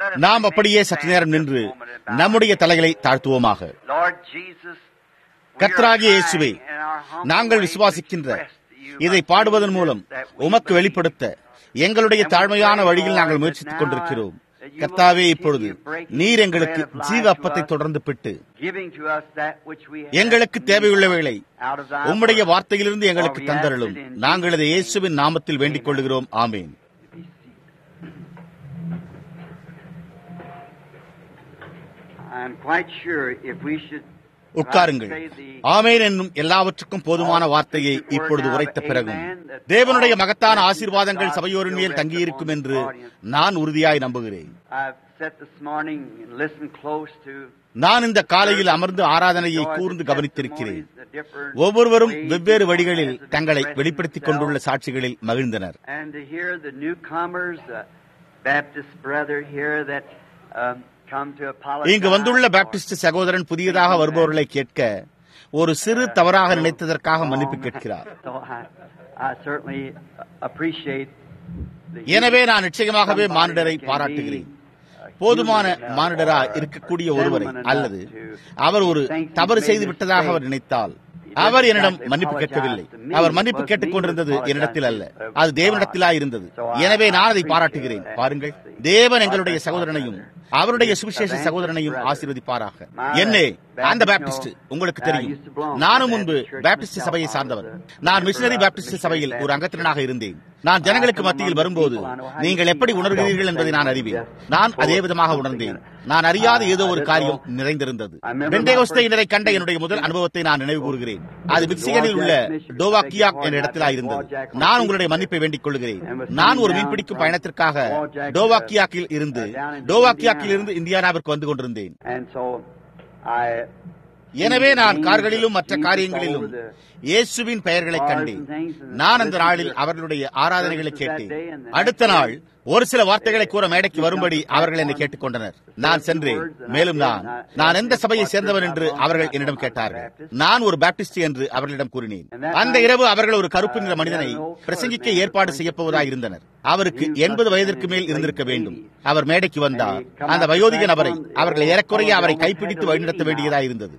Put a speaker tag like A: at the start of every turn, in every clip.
A: நாம் அப்படியே சற்று நேரம் நின்று நம்முடைய தலைகளை தாழ்த்துவோமாக கர்த்தராகிய இயேசுவே நாங்கள் விசுவாசிக்கின்ற இதை பாடுவதன் மூலம் உமக்கு வெளிப்படுத்த எங்களுடைய தாழ்மையான வழியில் நாங்கள் முயற்சித்துக் கொண்டிருக்கிறோம் கர்த்தாவே இப்பொழுது நீர் எங்களுக்கு ஜீவ அப்பத்தை தொடர்ந்து பிட்டு எங்களுக்கு தேவையுள்ளவைகளை உம்முடைய வார்த்தையிலிருந்து எங்களுக்கு தந்தருளும் நாங்கள் இதை இயேசுவின் நாமத்தில் வேண்டிக் கொள்கிறோம் ஆமேன் உட்காருங்கள் ஆமேன் என்னும் எல்லாவற்றுக்கும் போதுமான வார்த்தையை இப்பொழுது உரைத்த பிறகும் தேவனுடைய மகத்தான ஆசீர்வாதங்கள் சபையோரின் மேல் தங்கியிருக்கும் என்று நான் உறுதியாய் நம்புகிறேன் நான் இந்த காலையில் அமர்ந்து ஆராதனையை கூர்ந்து கவனித்திருக்கிறேன் ஒவ்வொருவரும் வெவ்வேறு வழிகளில் தங்களை வெளிப்படுத்திக் கொண்டுள்ள சாட்சிகளில் மகிழ்ந்தனர் இங்கு வந்துள்ள பாப்டிஸ்ட் சகோதரன் புதியதாக வருபவர்களை கேட்க ஒரு சிறு தவறாக நினைத்ததற்காக மன்னிப்பு கேட்கிறார் எனவே நான் நிச்சயமாகவே மானிடரை பாராட்டுகிறேன் போதுமான மானிடரா இருக்கக்கூடிய ஒருவரை அல்லது அவர் ஒரு தவறு செய்து விட்டதாக அவர் நினைத்தால் அவர் என்னிடம் மன்னிப்பு கேட்கவில்லை அவர் மன்னிப்பு கேட்டுக் கொண்டிருந்தது என்னிடத்தில் அல்ல அது தேவனிடத்திலா இருந்தது எனவே நான் அதை பாராட்டுகிறேன் பாருங்கள் தேவன் எங்களுடைய சகோதரனையும் அவருடைய சுவிசேஷ சகோதரனையும் ஆசீர்வதிப்பாராக என்னே அந்த பாப்டிஸ்ட் உங்களுக்கு தெரியும் நானும் முன்பு பாப்டிஸ்ட் சபையை சார்ந்தவர் நான் மிஷினரி பாப்டிஸ்ட் சபையில் ஒரு அங்கத்தினராக இருந்தேன் நான் ஜனங்களுக்கு மத்தியில் வரும்போது நீங்கள் எப்படி உணர்கிறீர்கள் என்பதை நான் அறிவேன் நான் அதே விதமாக உணர்ந்தேன் நான் அறியாத ஏதோ ஒரு காரியம் நிறைந்திருந்தது பெண்டேகோஸ்தையினரை கண்ட என்னுடைய முதல் அனுபவத்தை நான் நினைவு கூறுகிறேன் அது மிக்சிகனில் உள்ள டோவாக்கியாக் என்ற இடத்திலா இருந்தது நான் உங்களுடைய மன்னிப்பை வேண்டிக் கொள்கிறேன் நான் ஒரு மீன்பிடிக்கும் பயணத்திற்காக டோவாக்கியாக்கில் இருந்து டோவாக்கியாக்கில் இருந்து இந்தியானாவிற்கு வந்து கொண்டிருந்தேன் எனவே நான் கார்களிலும் மற்ற காரியங்களிலும் இயேசுவின் பெயர்களை கண்டேன் நான் அந்த நாளில் அவர்களுடைய ஆராதனைகளை கேட்டேன் அடுத்த நாள் ஒரு சில வார்த்தைகளை கூற மேடைக்கு வரும்படி அவர்கள் என்னை கேட்டுக்கொண்டனர் நான் சென்றேன் மேலும் நான் நான் எந்த சபையை சேர்ந்தவன் என்று அவர்கள் என்னிடம் கேட்டார்கள் நான் ஒரு பாப்டிஸ்ட் என்று அவர்களிடம் கூறினேன் அந்த இரவு அவர்கள் ஒரு கருப்பு நிற மனிதனை பிரசங்கிக்க ஏற்பாடு செய்யப்போவதாக இருந்தனர் அவருக்கு எண்பது வயதிற்கு மேல் இருந்திருக்க வேண்டும் அவர் மேடைக்கு வந்தார் அந்த வயோதிக நபரை அவர்கள் ஏறக்குறைய அவரை கைப்பிடித்து வழிநடத்த வேண்டியதாக இருந்தது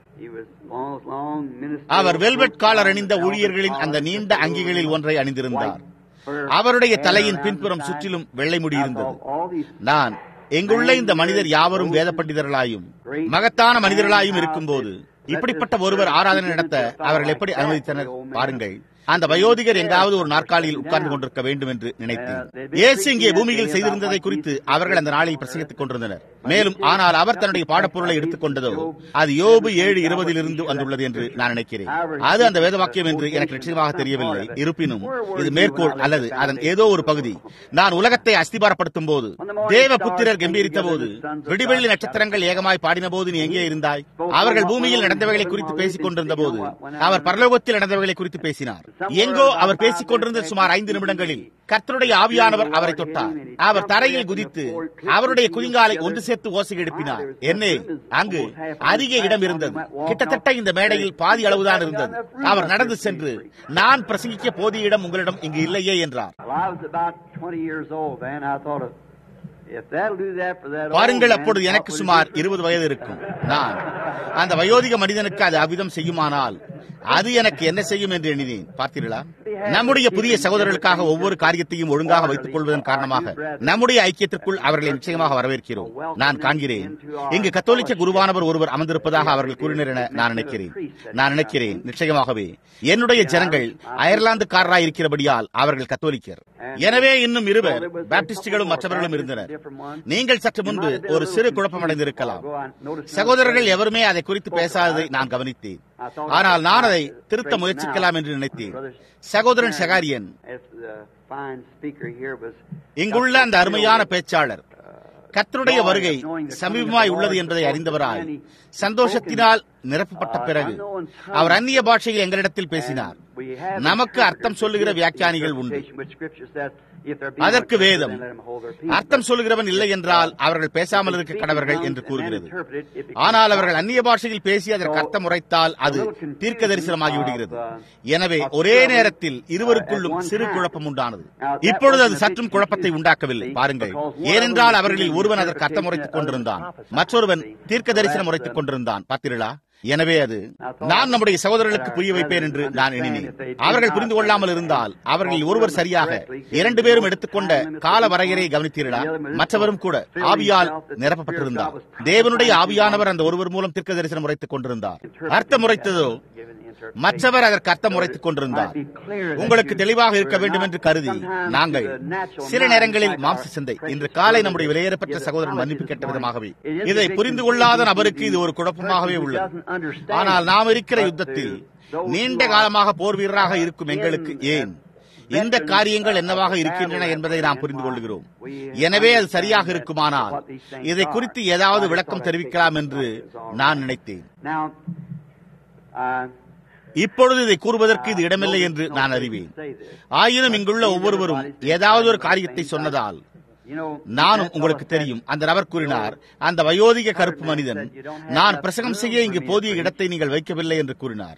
A: அவர் வெல்வெட் காலர் அணிந்த ஊழியர்களின் அந்த நீண்ட அங்கிகளில் ஒன்றை அணிந்திருந்தார் அவருடைய தலையின் பின்புறம் சுற்றிலும் வெள்ளை முடி இருந்தது நான் எங்குள்ள இந்த மனிதர் யாவரும் வேத பண்டிதர்களாயும் மகத்தான மனிதர்களாயும் இருக்கும்போது இப்படிப்பட்ட ஒருவர் ஆராதனை நடத்த அவர்கள் எப்படி அனுமதித்தனர் பாருங்கள் அந்த வயோதிகர் எங்காவது ஒரு நாற்காலியில் உட்கார்ந்து கொண்டிருக்க வேண்டும் என்று நினைத்தேன் இயேசு இங்கே பூமியில் செய்திருந்ததை குறித்து அவர்கள் அந்த நாளில் பிரசங்கித்துக் கொண்டிருந்தனர் மேலும் ஆனால் அவர் தன்னுடைய பாடப்பொருளை எடுத்துக்கொண்டதோ அது யோபு ஏழு இருபதில் இருந்து வந்துள்ளது என்று நான் நினைக்கிறேன் அது அந்த வேதவாக்கியம் என்று எனக்கு நிச்சயமாக தெரியவில்லை இருப்பினும் இது மேற்கோள் அல்லது அதன் ஏதோ ஒரு பகுதி நான் உலகத்தை அஸ்திபாரப்படுத்தும் போது தேவ புத்திரர் கம்பீரித்த போது விடிவெள்ளி நட்சத்திரங்கள் ஏகமாய் பாடின போது நீ எங்கே இருந்தாய் அவர்கள் பூமியில் நடந்தவைகளை குறித்து பேசிக் கொண்டிருந்த போது அவர் பரலோகத்தில் நடந்தவைகளை குறித்து பேசினார் எங்கோ அவர் பேசிக் கொண்டிருந்த சுமார் ஐந்து நிமிடங்களில் கர்த்தருடைய ஆவியானவர் அவரை தொட்டார் அவர் தரையில் குதித்து அவருடைய குதிங்காலை ஒன்று சேர்த்து ஓசை எழுப்பினார் என்னே அங்கு அதிக இடம் இருந்தது கிட்டத்தட்ட இந்த மேடையில் பாதி அளவுதான் இருந்தது அவர் நடந்து சென்று நான் பிரசங்கிக்க போதிய இடம் உங்களிடம் இங்கு இல்லையே என்றார் பாருங்கள் அப்பொழுது எனக்கு சுமார் இருபது வயது இருக்கும் நான் அந்த வயோதிக மனிதனுக்கு அது அவ்விதம் செய்யுமானால் அது எனக்கு என்ன செய்யும் என்று எண்ணினேன் பார்த்தீர்களா நம்முடைய புதிய சகோதரர்களுக்காக ஒவ்வொரு காரியத்தையும் ஒழுங்காக வைத்துக் கொள்வதன் காரணமாக நம்முடைய ஐக்கியத்திற்குள் அவர்களை நிச்சயமாக வரவேற்கிறோம் நான் காண்கிறேன் இங்கு கத்தோலிக்க குருவானவர் ஒருவர் அமர்ந்திருப்பதாக அவர்கள் கூறினர் என நான் நினைக்கிறேன் நான் நினைக்கிறேன் நிச்சயமாகவே என்னுடைய ஜனங்கள் அயர்லாந்துக்காரராய் இருக்கிறபடியால் அவர்கள் கத்தோலிக்கர் எனவே இன்னும் இருவர் பாப்டிஸ்டுகளும் மற்றவர்களும் இருந்தனர் நீங்கள் சற்று முன்பு ஒரு சிறு குழப்பம் அடைந்திருக்கலாம் சகோதரர்கள் எவருமே அதை குறித்து பேசாததை நான் கவனித்தேன் ஆனால் நான் அதை திருத்த முயற்சிக்கலாம் என்று நினைத்தேன் சகோதரன் சகாரியன் இங்குள்ள அந்த அருமையான பேச்சாளர் கத்தருடைய வருகை சமீபமாய் உள்ளது என்பதை அறிந்தவராய் சந்தோஷத்தினால் நிரப்பப்பட்ட பிறகு அவர் அந்நிய பாஷையில் எங்களிடத்தில் பேசினார் நமக்கு அர்த்தம் சொல்லுகிற வியாக்கியானிகள் உண்டு அதற்கு வேதம் அர்த்தம் சொல்லுகிறவன் இல்லை என்றால் அவர்கள் பேசாமல் இருக்க கடவர்கள் என்று கூறுகிறது ஆனால் அவர்கள் அந்நிய பாஷையில் பேசி அதற்கு அர்த்தம் உரைத்தால் அது தீர்க்க தரிசனமாகி விடுகிறது எனவே ஒரே நேரத்தில் இருவருக்குள்ளும் சிறு குழப்பம் உண்டானது இப்பொழுது அது சற்றும் குழப்பத்தை உண்டாக்கவில்லை பாருங்கள் ஏனென்றால் அவர்களில் ஒருவன் அதற்கு அர்த்தம் உரைத்துக் கொண்டிருந்தான் மற்றொருவன் தீர்க்க தரிசனம் உரைத்துக் கொண்டிருந்தான் பார்த்தீர்களா எனவே அது நான் நம்முடைய சகோதரர்களுக்கு புரிய வைப்பேன் என்று நான் எண்ணினேன் அவர்கள் புரிந்து கொள்ளாமல் இருந்தால் அவர்களில் ஒருவர் சரியாக இரண்டு பேரும் எடுத்துக்கொண்ட கால வரையறை கவனித்தீர்களா மற்றவரும் கூட ஆவியால் நிரப்பப்பட்டிருந்தார் தேவனுடைய ஆவியானவர் அந்த ஒருவர் மூலம் தீர்க்க தரிசனம் உரைத்துக் கொண்டிருந்தார் அர்த்தம் உரைத்ததோ மற்றவர் அதற்கு அர்த்தம் உரைத்துக் கொண்டிருந்தார் உங்களுக்கு தெளிவாக இருக்க வேண்டும் என்று கருதி நாங்கள் சில நேரங்களில் மாம்ச சிந்தை இன்று காலை நம்முடைய விலையேறப்பட்ட சகோதரன் மன்னிப்பு கேட்ட விதமாகவே இதை புரிந்து கொள்ளாத நபருக்கு இது ஒரு குழப்பமாகவே உள்ளது ஆனால் நாம் இருக்கிற யுத்தத்தில் நீண்ட காலமாக போர் வீரராக இருக்கும் எங்களுக்கு ஏன் இந்த காரியங்கள் என்னவாக இருக்கின்றன என்பதை நாம் புரிந்து கொள்கிறோம் எனவே அது சரியாக இருக்குமானால் இதை குறித்து ஏதாவது விளக்கம் தெரிவிக்கலாம் என்று நான் நினைத்தேன் இப்பொழுது இதை கூறுவதற்கு இது இடமில்லை என்று நான் அறிவேன் ஆயினும் இங்குள்ள ஒவ்வொருவரும் ஏதாவது ஒரு காரியத்தை சொன்னதால் நானும் உங்களுக்கு தெரியும் அந்த நபர் கூறினார் அந்த வயோதிக கருப்பு மனிதன் நான் பிரசங்கம் செய்ய இங்கு போதிய இடத்தை நீங்கள் வைக்கவில்லை என்று கூறினார்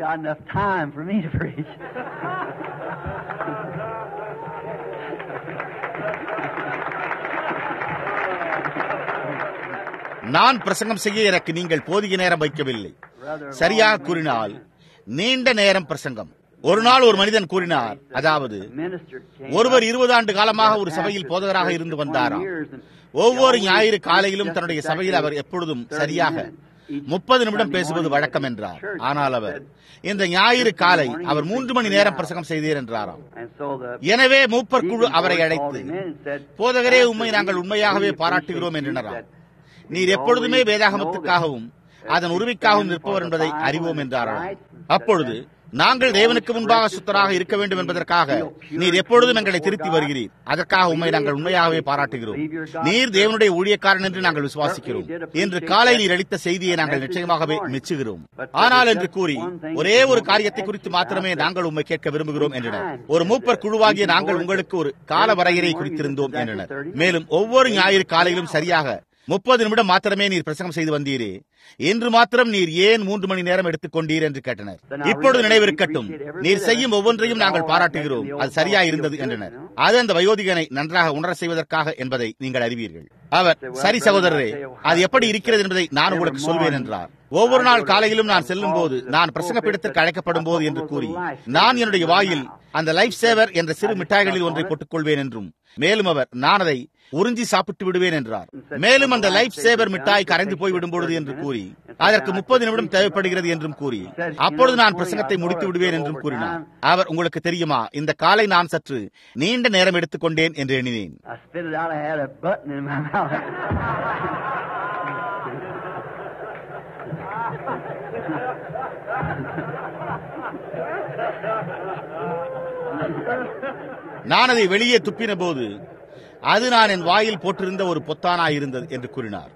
A: நான் பிரசங்கம் செய்ய எனக்கு நீங்கள் போதிய நேரம் வைக்கவில்லை சரியாக கூறினால் நீண்ட நேரம் பிரசங்கம் ஒரு நாள் ஒரு மனிதன் கூறினார் அதாவது ஒருவர் இருபது ஆண்டு காலமாக ஒரு சபையில் போதகராக இருந்து வந்தாராம் ஒவ்வொரு ஞாயிறு காலையிலும் தன்னுடைய சபையில் அவர் எப்பொழுதும் சரியாக முப்பது நிமிடம் பேசுவது வழக்கம் என்றார் ஆனால் அவர் இந்த ஞாயிறு காலை அவர் மூன்று மணி நேரம் பிரசங்கம் செய்தீர் என்றாராம் எனவே மூப்பர் குழு அவரை அழைத்து போதகரே உண்மை நாங்கள் உண்மையாகவே பாராட்டுகிறோம் என்றனராம் நீர் எப்பொழுதுமே வேதாகமத்துக்காகவும் அதன் உரிமைக்காகவும் நிற்பவர் என்பதை அறிவோம் என்றாராம் அப்பொழுது நாங்கள் தேவனுக்கு முன்பாக சுத்தராக இருக்க வேண்டும் என்பதற்காக நீர் எப்பொழுதும் எங்களை திருத்தி வருகிறீர் அதற்காக உண்மை நாங்கள் உண்மையாகவே பாராட்டுகிறோம் நீர் தேவனுடைய ஊழியக்காரன் என்று நாங்கள் விசுவாசிக்கிறோம் இன்று காலை நீர் அளித்த செய்தியை நாங்கள் நிச்சயமாகவே மெச்சுகிறோம் ஆனால் என்று கூறி ஒரே ஒரு காரியத்தை குறித்து மாத்திரமே நாங்கள் உண்மை கேட்க விரும்புகிறோம் என்றனர் ஒரு மூப்பர் குழுவாகிய நாங்கள் உங்களுக்கு ஒரு கால வரையறை குறித்திருந்தோம் என்றனர் மேலும் ஒவ்வொரு ஞாயிறு காலையிலும் சரியாக முப்பது நிமிடம் மாத்திரமே நீர் பிரசங்கம் செய்து வந்தீரே இன்று மாத்திரம் நீர் ஏன் மூன்று மணி நேரம் எடுத்துக்கொண்டீர் என்று கேட்டனர் இப்பொழுது நினைவிருக்கட்டும் நீர் செய்யும் ஒவ்வொன்றையும் நாங்கள் பாராட்டுகிறோம் அது சரியா இருந்தது என்றனர் அது அந்த வயோதிகனை நன்றாக உணர செய்வதற்காக என்பதை நீங்கள் அறிவீர்கள் அவர் சரி சகோதரரே அது எப்படி இருக்கிறது என்பதை நான் உங்களுக்கு சொல்வேன் என்றார் ஒவ்வொரு நாள் காலையிலும் நான் செல்லும் போது நான் பிரசங்க பீடத்திற்கு அழைக்கப்படும் போது என்று கூறி நான் என்னுடைய வாயில் அந்த லைஃப் சேவர் என்ற சிறு மிட்டாய்களில் ஒன்றை போட்டுக் கொள்வேன் என்றும் மேலும் அவர் நான் அதை உறிஞ்சி சாப்பிட்டு விடுவேன் என்றார் மேலும் அந்த லைஃப் சேவர் மிட்டாய் கரைந்து போய் விடும்பொழுது என்று கூறி அதற்கு முப்பது நிமிடம் தேவைப்படுகிறது என்றும் கூறி அப்பொழுது நான் பிரசங்கத்தை முடித்து விடுவேன் என்றும் கூறினார் அவர் உங்களுக்கு தெரியுமா இந்த காலை நான் சற்று நீண்ட நேரம் எடுத்துக்கொண்டேன் என்று எண்ணினேன் நான் அதை வெளியே துப்பின போது அது நான் என் வாயில் போட்டிருந்த ஒரு பொத்தானாய் இருந்தது என்று கூறினார்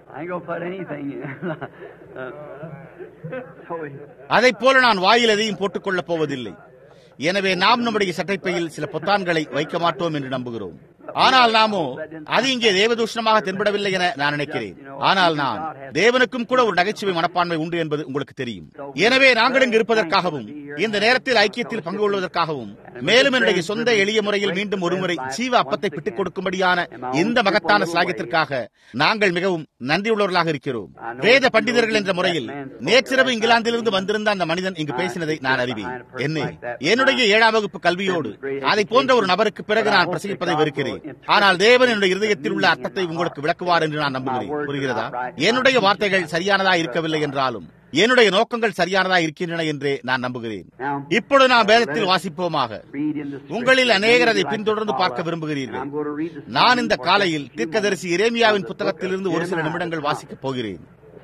A: அதை போல நான் வாயில் எதையும் போட்டுக் கொள்ளப் போவதில்லை எனவே நாம் நம்முடைய சட்டைப்பையில் சில பொத்தான்களை வைக்க மாட்டோம் என்று நம்புகிறோம் ஆனால் நாமோ அது இங்கே தேவதூஷணமாக தென்படவில்லை என நான் நினைக்கிறேன் ஆனால் நான் தேவனுக்கும் கூட ஒரு நகைச்சுவை மனப்பான்மை உண்டு என்பது உங்களுக்கு தெரியும் எனவே நாங்கள் இங்கு இருப்பதற்காகவும் இந்த நேரத்தில் ஐக்கியத்தில் பங்கு கொள்வதற்காகவும் மேலும் என்னுடைய சொந்த எளிய முறையில் மீண்டும் ஒருமுறை ஜீவ அப்பத்தை பிட்டுக் கொடுக்கும்படியான இந்த மகத்தான சாகியத்திற்காக நாங்கள் மிகவும் நன்றியுள்ளவர்களாக இருக்கிறோம் வேத பண்டிதர்கள் என்ற முறையில் நேற்றிரவு இங்கிலாந்திலிருந்து வந்திருந்த அந்த மனிதன் இங்கு பேசினதை நான் அறிவேன் என்ன என்னுடைய ஏழாம் வகுப்பு கல்வியோடு அதை போன்ற ஒரு நபருக்கு பிறகு நான் பிரசங்கிப்பதை வெறுக்கிறேன் ஆனால் தேவன் என்னுடைய இருதயத்தில் உள்ள அர்த்தத்தை உங்களுக்கு விளக்குவார் என்று நான் நம்புகிறேன் புரிகிறதா என்னுடைய வார்த்தைகள் சரியானதா இருக்கவில்லை என்றாலும் என்னுடைய நோக்கங்கள் சரியானதா இருக்கின்றன என்றே நான் நம்புகிறேன் இப்பொழுது நாம் வேதத்தில் வாசிப்போமாக உங்களில் அநேகர் அதை பின்தொடர்ந்து பார்க்க விரும்புகிறீர்கள் நான் இந்த காலையில் தீர்க்கதரிசி இரேமியாவின் புத்தகத்திலிருந்து ஒரு சில நிமிடங்கள் வாசிக்கப் போகிறேன்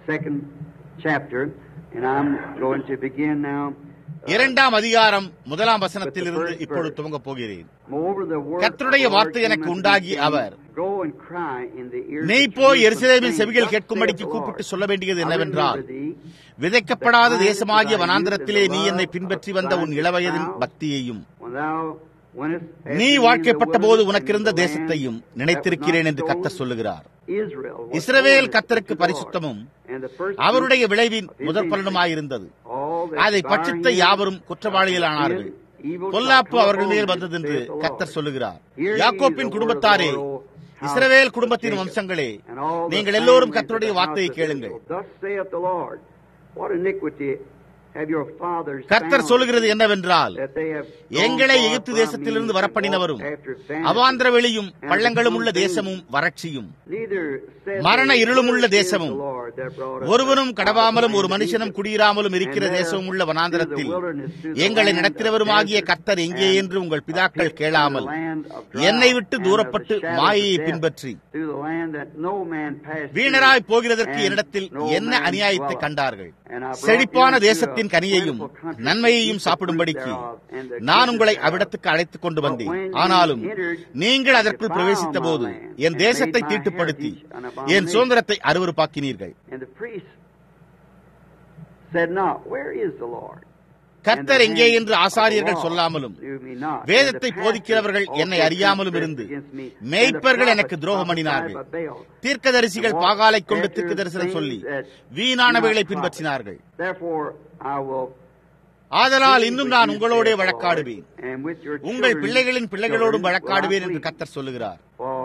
A: இரண்டாம் அதிகாரம் முதலாம் வசனத்திலிருந்து இப்பொழுது துவங்க போகிறேன் கர்த்தருடைய வார்த்தை எனக்கு உண்டாகி அவர்
B: and cry in the ears
A: நீ
B: of
A: போய்
B: Jerusalem,
A: எருசலேமின்
B: saying,
A: செவிகள்
B: Thus
A: கேட்கும்படிக்கு
B: saith the
A: கூப்பிட்டு
B: Lord,
A: சொல்ல வேண்டியது
B: I
A: என்னவென்றால்
B: remember thee,
A: விதைக்கப்படாத தேசமாகிய வனாந்திரத்திலே நீ என்னை பின்பற்றி வந்த உன் இளவயதின் பக்தியையும்
B: when thou wentest after
A: நீ
B: me in the
A: வாழ்க்கைப்பட்ட போது
B: wilderness
A: உனக்கு இருந்த
B: and the
A: தேசத்தையும்
B: land
A: நினைத்திருக்கிறேன்
B: that
A: என்று
B: was not
A: கர்த்தர்
B: sown,
A: சொல்லுகிறார்
B: Israel was
A: இஸ்ரவேல்
B: sown
A: கர்த்தருக்கு
B: unto the Lord,
A: பரிசுத்தமும்
B: and the first
A: அவருடைய
B: fruits
A: விளைவின்
B: of his
A: முதற்
B: increase.
A: பலனுமாயிருந்தது
B: All that
A: அதை
B: devour
A: பட்சித்த
B: him,
A: யாவரும் குற்றவாளிகளானார்கள்
B: sin, evil shall
A: பொல்லாப்பு
B: come
A: அவர்கள்
B: upon
A: மேல்
B: them,
A: வந்ததென்று
B: saith the Lord.
A: கர்த்தர் சொல்லுகிறார்
B: Hear ye
A: யாக்கோப்பின்
B: the
A: குடும்பத்தாரே
B: word of the Lord, house
A: Israel
B: of
A: குடும்பத்தின்
B: Jacob,
A: வம்சங்களே
B: and all the
A: நீங்கள் எல்லோரும்
B: families of
A: கர்த்தருடைய
B: the house
A: வார்த்தையை
B: of
A: கேளுங்கள்
B: Israel. Thus saith the Lord, what iniquity have your fathers
A: கர்த்தர்
B: found
A: சொல்லுகிறது என்னவென்றால்
B: that they have gone
A: எங்களை
B: far
A: எகிப்து
B: from
A: தேசத்திலிருந்து
B: me and
A: வரப்பண்ணினவரும்
B: walked after vanity,
A: அவாந்திர வெளியும்
B: and
A: பள்ளங்களும் உள்ள
B: become
A: தேசமும் வறட்சியும்
B: Neither said
A: மரண
B: they,
A: இருளுமுள்ள
B: "Where is
A: தேசமும்
B: the Lord that brought us
A: ஒருவனும்
B: up out of
A: கடவாமலும்
B: the
A: ஒரு
B: land of
A: மனுஷனும்
B: Egypt,
A: குடியிராமலும் இருக்கிற
B: and led us
A: தேசமும் உள்ள
B: through the
A: வனாந்திரத்தில்
B: wilderness, through the
A: எங்களை
B: land of
A: நடத்தினவருமாகிய
B: desert,
A: கர்த்தர் எங்கே
B: and
A: என்று உங்கள்
B: of
A: பிதாக்கள்
B: pitch,
A: கேளாமல்
B: through the land of drought,
A: என்னை விட்டு
B: and of the
A: தூரப்பட்டு
B: shadows of
A: மாயையை
B: death,
A: பின்பற்றி
B: through the land that no man passed
A: வீணராய்
B: through,
A: போகிறதற்கு
B: and
A: என்னிடத்தில்
B: no
A: என்ன
B: man
A: அநியாயத்தை
B: dwelleth.
A: கண்டார்கள்
B: And I brought
A: செழிப்பான
B: you into
A: தேசத்தின்
B: a
A: கனியையும்
B: plentiful country,
A: நன்மையையும்
B: to eat the fruit
A: சாப்பிடும்படிக்கு
B: thereof, and the
A: நான்
B: goodness
A: உங்களை
B: thereof.
A: அவ்விடத்துக்கு அழைத்துக் கொண்டு வந்தேன்
B: But when
A: ஆனாலும்
B: ye entered,
A: நீங்கள் அதற்குள்
B: defiled
A: பிரவேசித்த
B: my
A: போது
B: land,
A: என்
B: and
A: தேசத்தை
B: made my
A: தீட்டுப்படுத்தி
B: heritage an
A: N
B: abomination.
A: சுதந்திரத்தை அருவருப்பாக்கினீர்கள்
B: And the priest said not, Where is the Lord?
A: கர்த்தர் எங்கே என்று ஆசாரியர்கள் சொல்லாமலும்
B: சொல்லாமலும்
A: வேதத்தை போதிக்கிறவர்கள் என்னை அறியாமலும் இருந்து மேய்ப்பர்கள் எனக்கு துரோகம் பண்ணினார்கள் தீர்க்கதரிசிகள் பாகாலை கொண்டு தீர்க்க தரிசனம் சொல்லி வீணானவைகளை பின்பற்றினார்கள் ஆதலால் இன்னும் நான் உங்களோட வழக்காடுவேன் உங்கள் பிள்ளைகளின் பிள்ளைகளோடும் வழக்காடுவேன் என்று கர்த்தர் சொல்லுகிறார்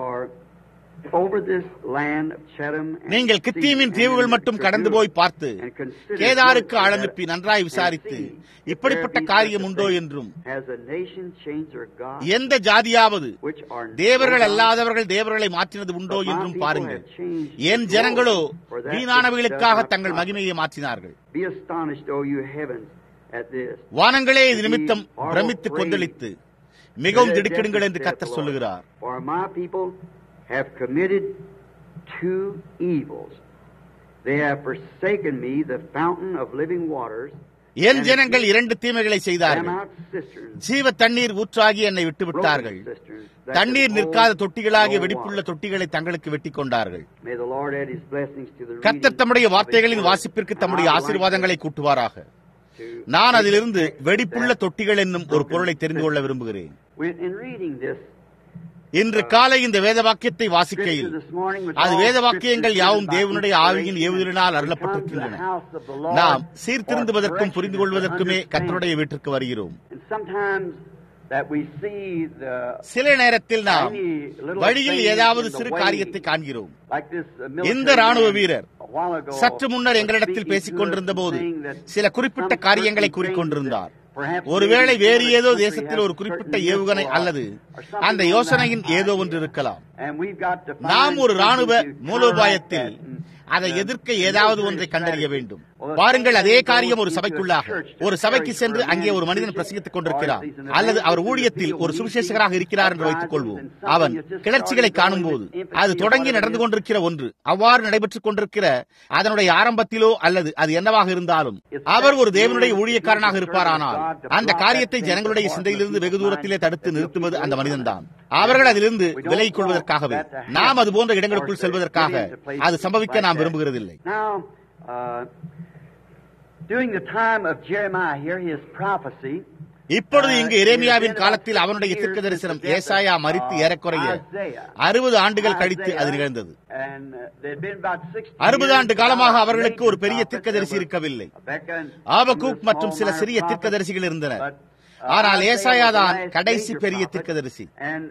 A: நீங்கள் கித்தீமின் தீவுகள் மட்டும் கடந்து போய் பார்த்து கேதாருக்கு ஆளனுப்பி நன்றாய் விசாரித்து இப்படிப்பட்ட காரியம் உண்டோ என்றும் எந்த ஜாதியாவது தேவர்கள் அல்லாதவர்கள் தேவர்களை மாற்றினது உண்டோ என்றும் பாருங்கள் என் ஜனங்களோ வீணானவைகளுக்காக தங்கள் மகிமையை மாற்றினார்கள் வானங்களே இது நிமித்தம் பிரமித்து கொந்தளித்து மிகவும் திடுக்கிடுங்கள் என்று கர்த்தர் சொல்லுகிறார்
B: have committed two evils. They have forsaken me, the fountain of living waters.
A: என் ஜனங்கள் இரண்டு தீமைகளை செய்தார்கள் ஜீவ தண்ணீர் ஊற்றாகி என்னை விட்டு விட்டார்கள் தண்ணீர் நிற்காத தொட்டிகளாகிய வெடிப்புள்ள தொட்டிகளை தங்களுக்கு வெட்டிக் கொண்டார்கள் கர்த்தர் தம்முடைய வார்த்தைகளின் வாசிப்பிற்கு தம்முடைய ஆசீர்வாதங்களை கூட்டுவாராக நான் அதிலிருந்து வெடிப்புள்ள தொட்டிகள் என்னும் ஒரு பொருளை தெரிந்து கொள்ள விரும்புகிறேன் இன்று காலை இந்த வேத வாக்கியத்தை வாசிக்கையில் அது வேத வாக்கியங்கள் யாவும் தேவனுடைய ஆவியின் ஏவுதலினால் அருளப்பட்டிருக்கின்றன நாம் சீர்திருந்துவதற்கும் புரிந்து கொள்வதற்குமே கத்தருடைய வீட்டிற்கு வருகிறோம் சில நேரத்தில் நாம் வழியில் ஏதாவது சிறு காரியத்தை காண்கிறோம் இந்த ராணுவ வீரர் சற்று முன்னர் எங்களிடத்தில் பேசிக் கொண்டிருந்த போது சில குறிப்பிட்ட காரியங்களை கூறிக்கொண்டிருந்தார் ஒருவேளை வேறு ஏதோ தேசத்தில் ஒரு குறிப்பிட்ட ஏவுகணை அல்லது அந்த யோசனையின் ஏதோ ஒன்று இருக்கலாம் நாம் ஒரு ராணுவ மூலோபாயத்தில் அதை எதிர்க்க ஏதாவது ஒன்றை கண்டறிய வேண்டும் பாருங்கள் அதே காரியம் ஒரு சபைக்குள்ளாக ஒரு சபைக்கு சென்று அங்கே ஒரு மனிதன் பிரசங்கித்துக் கொண்டிருக்கிறார் அல்லது அவர் ஊழியத்தில் ஒரு சுவிசேஷகராக இருக்கிறார் என்று வைத்துக் கொள்வோம் அவன் கிளர்ச்சிகளை காணும் போது அது தொடங்கி நடந்து கொண்டிருக்கிற ஒன்று அவ்வாறு நடைபெற்றுக் கொண்டிருக்கிற அதனுடைய ஆரம்பத்திலோ அல்லது அது என்னவாக இருந்தாலும் அவர் ஒரு தேவனுடைய ஊழியக்காரனாக இருப்பாரானால் அந்த காரியத்தை ஜனங்களுடைய சிந்தையிலிருந்து வெகு தூரத்திலே தடுத்து நிறுத்துவது அந்த மனிதன்தான் அவர்கள் அதிலிருந்து விலகிக் கொள்வதற்காகவே நாம் அது போன்ற இடங்களுக்குள் செல்வதற்காக அது சம்பவிக்க நாம் விரும்புகிறதில்லை இப்பொழுது இங்கு எரேமியாவின் காலத்தில் அவனுடைய தீர்க்க தரிசனம் ஏசாயா மறித்து ஏறக்குறைய அறுபது ஆண்டுகள் கழித்து அது நிகழ்ந்தது அறுபது ஆண்டு காலமாக அவர்களுக்கு ஒரு பெரிய தீர்க்கதரிசி இருக்கவில்லை ஆபகூப் மற்றும் சில சிறிய தீர்க்கதரிசிகள் இருந்தனர் ஆனால் ஏசாயா தான் கடைசி பெரிய தீர்க்கதரிசி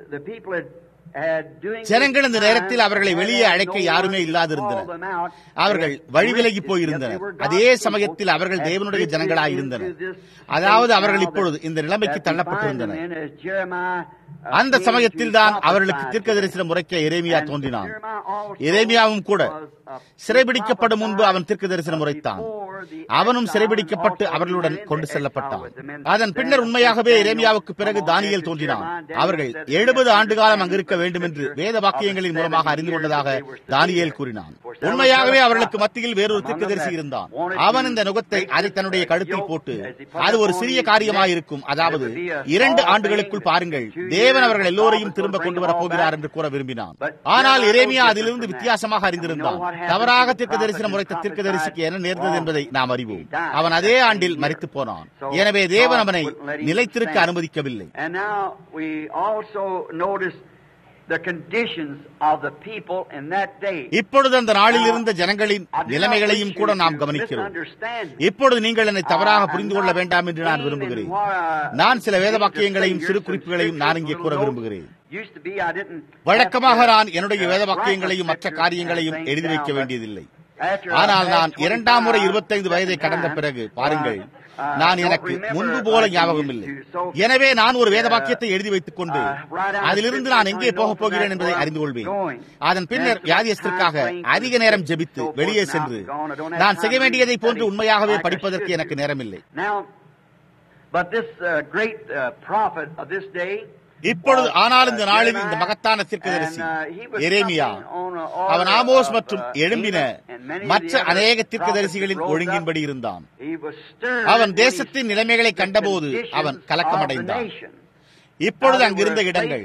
A: ஜனங்கள் இந்த நேரத்தில் அவர்களை வெளியே அழைக்க யாருமே இல்லாதிருந்தனர் அவர்கள் வழிவிலகி போயிருந்தனர் அதே சமயத்தில் அவர்கள் தேவனுடைய ஜனங்களாயிருந்தனர் அதாவது அவர்கள் இப்பொழுது இந்த நிலைமைக்கு தள்ளப்பட்டிருந்தனர் அந்த சமயத்தில் தான் அவர்களுக்கு தீர்க்க தரிசனம் முறைக்க எரேமியா தோன்றினான் எரேமியாவும் கூட சிறைபிடிக்கப்படும் முன்பு அவன் தீர்க்க தரிசனம் முறைத்தான் அவனும் சிறைபிடிக்கப்பட்டு அவர்களுடன் கொண்டு செல்லப்பட்டான் அதன் பின்னர் உண்மையாகவே எரேமியாவுக்கு பிறகு தானியல் தோன்றினான் அவர்கள் எழுபது ஆண்டு காலம் அங்கிருக்க வேண்டும் என்று வேத வாக்கியங்களின் மூலமாக அறிந்து கொண்டதாக தானியேல் கூறினான் உண்மையாகவே அவர்களுக்கு மத்தியில் வேறொரு தீர்க்கதரிசி இருந்தான் அவன் இந்த நுகத்தை அதை தன்னுடைய கழுத்தில் போட்டு அது ஒரு சிறிய காரியமாயிருக்கும் அதாவது இரண்டு ஆண்டுகளுக்குள் பாருங்கள் தேவன் அவர்கள் எல்லோரையும் திரும்ப கொண்டு வரப் போகிறார் என்று கூற விரும்பினான் ஆனால் இரேமியா அதிலிருந்து வித்தியாசமாக அறிந்திருந்தான் தவறாக தீர்க்க தரிசனம் உரைத்த தீர்க்க தரிசிக்கு என்ன நேர்ந்தது என்பதை நாம் அறிவோம் அவன் அதே ஆண்டில் மறித்து போனான் எனவே தேவன் அவனை நிலைத்திருக்க அனுமதிக்கவில்லை
B: And now we also notice the conditions of the people in that day.
A: இப்பொழுது அந்த நாளில் இருந்த ஜனங்களின் நிலைமைகளையும் கூட நாம் கவனிக்கிறோம் இப்பொழுது நீங்கள் என்னை தவறாக புரிந்து கொள்ள வேண்டாம் என்று நான் விரும்புகிறேன் நான் சில வேத வாக்கியங்களையும் சிறு குறிப்புகளையும் நான் இங்கே கூற விரும்புகிறேன் வழக்கமாக நான் என்னுடைய வேத வாக்கியங்களையும் மற்ற காரியங்களையும் எழுதி வைக்க வேண்டியதில்லை ஆனால் நான் இரண்டாம் முறை இருபத்தைந்து வயதை கடந்த பிறகு பாருங்கள் நான் எனக்கு முன்பு போல ஞாபகம் இல்லை எனவே நான் ஒரு வேத வாக்கியத்தை எழுதி வைத்துக் கொண்டு அதிலிருந்து நான் எங்கே போகப் போகிறேன் என்பதை அறிந்து கொள்வேன் அதன் பின்னர் வியாதியத்திற்காக அதிக நேரம் ஜெபித்து வெளியே சென்று நான் செய்ய வேண்டியதை போன்று உண்மையாகவே படிப்பதற்கு எனக்கு நேரமில்லை
B: But this uh, great uh, prophet of this day
A: இப்பொழுது ஆனால் இந்த நாளில் இந்த மகத்தான தீர்க்கதரிசி எரேமியா அவன் ஆமோஸ் மற்றும் எழும்பின மற்ற அநேக தீர்க்கதரிசிகளின் ஒழுங்கின்படி இருந்தான் அவன் தேசத்தின் நிலைமைகளை கண்டபோது அவன் கலக்கமடைந்தான் இப்பொழுது அங்கிருந்த இடங்கள்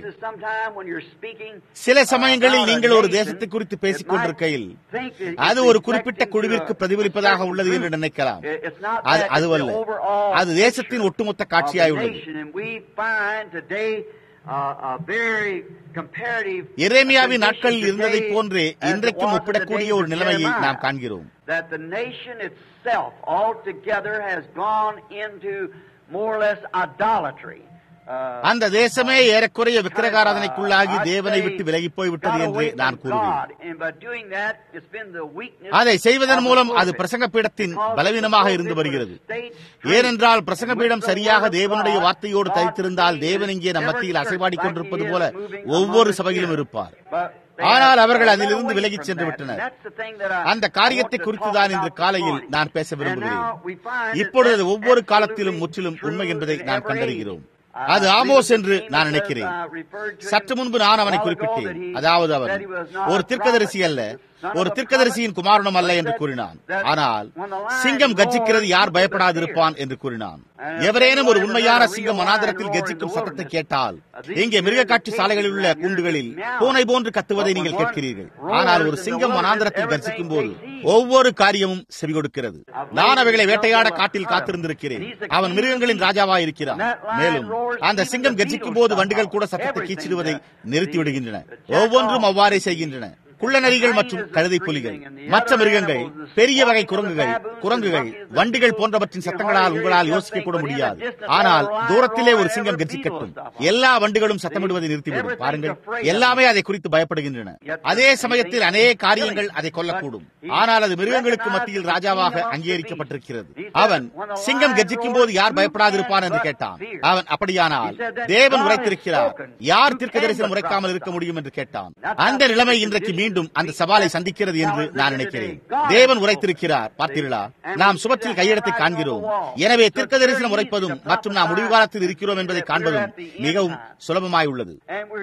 A: சில சமயங்களில் நீங்கள் ஒரு தேசத்தை குறித்து பேசிக் கொண்டிருக்கையில் அது ஒரு குறிப்பிட்ட குழுவிற்கு பிரதிபலிப்பதாக உள்ளது என்று நினைக்கலாம் அது அதுவல்ல அது தேசத்தின் ஒட்டுமொத்த காட்சியாய் உள்ளது எரேமியாவின் நாட்களில் இருந்ததை போன்றே இன்றைக்கும் ஒப்பிடக்கூடிய ஒரு நிலைமையை நாம் காண்கிறோம் அந்த தேசமே ஏறக்குறைய விக்கிரகாராதனைக்குள்ளாகி தேவனை விட்டு விலகி போய்விட்டது என்று நான் கூறுவேன் அதை செய்வதன் மூலம் அது பிரசங்க பீடத்தின் பலவீனமாக இருந்து வருகிறது ஏனென்றால் பிரசங்க பீடம் சரியாக தேவனுடைய வார்த்தையோடு தரித்திருந்தால் தேவன் இங்கே நம் மத்தியில் அசைபாடிக் கொண்டிருப்பது போல ஒவ்வொரு சபையிலும் இருப்பார் ஆனால் அவர்கள் அதிலிருந்து விலகிச் சென்று விட்டனர் அந்த காரியத்தை குறித்துதான் இன்று காலையில் நான் பேச விரும்புகிறேன் இப்பொழுது ஒவ்வொரு காலத்திலும் முற்றிலும் உண்மை என்பதை நான் கண்டறிகிறோம் அது ஆமோஸ் என்று நான் நினைக்கிறேன் சற்று முன்பு நான் அவனை குறிப்பிட்டேன் அதாவது அவன் ஒரு தீர்க்கதரிசி அல்ல ஒரு தீர்க்கதரிசியின் குமாரனும் அல்ல என்று கூறினான் ஆனால் சிங்கம் கர்ஜிக்கிறது யார் பயப்படாதிருப்பான் என்று கூறினான் எவரேனும் ஒரு உண்மையான சிங்கம் அனாதரத்தில் கர்ஜிக்கும் சத்தத்தை கேட்டால் இங்கே மிருக காட்சி சாலைகளில் உள்ள கூண்டுகளில் பூனை போன்று கத்துவதை நீங்கள் கேட்கிறீர்கள் ஆனால் ஒரு சிங்கம் வனாந்திரத்தில் கர்ஜிக்கும் போது ஒவ்வொரு காரியமும் செவி கொடுக்கிறது நான் அவைகளை வேட்டையாட காட்டில் காத்திருந்திருக்கிறேன் அவன் மிருகங்களின் ராஜாவாய் இருக்கிறான் மேலும் அந்த சிங்கம் கர்ஜிக்கும் போது வண்டிகள் கூட சத்தத்தை கீச்சிடுவதை நிறுத்திவிடுகின்றன ஒவ்வொன்றும் அவ்வாறே செய்கின்றன குள்ளநரிகள் மற்றும் கழுதை புலிகள் மற்ற மிருகங்கள் பெரிய வகை குரங்குகள் குரங்குகள் வண்டிகள் போன்றவற்றின் சத்தங்களால் உங்களால் யோசிக்க கூட முடியாது ஆனால் தூரத்திலே ஒரு சிங்கம் கர்ஜிக்கட்டும் எல்லா வண்டிகளும் சத்தமிடுவதை நிறுத்திவிடும் பாருங்கள் எல்லாமே அதை குறித்து பயப்படுகின்றன அதே சமயத்தில் அநேக காரியங்கள் அதை கொல்லக்கூடும் ஆனால் அது மிருகங்களுக்கு மத்தியில் ராஜாவாக அங்கீகரிக்கப்பட்டிருக்கிறது அவன் சிங்கம் கர்ஜிக்கும் போது யார் பயப்படாதிருப்பான் என்று கேட்டான் அவன் அப்படியானால் தேவன் உரைத்திருக்கிறார் யார் தீர்க்க தரிசனம் உரைக்காமல் இருக்க முடியும் என்று கேட்டான் அந்த நிலைமை இன்றைக்கு மீண்டும் அந்த சவாலை சந்திக்கிறது என்று நான் நினைக்கிறேன் தேவன் உரைத்திருக்கிறார் பார்த்தீர்களா நாம் சுபத்தில் கையெழுத்தை காண்கிறோம் எனவே தீர்க்க தரிசனம் உரைப்பதும் மற்றும் நாம் முடிவு காலத்தில் இருக்கிறோம் என்பதை காண்பதும் மிகவும் சுலபமாய் உள்ளது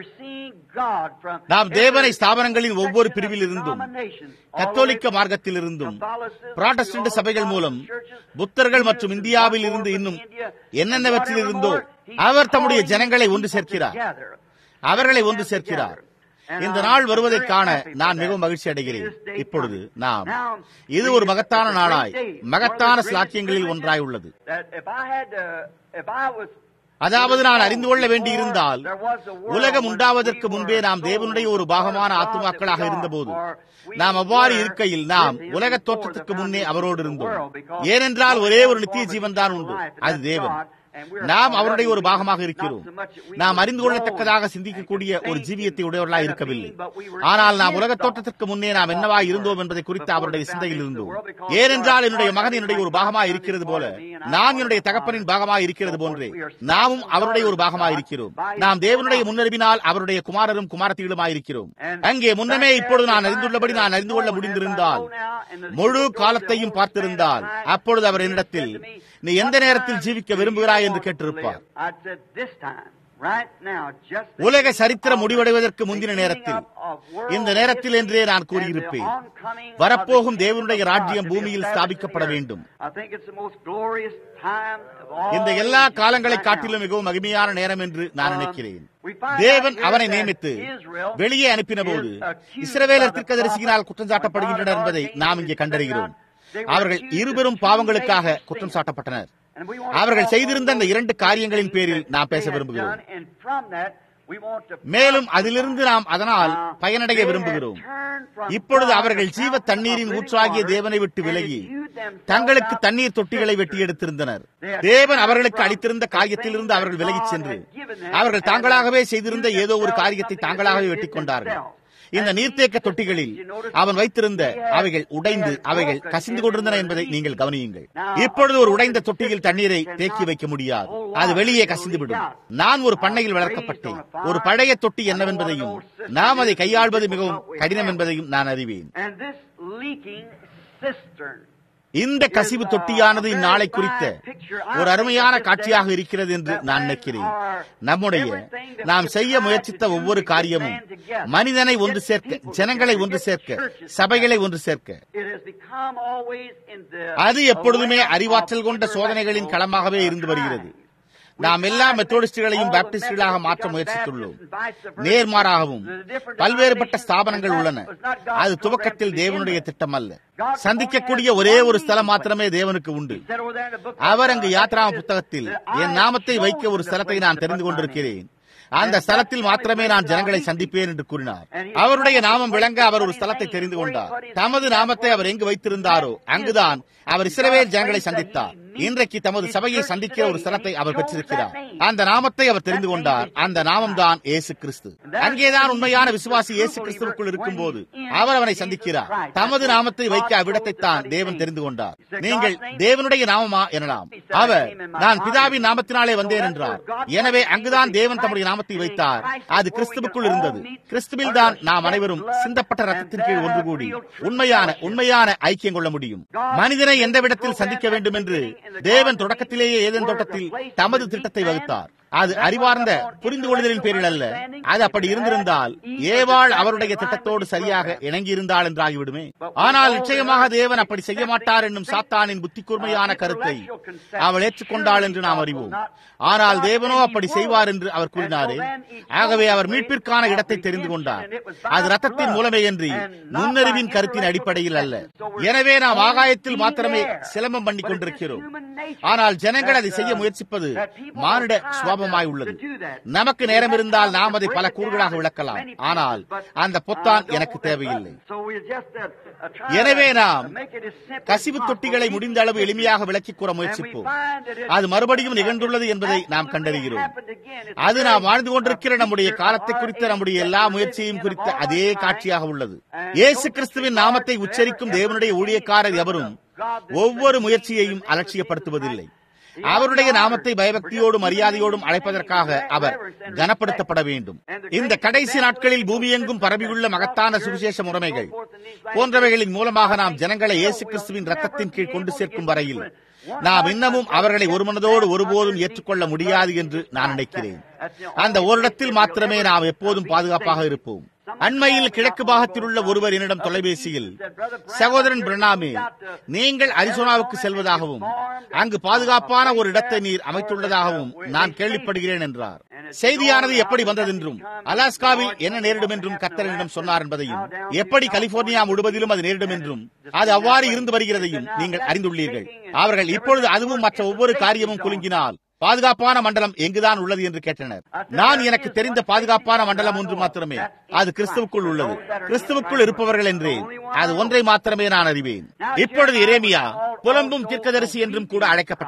A: நாம் தேவனை ஸ்தாபனங்களின் ஒவ்வொரு பிரிவில் இருந்தும் கத்தோலிக்க மார்க்கத்தில் இருந்தும் புராட்டஸ்டன்ட் சபைகள் மூலம் புத்தர்கள் மற்றும் இந்தியாவில் இருந்து இன்னும் என்னென்னவற்றில் இருந்தோ அவர் தம்முடைய ஜனங்களை ஒன்று சேர்க்கிறார் அவர்களை ஒன்று சேர்க்கிறார் இந்த நாள் வருவதை காண நான் மிகவும் மகிழ்ச்சி அடைகிறேன் இப்பொழுது நாம் இது ஒரு மகத்தான நாளாய் மகத்தான சிலாக்கியங்களில் ஒன்றாய் உள்ளது அதாவது நான் அறிந்து கொள்ள வேண்டியிருந்தால் உலகம் உண்டாவதற்கு முன்பே நாம் தேவனுடைய ஒரு பாகமான ஆத்துமாக்களாக இருந்தபோது நாம் அவ்வாறு இருக்கையில் நாம் உலக தோற்றத்துக்கு முன்னே அவரோடு இருந்தோம் ஏனென்றால் ஒரே ஒரு நித்திய ஜீவன் தான் உண்டு அது தேவன் நாம் அவருடைய ஒரு பாகமாக இருக்கிறோம் நாம் அறிந்து கொள்ளத்தக்கதாக சிந்திக்கக்கூடிய ஒரு ஜீவியத்தை உடையவர்களாக இருக்கவில்லை ஆனால் நாம் உலக தோற்றத்திற்கு முன்னே நாம் என்னவா இருந்தோம் என்பதை குறித்து அவருடைய சிந்தையில் இருந்தோம் ஏனென்றால் என்னுடைய மகன் என்னுடைய ஒரு பாகமாக இருக்கிறது போல நான் என்னுடைய தகப்பனின் பாகமாக இருக்கிறது போன்றே நாமும் அவருடைய ஒரு பாகமாக இருக்கிறோம் நாம் தேவனுடைய முன்னறிவினால் அவருடைய குமாரரும் குமாரத்திகளுமாய் இருக்கிறோம் அங்கே முன்னமே இப்பொழுது நான் அறிந்துள்ளபடி நான் அறிந்து கொள்ள முடிந்திருந்தால் முழு காலத்தையும் பார்த்திருந்தால் அப்பொழுது அவர் என்னிடத்தில் நீ எந்த நேரத்தில் ஜீவிக்க விரும்புகிறாய் என்று கேட்டிருப்பார் உலக சரித்திரம் முடிவடைவதற்கு முந்தின நேரத்தில் இந்த நேரத்தில் என்றே நான் கூறியிருப்பேன் வரப்போகும் தேவனுடைய ராஜ்யம் பூமியில் ஸ்தாபிக்கப்பட வேண்டும் இந்த எல்லா காலங்களை காட்டிலும் மிகவும் மகிமையான நேரம் என்று நான் நினைக்கிறேன் தேவன் அவனை நியமித்து வெளியே அனுப்பின போது இஸ்ரவேலர் தீர்க்கதரிசியினால் குற்றம் சாட்டப்படுகின்றனர் என்பதை நாம் இங்கே கண்டறிகிறோம் அவர்கள் இருபெரும் பாவங்களுக்காக குற்றம் சாட்டப்பட்டனர் அவர்கள் செய்திருந்த அந்த இரண்டு காரியங்களின் பேரில் நாம் பேச விரும்புகிறோம் மேலும் அதிலிருந்து நாம் அதனால் பயனடைய விரும்புகிறோம் இப்பொழுது அவர்கள் ஜீவ தண்ணீரின் ஊற்றாகிய தேவனை விட்டு விலகி தங்களுக்கு தண்ணீர் தொட்டிகளை வெட்டி எடுத்திருந்தனர் தேவன் அவர்களுக்கு அளித்திருந்த காரியத்திலிருந்து அவர்கள் விலகிச் சென்று அவர்கள் தாங்களாகவே செய்திருந்த ஏதோ ஒரு காரியத்தை தாங்களாகவே வெட்டி கொண்டார்கள் இந்த நீர்த்தேக்க தொட்டிகளில் அவன் வைத்திருந்த அவைகள் உடைந்து அவைகள் கசிந்து கொண்டிருந்தன என்பதை நீங்கள் கவனியுங்கள் இப்பொழுது ஒரு உடைந்த தொட்டியில் தண்ணீரை தேக்கி வைக்க முடியாது அது வெளியே கசிந்துவிடும் நான் ஒரு பண்ணையில் வளர்க்கப்பட்டேன் ஒரு பழைய தொட்டி என்னவென்பதையும் நாம் அதை கையாள்வது மிகவும் கடினம் என்பதையும் நான் அறிவேன் இந்த கசிவு தொட்டியானது இந்நாளை குறித்த ஒரு அருமையான காட்சியாக இருக்கிறது என்று நான் நினைக்கிறேன் நம்முடைய நாம் செய்ய முயற்சித்த ஒவ்வொரு காரியமும் மனிதனை ஒன்று சேர்க்க ஜனங்களை ஒன்று சேர்க்க சபைகளை ஒன்று சேர்க்க அது எப்பொழுதுமே அறிவாற்றல் கொண்ட சோதனைகளின் களமாகவே இருந்து வருகிறது நாம் எல்லா மெத்தோடிஸ்டுகளையும் பாப்டிஸ்டுகளாக மாற்ற முயற்சித்துள்ளோம் நேர்மாறாகவும் பல்வேறுபட்ட ஸ்தாபனங்கள் உள்ளன அது துவக்கத்தில் தேவனுடைய திட்டம் அல்ல சந்திக்கக்கூடிய ஒரே ஒரு ஸ்தலம் மாத்திரமே தேவனுக்கு உண்டு அவர் அங்கு யாத்ராம புத்தகத்தில் என் நாமத்தை வைக்க ஒரு ஸ்தலத்தை நான் தெரிந்து கொண்டிருக்கிறேன் அந்த ஸ்தலத்தில் மாத்திரமே நான் ஜனங்களை சந்திப்பேன் என்று கூறினார் அவருடைய நாமம் விளங்க அவர் ஒரு ஸ்தலத்தை தெரிந்து கொண்டார் தமது நாமத்தை அவர் எங்கு வைத்திருந்தாரோ அங்குதான் அவர் இஸ்ரவேல் ஜனங்களை சந்தித்தார் இன்றைக்கு தமது சபையை சந்திக்கிற ஒரு ஸ்தலத்தை அவர் பெற்றிருக்கிறார் அந்த நாமத்தை அவர் தெரிந்து கொண்டார் அந்த நாமம் தான் ஏசு கிறிஸ்து அங்கேதான் உண்மையான விசுவாசி ஏசு கிறிஸ்துவுக்குள் இருக்கும் போது அவர் அவனை சந்திக்கிறார் தமது நாமத்தை வைக்க அவ்விடத்தை தான் தேவன் தெரிந்து கொண்டார் நீங்கள் தேவனுடைய நாமமா எனலாம் அவர் நான் பிதாவின் நாமத்தினாலே வந்தேன் என்றார் எனவே அங்குதான் தேவன் தம்முடைய நாமத்தை வைத்தார் அது கிறிஸ்துவுக்குள் இருந்தது கிறிஸ்துவில் தான் நாம் அனைவரும் சிந்தப்பட்ட ரத்தத்தின் கீழ் ஒன்று கூடி உண்மையான உண்மையான ஐக்கியம் கொள்ள முடியும் மனிதனை எந்த விடத்தில் சந்திக்க வேண்டும் என்று தேவன் தொடக்கத்திலேயே ஏதேன் தோட்டத்தில் தமது திட்டத்தை வகுத்தார் அது அறிவார்ந்த புரிந்து கொள்ளுதலின் பேரில் அல்ல அது அப்படி இருந்திருந்தால் ஏவாள் அவருடைய திட்டத்தோடு சரியாக இணங்கி இருந்தாள் என்றாகிவிடுமே ஆனால் நிச்சயமாக தேவன் அப்படி செய்ய மாட்டார் என்னும் சாத்தானின் புத்தி கூர்மையான கருத்தை அவள் ஏற்றுக்கொண்டாள் என்று நாம் அறிவோம் ஆனால் தேவனோ அப்படி செய்வார் என்று அவர் கூறினாரே ஆகவே அவர் மீட்பிற்கான இடத்தை தெரிந்து கொண்டார் அது ரத்தத்தின் மூலமே என்று நுண்ணறிவின் கருத்தின் அடிப்படையில் அல்ல எனவே நாம் ஆகாயத்தில் மாத்திரமே சிலம்பம் பண்ணி கொண்டிருக்கிறோம் ஆனால் ஜனங்கள் அதை செய்ய முயற்சிப்பது மானிட சுவாபமாய் உள்ளது நமக்கு நேரம் இருந்தால் நாம் அதை பல கூறுகளாக விளக்கலாம் ஆனால் அந்த பொத்தான் எனக்கு தேவையில்லை எனவே நாம் கசிவு தொட்டிகளை முடிந்த அளவு எளிமையாக விளக்கி கூற முயற்சிப்போம் அது மறுபடியும் நிகழ்ந்துள்ளது என்பதை நாம் கண்டறிகிறோம் அது நாம் வாழ்ந்து கொண்டிருக்கிற நம்முடைய காலத்தை குறித்த நம்முடைய எல்லா முயற்சியையும் குறித்த அதே காட்சியாக உள்ளது இயேசு கிறிஸ்துவின் நாமத்தை உச்சரிக்கும் தேவனுடைய ஊழியக்காரர் எவரும் ஒவ்வொரு முயற்சியையும் அலட்சியப்படுத்துவதில்லை அவருடைய நாமத்தை பயபக்தியோடும் மரியாதையோடும் அழைப்பதற்காக அவர் கனப்படுத்தப்பட வேண்டும் இந்த கடைசி நாட்களில் பூமியெங்கும் பரவியுள்ள மகத்தான சுவிசேஷ முறைமைகள் போன்றவைகளின் மூலமாக நாம் ஜனங்களை இயேசு கிறிஸ்துவின் ரத்தத்தின் கீழ் கொண்டு சேர்க்கும் வரையில் நாம் இன்னமும் அவர்களை ஒரு மனதோடு ஒருபோதும் ஏற்றுக்கொள்ள முடியாது என்று நான் நினைக்கிறேன் அந்த ஓரிடத்தில் மாத்திரமே நாம் எப்போதும் பாதுகாப்பாக இருப்போம் அண்மையில் கிழக்கு பாகத்தில் உள்ள ஒருவர் என்னிடம் தொலைபேசியில் சகோதரன் பிரணாமே நீங்கள் அரிசோனாவுக்கு செல்வதாகவும் அங்கு பாதுகாப்பான ஒரு இடத்தை நீர் அமைத்துள்ளதாகவும் நான் கேள்விப்படுகிறேன் என்றார் செய்தியானது எப்படி வந்ததென்றும் அலாஸ்காவில் என்ன நேரிடும் என்றும் கத்தரனிடம் சொன்னார் என்பதையும் எப்படி கலிபோர்னியா முழுவதிலும் அது நேரிடும் என்றும் அது அவ்வாறு இருந்து வருகிறதையும் நீங்கள் அறிந்துள்ளீர்கள் அவர்கள் இப்பொழுது அதுவும் மற்ற ஒவ்வொரு காரியமும் குலுங்கினால் பாதுகாப்பான மண்டலம் எங்குதான் உள்ளது என்று கேட்டனர் நான் எனக்கு தெரிந்த பாதுகாப்பான மண்டலம் ஒன்று மாத்திரமே அது கிறிஸ்துவுக்குள் உள்ளது கிறிஸ்துவுக்குள் இருப்பவர்கள் என்றேன் அது ஒன்றை மாத்திரமே நான் அறிவேன் இப்பொழுது இரேமியா புலம்பும் தீர்க்கதரிசி என்றும் கூட அழைக்கப்பட்டான்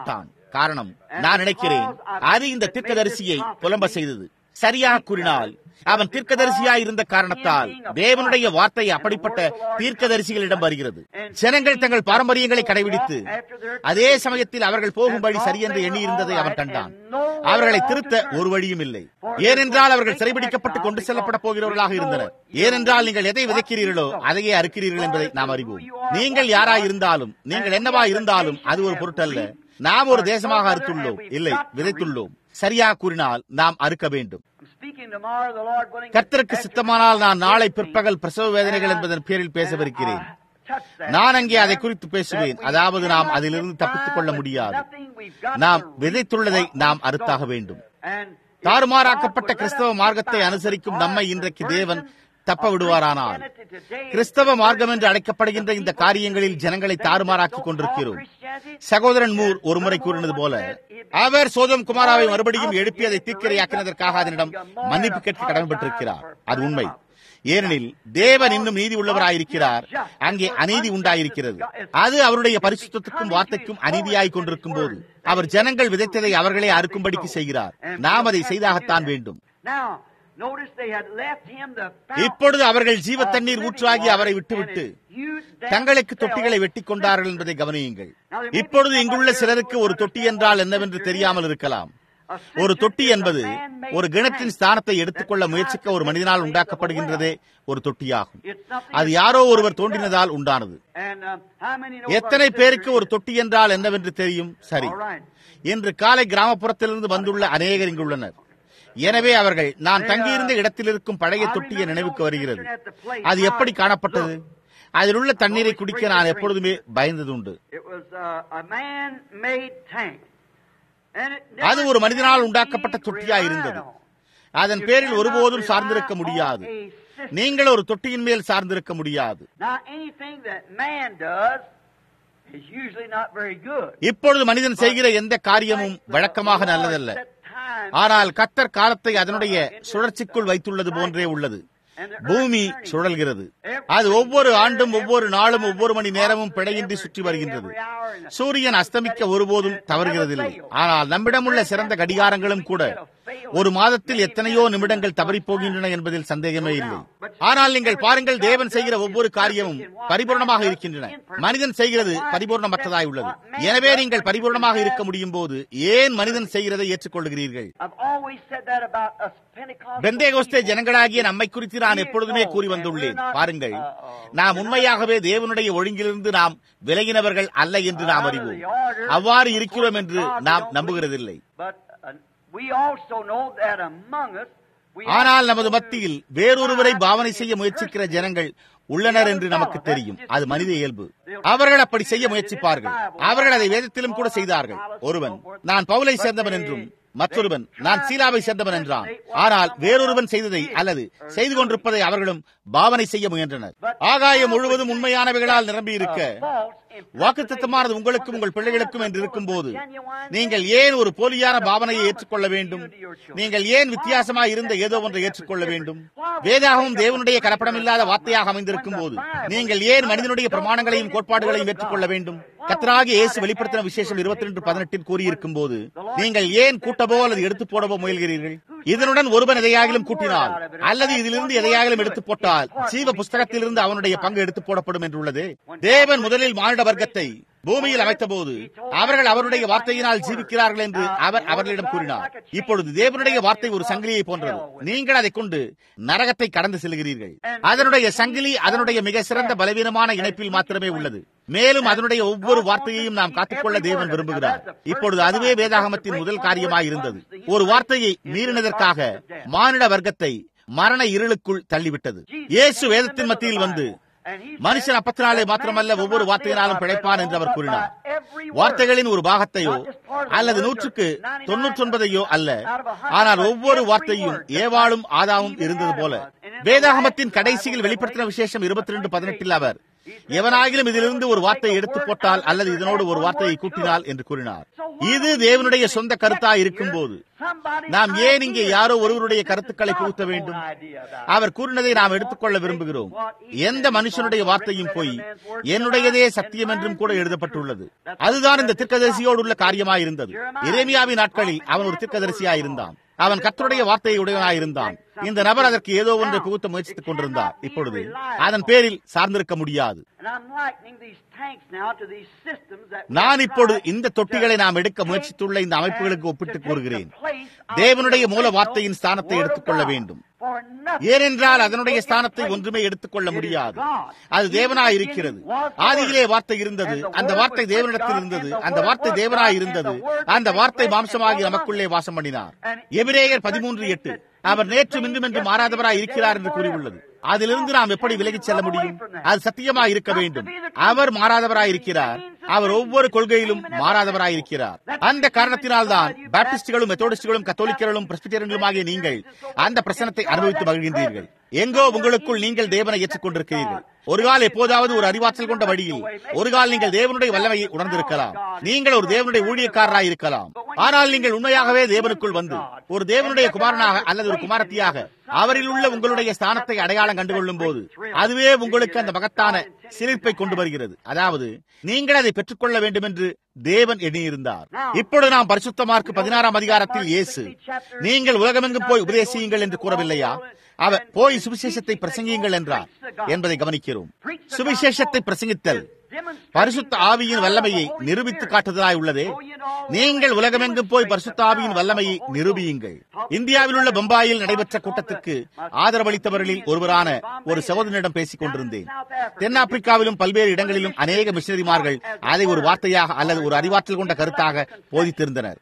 A: காரணம் நான் நினைக்கிறேன் அது இந்த தீர்க்கதரிசியை புலம்ப செய்தது சரியாக கூறினால் அவன் தீர்க்கதரிசியாய் இருந்த காரணத்தால் தேவனுடைய வார்த்தை அப்படிப்பட்ட தீர்க்கதரிசிகளிடம் வருகிறது ஜனங்கள் தங்கள் பாரம்பரியங்களை கடைபிடித்து அதே சமயத்தில் அவர்கள் போகும்படி சரியென்று எண்ணி இருந்ததை அவன் கண்டான் அவர்களை திருத்த ஒரு வழியும் இல்லை ஏனென்றால் அவர்கள் சிறைபிடிக்கப்பட்டு கொண்டு செல்லப்பட போகிறவர்களாக இருந்தனர் ஏனென்றால் நீங்கள் எதை விதைக்கிறீர்களோ அதையே அறுக்கிறீர்கள் என்பதை நாம் அறிவோம் நீங்கள் யாராய் இருந்தாலும் நீங்கள் என்னவா இருந்தாலும் அது ஒரு பொருட்டல்ல நாம் ஒரு தேசமாக அறுத்துள்ளோம் இல்லை விதைத்துள்ளோம் சரியாக கூறினால் நாம் அறுக்க வேண்டும் கர்த்தருக்கு சித்தமானால் நான் நாளை பிற்பகல் பிரசவ வேதனைகள் என்பதன் பேரில் பேசவிருக்கிறேன் நான் அங்கே அதை குறித்து பேசுவேன் அதாவது நாம் அதிலிருந்து தப்பித்துக் கொள்ள முடியாது நாம் விதைத்துள்ளதை நாம் அறுத்தாக வேண்டும் தாறுமாறாக்கப்பட்ட கிறிஸ்தவ மார்க்கத்தை அனுசரிக்கும் நம்மை இன்றைக்கு தேவன் தப்ப விடுவாரானால் கிறிஸ்தவ மார்க்கம் என்று அழைக்கப்படுகின்ற இந்த காரியங்களில் ஜனங்களை தாறுமாறாக்கிக் கொண்டிருக்கிறோம் சகோதரன் மூர் ஒருமுறை கூறினது போல அவர் சோதம் குமாராவை மறுபடியும் எழுப்பி அதை தீக்கிரையாக்கினதற்காக அதனிடம் மன்னிப்பு கேட்க கடமைப்பட்டிருக்கிறார் அது உண்மை ஏனெனில் தேவன் இன்னும் நீதி உள்ளவராயிருக்கிறார் அங்கே அநீதி உண்டாயிருக்கிறது அது அவருடைய பரிசுத்தத்துக்கும் வார்த்தைக்கும் அநீதியாய் கொண்டிருக்கும் போது அவர் ஜனங்கள் விதைத்ததை அவர்களே அறுக்கும்படிக்கு செய்கிறார் நாம் அதை செய்தாகத்தான் வேண்டும் இப்பொழுது அவர்கள் ஜீவ தண்ணீர் ஊற்றாகி அவரை விட்டுவிட்டு தங்களுக்கு தொட்டிகளை வெட்டி கொண்டார்கள் என்பதை கவனியுங்கள் இப்பொழுது இங்குள்ள சிலருக்கு ஒரு தொட்டி என்றால் என்னவென்று தெரியாமல் இருக்கலாம் ஒரு தொட்டி என்பது ஒரு கிணத்தின் ஸ்தானத்தை எடுத்துக்கொள்ள முயற்சிக்க ஒரு மனிதனால் உண்டாக்கப்படுகின்றதே ஒரு தொட்டியாகும் அது யாரோ ஒருவர் தோன்றினதால் உண்டானது எத்தனை பேருக்கு ஒரு தொட்டி என்றால் என்னவென்று தெரியும் சரி இன்று காலை கிராமப்புறத்திலிருந்து வந்துள்ள அநேகர் இங்குள்ளனர் எனவே அவர்கள் நான் தங்கியிருந்த இடத்தில் இருக்கும் பழைய தொட்டிய நினைவுக்கு வருகிறது அது எப்படி காணப்பட்டது அதில் உள்ள தண்ணீரை குடிக்க நான் எப்பொழுதுமே பயந்தது உண்டு அது ஒரு மனிதனால் உண்டாக்கப்பட்ட தொட்டியா இருந்தது அதன் பேரில் ஒருபோதும் சார்ந்திருக்க முடியாது நீங்கள் ஒரு தொட்டியின் மேல் சார்ந்திருக்க முடியாது இப்பொழுது மனிதன் செய்கிற எந்த காரியமும் வழக்கமாக நல்லதல்ல ஆனால் கத்தர் காலத்தை அதனுடைய சுழற்சிக்குள் வைத்துள்ளது போன்றே உள்ளது பூமி சுழல்கிறது அது ஒவ்வொரு ஆண்டும் ஒவ்வொரு நாளும் ஒவ்வொரு மணி நேரமும் பிழையின்றி சுற்றி வருகின்றது சூரியன் அஸ்தமிக்க ஒருபோதும் தவறுகிறதில்லை ஆனால் நம்மிடம் உள்ள சிறந்த கடிகாரங்களும் கூட ஒரு மாதத்தில் எத்தனையோ நிமிடங்கள் தவறி போகின்றன என்பதில் சந்தேகமே இல்லை ஆனால் நீங்கள் பாருங்கள் தேவன் செய்கிற ஒவ்வொரு காரியமும் பரிபூர்ணமாக இருக்கின்றன மனிதன் செய்கிறது பரிபூர்ணமற்றதாய் உள்ளது எனவே நீங்கள் பரிபூர்ணமாக இருக்க முடியும் போது ஏன் மனிதன் செய்கிறதை ஏற்றுக்கொள்கிறீர்கள் பெந்தேகோஸ்தே ஜனங்களாகிய நம்மை குறித்து நான் எப்பொழுதுமே கூறி வந்துள்ளேன் பாருங்கள் நாம் உண்மையாகவே தேவனுடைய ஒழுங்கிலிருந்து நாம் விலகினவர்கள் அல்ல என்று நாம் அறிவோம் அவ்வாறு இருக்கிறோம் என்று நாம் நம்புகிறதில்லை ஆனால் நமது மத்தியில் வேறொருவரை பாவனை செய்ய முயற்சிக்கிற ஜனங்கள் உள்ளனர் என்று நமக்கு தெரியும் அது மனித இயல்பு அவர்கள் அப்படி செய்ய முயற்சிப்பார்கள் அவர்கள் அதை வேதத்திலும் கூட செய்தார்கள் ஒருவன் நான் பவுலை சேர்ந்தவன் என்றும் மற்றொருவன் நான் சீலாவை சேர்ந்தவன் என்றான் ஆனால் வேறொருவன் செய்ததை அல்லது செய்து கொண்டிருப்பதை அவர்களும் பாவனை செய்ய முயன்றனர் ஆகாயம் முழுவதும் உண்மையானவைகளால் நிரம்பி இருக்க வாக்குத்தத்தமானது உங்களுக்கும் உங்கள் பிள்ளைகளுக்கும் என்று இருக்கும் போது நீங்கள் ஏன் ஒரு போலியான பாவனையை ஏற்றுக்கொள்ள வேண்டும் நீங்கள் ஏன் வித்தியாசமாக இருந்த ஏதோ ஒன்றை ஏற்றுக்கொள்ள வேண்டும் வேதாகவும் தேவனுடைய கலப்படமில்லாத வார்த்தையாக அமைந்திருக்கும் போது நீங்கள் ஏன் மனிதனுடைய பிரமாணங்களையும் கோட்பாடுகளையும் ஏற்றுக்கொள்ள வேண்டும் கத்தராக இயேசு வெளிப்படுத்தின விசேஷம் இருபத்தி ரெண்டு பதினெட்டில் கூறியிருக்கும் போது நீங்கள் ஏன் கூட்டவோ அல்லது எடுத்து போடவோ முயல்கிறீர்கள் இதனுடன் ஒருவன் எதையாகிலும் கூட்டினால் அல்லது இதிலிருந்து எதையாகிலும் எடுத்து போட்டால் ஜீவ புஸ்தகத்திலிருந்து அவனுடைய பங்கு எடுத்து போடப்படும் என்றுள்ளது தேவன் முதலில் மானிட வர்க்கத்தை பூமியில் அமைத்த போது அவர்கள் அவருடைய வார்த்தையினால் ஜீவிக்கிறார்கள் என்று அவர் அவர்களிடம் கூறினார் இப்பொழுது தேவனுடைய வார்த்தை ஒரு சங்கிலியை போன்றது நீங்கள் அதை கொண்டு நரகத்தை கடந்து செல்கிறீர்கள் அதனுடைய சங்கிலி அதனுடைய மிக சிறந்த பலவீனமான இணைப்பில் மாத்திரமே உள்ளது மேலும் அதனுடைய ஒவ்வொரு வார்த்தையையும் நாம் காத்துக்கொள்ள தேவன் விரும்புகிறார் இப்பொழுது அதுவே வேதாகமத்தின் முதல் காரியமாய் இருந்தது ஒரு வார்த்தையை மீறினதற்காக மானிட வர்க்கத்தை மரண இருளுக்குள் தள்ளிவிட்டது இயேசு வேதத்தின் மத்தியில் வந்து மனுஷன் அப்பத்தினாலே மாத்திரமல்ல ஒவ்வொரு வார்த்தையினாலும் பிழைப்பான் என்று அவர் கூறினார் வார்த்தைகளின் ஒரு பாகத்தையோ அல்லது நூற்றுக்கு தொன்னூற்றி ஒன்பதையோ அல்ல ஆனால் ஒவ்வொரு வார்த்தையும் ஏவாளும் ஆதாவும் இருந்தது போல வேதாகமத்தின் கடைசியில் வெளிப்படுத்தின விசேஷம் இருபத்தி ரெண்டு பதினெட்டில் அவர் எவனாகிலும் இதிலிருந்து ஒரு வார்த்தையை எடுத்து போட்டால் அல்லது இதனோடு ஒரு வார்த்தையை கூட்டினால் என்று கூறினார் இது தேவனுடைய சொந்த கருத்தா இருக்கும் போது நாம் ஏன் இங்கே யாரோ ஒருவருடைய கருத்துக்களை புகுத்த வேண்டும் அவர் கூறினதை நாம் எடுத்துக்கொள்ள விரும்புகிறோம் எந்த மனுஷனுடைய வார்த்தையும் போய் என்னுடையதே சத்தியம் என்றும் கூட எழுதப்பட்டுள்ளது அதுதான் இந்த திர்க்கதரிசியோடு உள்ள காரியமாயிருந்தது இறைமியாவின் நாட்களில் அவன் ஒரு திர்க்கதரிசியாயிருந்தான் அவன் கத்தருடைய வார்த்தையை உடையவனாயிருந்தான் இந்த நபர் அதற்கு ஏதோ ஒன்றை புகுத்த முயற்சித்துக் கொண்டிருந்தார் இப்பொழுது அதன் பேரில் சார்ந்திருக்க முடியாது நான் இப்பொழுது இந்த தொட்டிகளை நாம் எடுக்க முயற்சித்துள்ள இந்த அமைப்புகளுக்கு ஒப்பிட்டு கூறுகிறேன் தேவனுடைய மூல வார்த்தையின் ஸ்தானத்தை எடுத்துக்கொள்ள வேண்டும் ஏனென்றால் அதனுடைய ஸ்தானத்தை ஒன்றுமே எடுத்துக்கொள்ள முடியாது அது தேவனாய் இருக்கிறது ஆதியிலே வார்த்தை இருந்தது அந்த வார்த்தை தேவனிடத்தில் இருந்தது அந்த வார்த்தை தேவனாய் இருந்தது அந்த வார்த்தை மாம்சமாகி நமக்குள்ளே வாசம் பண்ணினார் எபிரேயர் பதிமூன்று எட்டு அவர் நேற்று இன்றும் என்று மாறாதவராய் இருக்கிறார் என்று கூறியுள்ளது அதிலிருந்து நாம் எப்படி விலகிச் செல்ல முடியும் அது சத்தியமா இருக்க வேண்டும் அவர் மாறாதவராய் இருக்கிறார் அவர் ஒவ்வொரு கொள்கையிலும் மாறாதவராய் இருக்கிறார் அந்த காரணத்தினால் தான் பாப்டிஸ்டுகளும் மெத்தோடிஸ்டுகளும் கத்தோலிக்கர்களும் பிரஸ்பிட்டர்களும் ஆகிய நீங்கள் அந்த பிரசனத்தை அனுபவித்து மகிழ்கின்றீர்கள் எங்கோ உங்களுக்குள் நீங்கள் தேவனை ஏற்றுக்கொண்டிருக்கிறீர்கள் ஒரு கால் எப்போதாவது ஒரு அறிவாற்றல் கொண்ட வழியில் ஒரு கால் நீங்கள் தேவனுடைய வல்லமையை உணர்ந்திருக்கலாம் நீங்கள் ஒரு தேவனுடைய ஊழியக்காரராய் இருக்கலாம் ஆனால் நீங்கள் உண்மையாகவே தேவனுக்குள் வந்து ஒரு தேவனுடைய குமாரனாக அல்லது ஒரு குமாரத்தியாக அவரில் உள்ள உங்களுடைய ஸ்தானத்தை அடையாளம் கண்டுகொள்ளும் போது அதுவே உங்களுக்கு அந்த மகத்தான சிலிர்ப்பை கொண்டு வருகிறது அதாவது நீங்கள் அதை பெற்றுக்கொள்ள வேண்டும் என்று தேவன் எண்ணியிருந்தார் இப்பொழுது நாம் பரிசுத்த மார்க் பதினாறாம் அதிகாரத்தில் இயேசு நீங்கள் உலகமெங்கும் போய் உபதேசியுங்கள் என்று கூறவில்லையா அவர் போய் சுவிசேஷத்தை பிரசங்கியுங்கள் என்றார் என்பதை கவனிக்கிறோம் சுவிசேஷத்தை பிரசங்கித்தல் பரிசுத்த ஆவியின் வல்லமையை நிரூபித்து காட்டுதலாய் உள்ளதே நீங்கள் உலகமெங்கும் போய் பரிசுத்த ஆவியின் வல்லமையை நிரூபியுங்கள் இந்தியாவில் உள்ள பம்பாயில் நடைபெற்ற கூட்டத்திற்கு ஆதரவளித்தவர்களில் ஒருவரான ஒரு சகோதரனிடம் பேசிக் கொண்டிருந்தேன் தென்னாப்பிரிக்காவிலும் பல்வேறு இடங்களிலும் அநேக மிஷனரிமார்கள் அதை ஒரு வார்த்தையாக அல்லது ஒரு அறிவாற்றல் கொண்ட கருத்தாக போதித்திருந்தனர்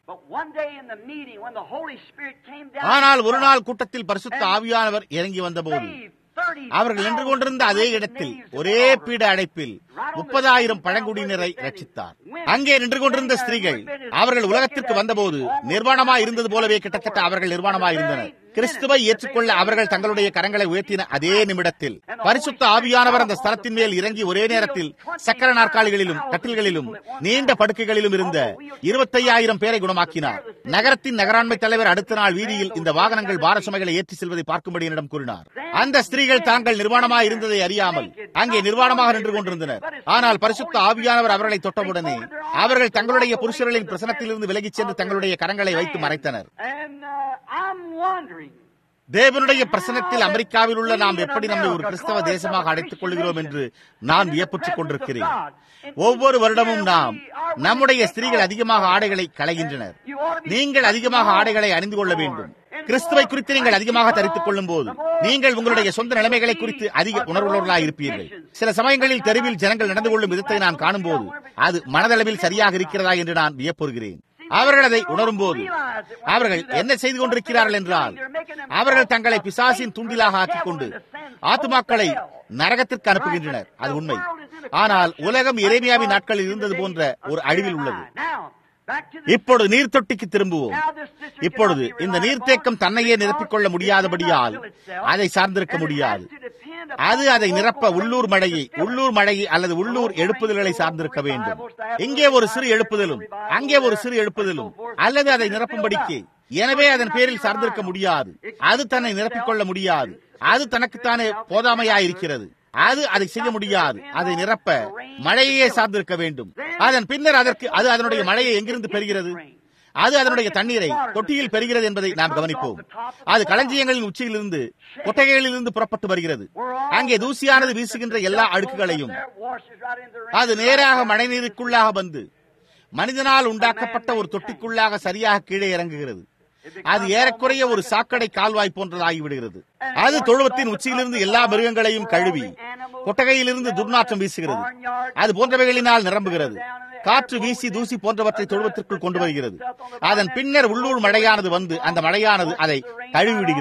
A: ஆனால் ஒரு நாள் கூட்டத்தில் பரிசுத்த ஆவியானவர் இறங்கி வந்தபோது அவர்கள் நின்று கொண்டிருந்த அதே இடத்தில் ஒரே பீட அடைப்பில் முப்பதாயிரம் பழங்குடியினரை ரட்சித்தார் அங்கே நின்று கொண்டிருந்த ஸ்திரீகள் அவர்கள் உலகத்திற்கு வந்தபோது நிர்வாணமாய் இருந்தது போலவே கிட்டத்தட்ட அவர்கள் நிர்வாணமாய் இருந்தனர் கிறிஸ்துவை ஏற்றுக்கொள்ள அவர்கள் தங்களுடைய கரங்களை உயர்த்தின அதே நிமிடத்தில் பரிசுத்த ஆவியானவர் அந்த ஸ்தலத்தின் மேல் இறங்கி ஒரே நேரத்தில் சக்கர நாற்காலிகளிலும் கட்டில்களிலும் நீண்ட படுக்கைகளிலும் இருந்த இருபத்தையாயிரம் பேரை குணமாக்கினார் நகரத்தின் நகராண்மை தலைவர் அடுத்த நாள் வீதியில் இந்த வாகனங்கள் பார சுமைகளை ஏற்றி செல்வதை பார்க்கும்படி என்னிடம் கூறினார் அந்த ஸ்திரீகள் தாங்கள் நிர்வாணமாக இருந்ததை அறியாமல் அங்கே நிர்வாணமாக நின்று கொண்டிருந்தனர் ஆனால் பரிசுத்த ஆவியானவர் அவர்களை தொட்டவுடனே அவர்கள் தங்களுடைய புருஷர்களின் பிரசனத்திலிருந்து விலகிச் சென்று தங்களுடைய கரங்களை வைத்து மறைத்தனர் தேவனுடைய பிரசனத்தில் அமெரிக்காவில் உள்ள நாம் எப்படி நம்மை ஒரு கிறிஸ்தவ தேசமாக அடைத்துக் கொள்கிறோம் என்று நான் வியப்புற்றுக் கொண்டிருக்கிறேன் ஒவ்வொரு வருடமும் நாம் நம்முடைய ஸ்திரீகள் அதிகமாக ஆடைகளை களைகின்றனர் நீங்கள் அதிகமாக ஆடைகளை அணிந்து கொள்ள வேண்டும் கிறிஸ்துவை குறித்து நீங்கள் அதிகமாக தரித்துக் கொள்ளும் போது நீங்கள் உங்களுடைய சொந்த நிலைமைகளை குறித்து அதிக உணர்வுள்ளவர்களாக இருப்பீர்கள் சில சமயங்களில் தெருவில் ஜனங்கள் நடந்து கொள்ளும் விதத்தை நான் காணும் போது அது மனதளவில் சரியாக இருக்கிறதா என்று நான் வியப்புறுகிறேன் அவர்கள் அதை உணரும் போது அவர்கள் என்ன செய்து கொண்டிருக்கிறார்கள் என்றால் அவர்கள் தங்களை பிசாசின் துண்டிலாக ஆக்கிக் கொண்டு ஆத்துமாக்களை நரகத்திற்கு அனுப்புகின்றனர் அது உண்மை ஆனால் உலகம் இறைமையாவின் நாட்களில் இருந்தது போன்ற ஒரு அழிவில் உள்ளது இப்பொழுது நீர் தொட்டிக்கு திரும்புவோம் இப்பொழுது இந்த நீர்த்தேக்கம் தன்னையே நிரப்பிக் கொள்ள முடியாதபடியால் அதை சார்ந்திருக்க முடியாது அது அதை நிரப்ப உள்ளூர் மழையை உள்ளூர் மழையை அல்லது உள்ளூர் எழுப்புதல்களை சார்ந்திருக்க வேண்டும் இங்கே ஒரு சிறு எழுப்புதலும் அங்கே ஒரு சிறு எழுப்புதலும் அல்லது அதை நிரப்பும்படிக்கு எனவே அதன் பேரில் சார்ந்திருக்க முடியாது அது தன்னை நிரப்பிக் கொள்ள முடியாது அது தனக்குத்தானே போதாமையாயிருக்கிறது அது அதை செய்ய முடியாது அதை நிரப்ப மழையே சார்ந்திருக்க வேண்டும் அதன் பின்னர் அதற்கு அது அதனுடைய மழையை எங்கிருந்து பெறுகிறது அது அதனுடைய தண்ணீரை தொட்டியில் பெறுகிறது என்பதை நாம் கவனிப்போம் அது களஞ்சியங்களின் உச்சியிலிருந்து கொட்டகைகளிலிருந்து புறப்பட்டு வருகிறது அங்கே தூசியானது வீசுகின்ற எல்லா அழுக்குகளையும் அது நேராக மழைநீருக்குள்ளாக வந்து மனிதனால் உண்டாக்கப்பட்ட ஒரு தொட்டிக்குள்ளாக சரியாக கீழே இறங்குகிறது அது ஏறக்குறைய ஒரு சாக்கடை கால்வாய் போன்றதாகிவிடுகிறது அது தொழுவத்தின் உச்சியிலிருந்து எல்லா மிருகங்களையும் கழுவி கொட்டகையிலிருந்து துர்நாற்றம் வீசுகிறது அது போன்றவைகளினால் நிரம்புகிறது காற்று வீசி தூசி போன்றவற்றை தொழுவத்திற்குள் கொண்டு வருகிறது அதன் பின்னர் உள்ளூர் மழையானது வந்து அந்த மழையானது அதை கழுவிவிடுகிறது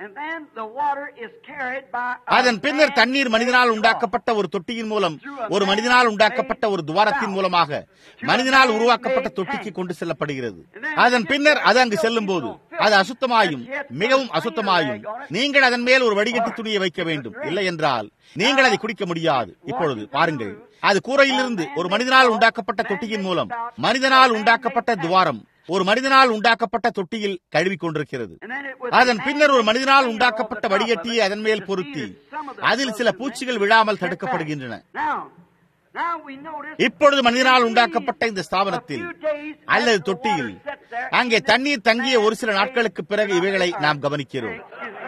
B: And then the water is carried by a
A: அதன் பின்னர்
B: man
A: தண்ணீர் மனிதனால்
B: made
A: உண்டாக்கப்பட்ட ஒரு தொட்டியின் மூலம் ஒரு மனிதனால் உண்டாக்கப்பட்ட ஒரு துவாரத்தின் மூலமாக மனிதனால் உருவாக்கப்பட்ட தொட்டிக்கு கொண்டு செல்லப்படுகிறது அதன் பின்னர் அது அங்கு செல்லும் போது அது அசுத்தமாயும் மிகவும் அசுத்தமாயும் நீங்கள் அதன் மேல் ஒரு வடிகட்டி துணியை வைக்க வேண்டும் இல்லை என்றால் நீங்கள் அதை குடிக்க முடியாது இப்பொழுது பாருங்கள் அது கூரையிலிருந்து ஒரு மனிதனால் உண்டாக்கப்பட்ட தொட்டியின் மூலம் மனிதனால் உண்டாக்கப்பட்ட துவாரம் ஒரு மனிதனால் உண்டாக்கப்பட்ட தொட்டியில் கழுவிக் கொண்டிருக்கிறது
B: And then it was
A: அதன் பின்னர் ஒரு மனிதனால் உண்டாக்கப்பட்ட வடிகட்டியை அதன் மேல் பொருத்தி அதில் சில பூச்சிகள் விழாமல் தடுக்கப்படுகின்றன
B: Now, now we notice
A: இப்பொழுது மனிதனால் உண்டாக்கப்பட்ட இந்த ஸ்தாபனத்தில் அல்லது தொட்டியில் அங்கே தண்ணீர் தங்கிய ஒரு சில நாட்களுக்கு பிறகு இவைகளை நாம் கவனிக்கிறோம்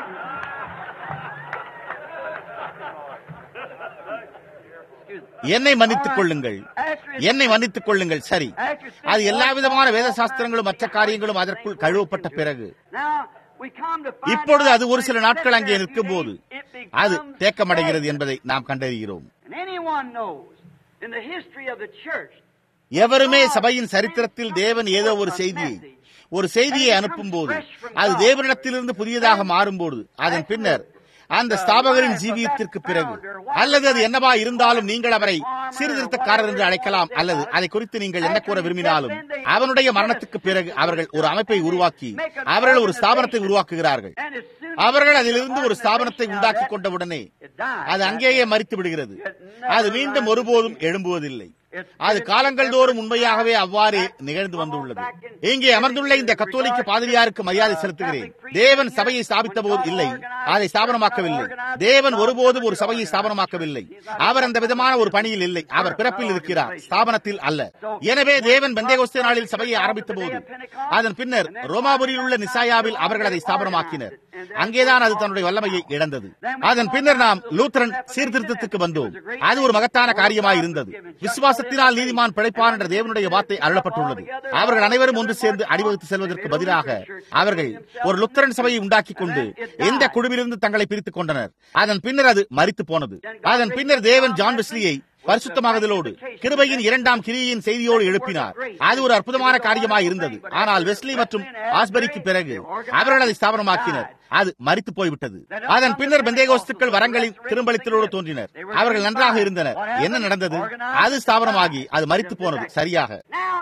A: என்னை மன்னித்துக் கொள்ளுங்கள் என்னை மன்னித்துக் கொள்ளுங்கள் சரி அது எல்லா விதமான வேத சாஸ்திரங்களும் மற்ற காரியங்களும் அதற்குள் கழுவப்பட்ட பிறகு இப்பொழுது அது ஒரு சில நாட்கள் அங்கே நிற்கும் போது அது தேக்கமடைகிறது என்பதை நாம் கண்டறிகிறோம் எவருமே சபையின் சரித்திரத்தில் தேவன் ஏதோ ஒரு செய்தியை ஒரு செய்தியை அனுப்பும் போது அது தேவனிடத்திலிருந்து புதியதாக மாறும்போது அதன் பின்னர் அந்த ஸ்தாபகரின் ஜீவியத்திற்கு பிறகு அல்லது அது என்னவா இருந்தாலும் நீங்கள் அவரை சீர்திருத்தக்காரர் என்று அழைக்கலாம் அல்லது அதை குறித்து நீங்கள் என்ன கூற விரும்பினாலும் அவனுடைய மரணத்துக்கு பிறகு அவர்கள் ஒரு அமைப்பை உருவாக்கி அவர்கள் ஒரு ஸ்தாபனத்தை உருவாக்குகிறார்கள் அவர்கள் அதிலிருந்து ஒரு ஸ்தாபனத்தை உண்டாக்கி கொண்டவுடனே அது அங்கேயே மறித்து விடுகிறது அது மீண்டும் ஒருபோதும் எழும்புவதில்லை அது காலங்கள் தோறும் உண்மையாகவே அவ்வாறே நிகழ்ந்து வந்துள்ளது இங்கே அமர்ந்துள்ள இந்த கத்தோலிக்க பாதிரியாருக்கு மரியாதை செலுத்துகிறேன் தேவன் சபையை ஸ்தாபித்த போது இல்லை அதை ஸ்தாபனமாக்கவில்லை தேவன் ஒருபோதும் ஒரு சபையை ஸ்தாபனமாக்கவில்லை அவர் அந்த விதமான ஒரு பணியில் இல்லை அவர் பிறப்பில் இருக்கிறார் ஸ்தாபனத்தில் அல்ல எனவே தேவன் பெந்தேகோஸ்தே நாளில் சபையை ஆரம்பித்த போது அதன் பின்னர் ரோமாபுரியில் உள்ள நிசாயாவில் அவர்கள் அதை ஸ்தாபனமாக்கினர் அங்கேதான் அது தன்னுடைய வல்லமையை இழந்தது அதன் பின்னர் நாம் லூத்தரன் சீர்திருத்தத்துக்கு வந்தோம் அது ஒரு மகத்தான காரியமாய் இருந்தது விசுவாசத்தினால் நீதிமான் பிழைப்பான் என்ற தேவனுடைய வார்த்தை அருளப்பட்டுள்ளது அவர்கள் அனைவரும் ஒன்று சேர்ந்து அணிவகுத்து செல்வதற்கு பதிலாக அவர்கள் ஒரு லுத்தரன் சபையை உண்டாக்கிக் கொண்டு இந்த குழுவிலிருந்து தங்களை பிரித்துக் கொண்டனர் அதன் பின்னர் அது மறித்து போனது அதன் பின்னர் தேவன் ஜான் வெஸ்லியை பரிசுத்தமாகுதலோடு கிருபையின் இரண்டாம் கிரியின் செய்தியோடு எழுப்பினார் அது ஒரு அற்புதமான காரியமாய் இருந்தது ஆனால் வெஸ்லி மற்றும் ஆஸ்பரிக்கு பிறகு அவர்கள் அதை ஸ்தாபனமாக்கினர் அது மறித்து போய்விட்டது அதன் பின்னர் பெந்தேகோஸ்துக்கள் வரங்களின் திரும்பலித்தலோடு தோன்றினர் அவர்கள் நன்றாக இருந்தனர் என்ன நடந்தது அது ஸ்தாபனமாகி அது மறித்து போனது சரியாக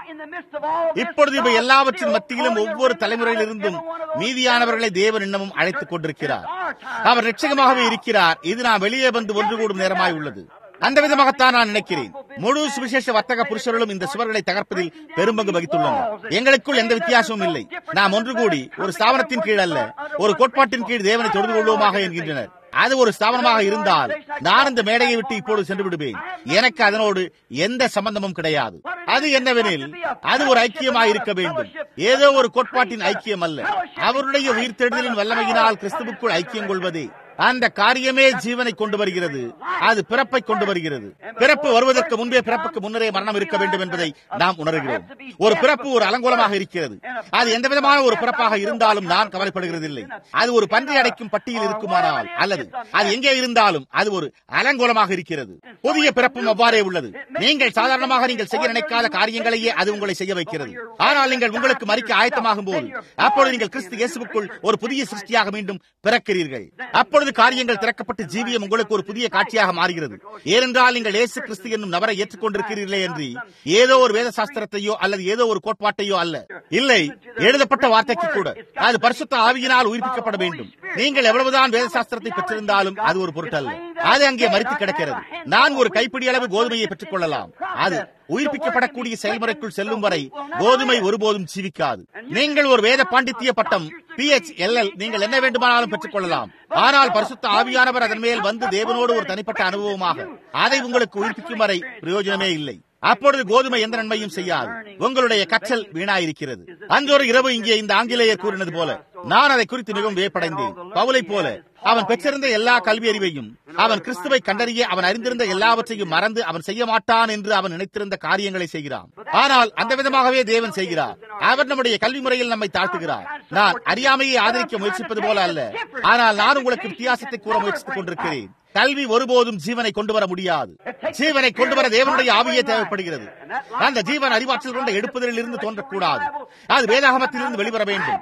A: இப்பொழுது இவை எல்லாவற்றின் மத்தியிலும் ஒவ்வொரு தலைமுறையிலிருந்தும் மீதியானவர்களை தேவன் இன்னமும் அழைத்துக் கொண்டிருக்கிறார் அவர் நிச்சயமாகவே இருக்கிறார் இது நாம் வெளியே வந்து ஒன்று கூடும் நேரமாய் உள்ளது அந்த விதமாகத்தான் நான் நினைக்கிறேன் முழு சுவிசேஷ வர்த்தக புருஷர்களும் இந்த சுவர்களை தகர்ப்பதில் பெரும்பங்கு வகித்துள்ளனர் எங்களுக்குள் எந்த வித்தியாசமும் இல்லை நாம் ஒன்று கூடி ஒரு ஸ்தாபனத்தின் கீழ் அல்ல ஒரு கோட்பாட்டின் கீழ் தேவனை தொழுது கொள்வோமாக என்கின்றனர் அது ஒரு ஸ்தாபனமாக இருந்தால் நான் இந்த மேடையை விட்டு இப்போது சென்று விடுவேன் எனக்கு அதனோடு எந்த சம்பந்தமும் கிடையாது அது என்னவெனில் அது ஒரு ஐக்கியமாக இருக்க வேண்டும் ஏதோ ஒரு கோட்பாட்டின் ஐக்கியம் அல்ல அவருடைய உயிர்த்தெழுதலின் வல்லமையினால் கிறிஸ்துவுக்குள் ஐக்கியம் கொள்வதே அந்த காரியமே ஜீவனை கொண்டு வருகிறது அது பிறப்பை கொண்டு வருகிறது பிறப்பு வருவதற்கு முன்பே பிறப்புக்கு முன்னரே மரணம் இருக்க வேண்டும் என்பதை நாம் உணர்கிறோம் ஒரு பிறப்பு ஒரு அலங்கோலமாக இருக்கிறது அது எந்த விதமான ஒரு பிறப்பாக இருந்தாலும் நான் கவலைப்படுகிறதில்லை அது ஒரு பன்றி அடைக்கும் பட்டியல் இருக்குமானால் அல்லது அது எங்கே இருந்தாலும் அது ஒரு அலங்கோலமாக இருக்கிறது புதிய பிறப்பும் அவ்வாறே உள்ளது நீங்கள் சாதாரணமாக நீங்கள் செய்ய நினைக்காத காரியங்களையே அது உங்களை செய்ய வைக்கிறது ஆனால் நீங்கள் உங்களுக்கு மறிக்க ஆயத்தமாகும் போது அப்பொழுது நீங்கள் கிறிஸ்து இயேசுக்குள் ஒரு புதிய சிருஷ்டியாக மீண்டும் பிறக்கிறீர்கள் அப்பொழுது காரியங்கள் திறக்கப்பட்டு ஜீவியம் உங்களுக்கு ஒரு புதிய காட்சியாக மாறுகிறது ஏனென்றால் நீங்கள் இயேசு கிறிஸ்து என்னும் நபரை ஏற்றுக்கொண்டிருக்கிறீர்களே என்று ஏதோ ஒரு வேத சாஸ்திரத்தையோ அல்லது ஏதோ ஒரு கோட்பாட்டையோ அல்ல இல்லை எழுதப்பட்ட வார்த்தைக்கு கூட அது பரிசுத்த ஆவியினால் உயிர்ப்பிக்கப்பட வேண்டும் நீங்கள் எவ்வளவுதான் வேத சாஸ்திரத்தை பெற்றிருந்தாலும் அது ஒரு பொருட்டல்ல அது அங்கே மறித்து கிடக்கிறது நான் ஒரு கைப்பிடி அளவு கோதுமையை பெற்றுக் கொள்ளலாம் அது உயிர்ப்பிக்கப்படக்கூடிய செயல்முறைக்குள் செல்லும் வரை கோதுமை ஒருபோதும் ஜீவிக்காது நீங்கள் ஒரு வேத பாண்டித்திய பட்டம் பி எச் எல் எல் நீங்கள் என்ன வேண்டுமானாலும் பெற்றுக் கொள்ளலாம் ஆனால் பரிசுத்த ஆவியானவர் அதன் மேல் வந்து தேவனோடு ஒரு தனிப்பட்ட அனுபவமாக அதை உங்களுக்கு உயிர்ப்பிக்கும் வரை பிரயோஜனமே இல்லை அப்பொழுது கோதுமை எந்த நன்மையும் செய்யாது உங்களுடைய கற்றல் வீணாயிருக்கிறது அந்த ஒரு இரவு இங்கே இந்த ஆங்கிலேயர் கூறினது போல நான் அதை குறித்து மிகவும் வியப்படைந்தேன் பவுலை போல அவன் பெற்றிருந்த எல்லா கல்வி அறிவையும் அவன் கிறிஸ்துவை கண்டறிய அவன் அறிந்திருந்த எல்லாவற்றையும் மறந்து அவன் செய்ய மாட்டான் என்று அவன் நினைத்திருந்த காரியங்களை செய்கிறான் ஆனால் அந்த விதமாகவே தேவன் செய்கிறார் அவர் நம்முடைய கல்வி முறையில் நம்மை தாழ்த்துகிறார் நான் அறியாமையை ஆதரிக்க முயற்சிப்பது போல அல்ல ஆனால் நான் உங்களுக்கு வித்தியாசத்தை கூற முயற்சித்துக் கொண்டிருக்கிறேன் கல்வி ஒருபோதும் ஜீவனை கொண்டு வர முடியாது ஜீவனை கொண்டு வர தேவனுடைய ஆவியே தேவைப்படுகிறது அந்த ஜீவன் அறிவாற்றல் கொண்ட எடுப்புதலில் இருந்து தோன்றக்கூடாது அது வேதாகமத்திலிருந்து வெளிவர வேண்டும்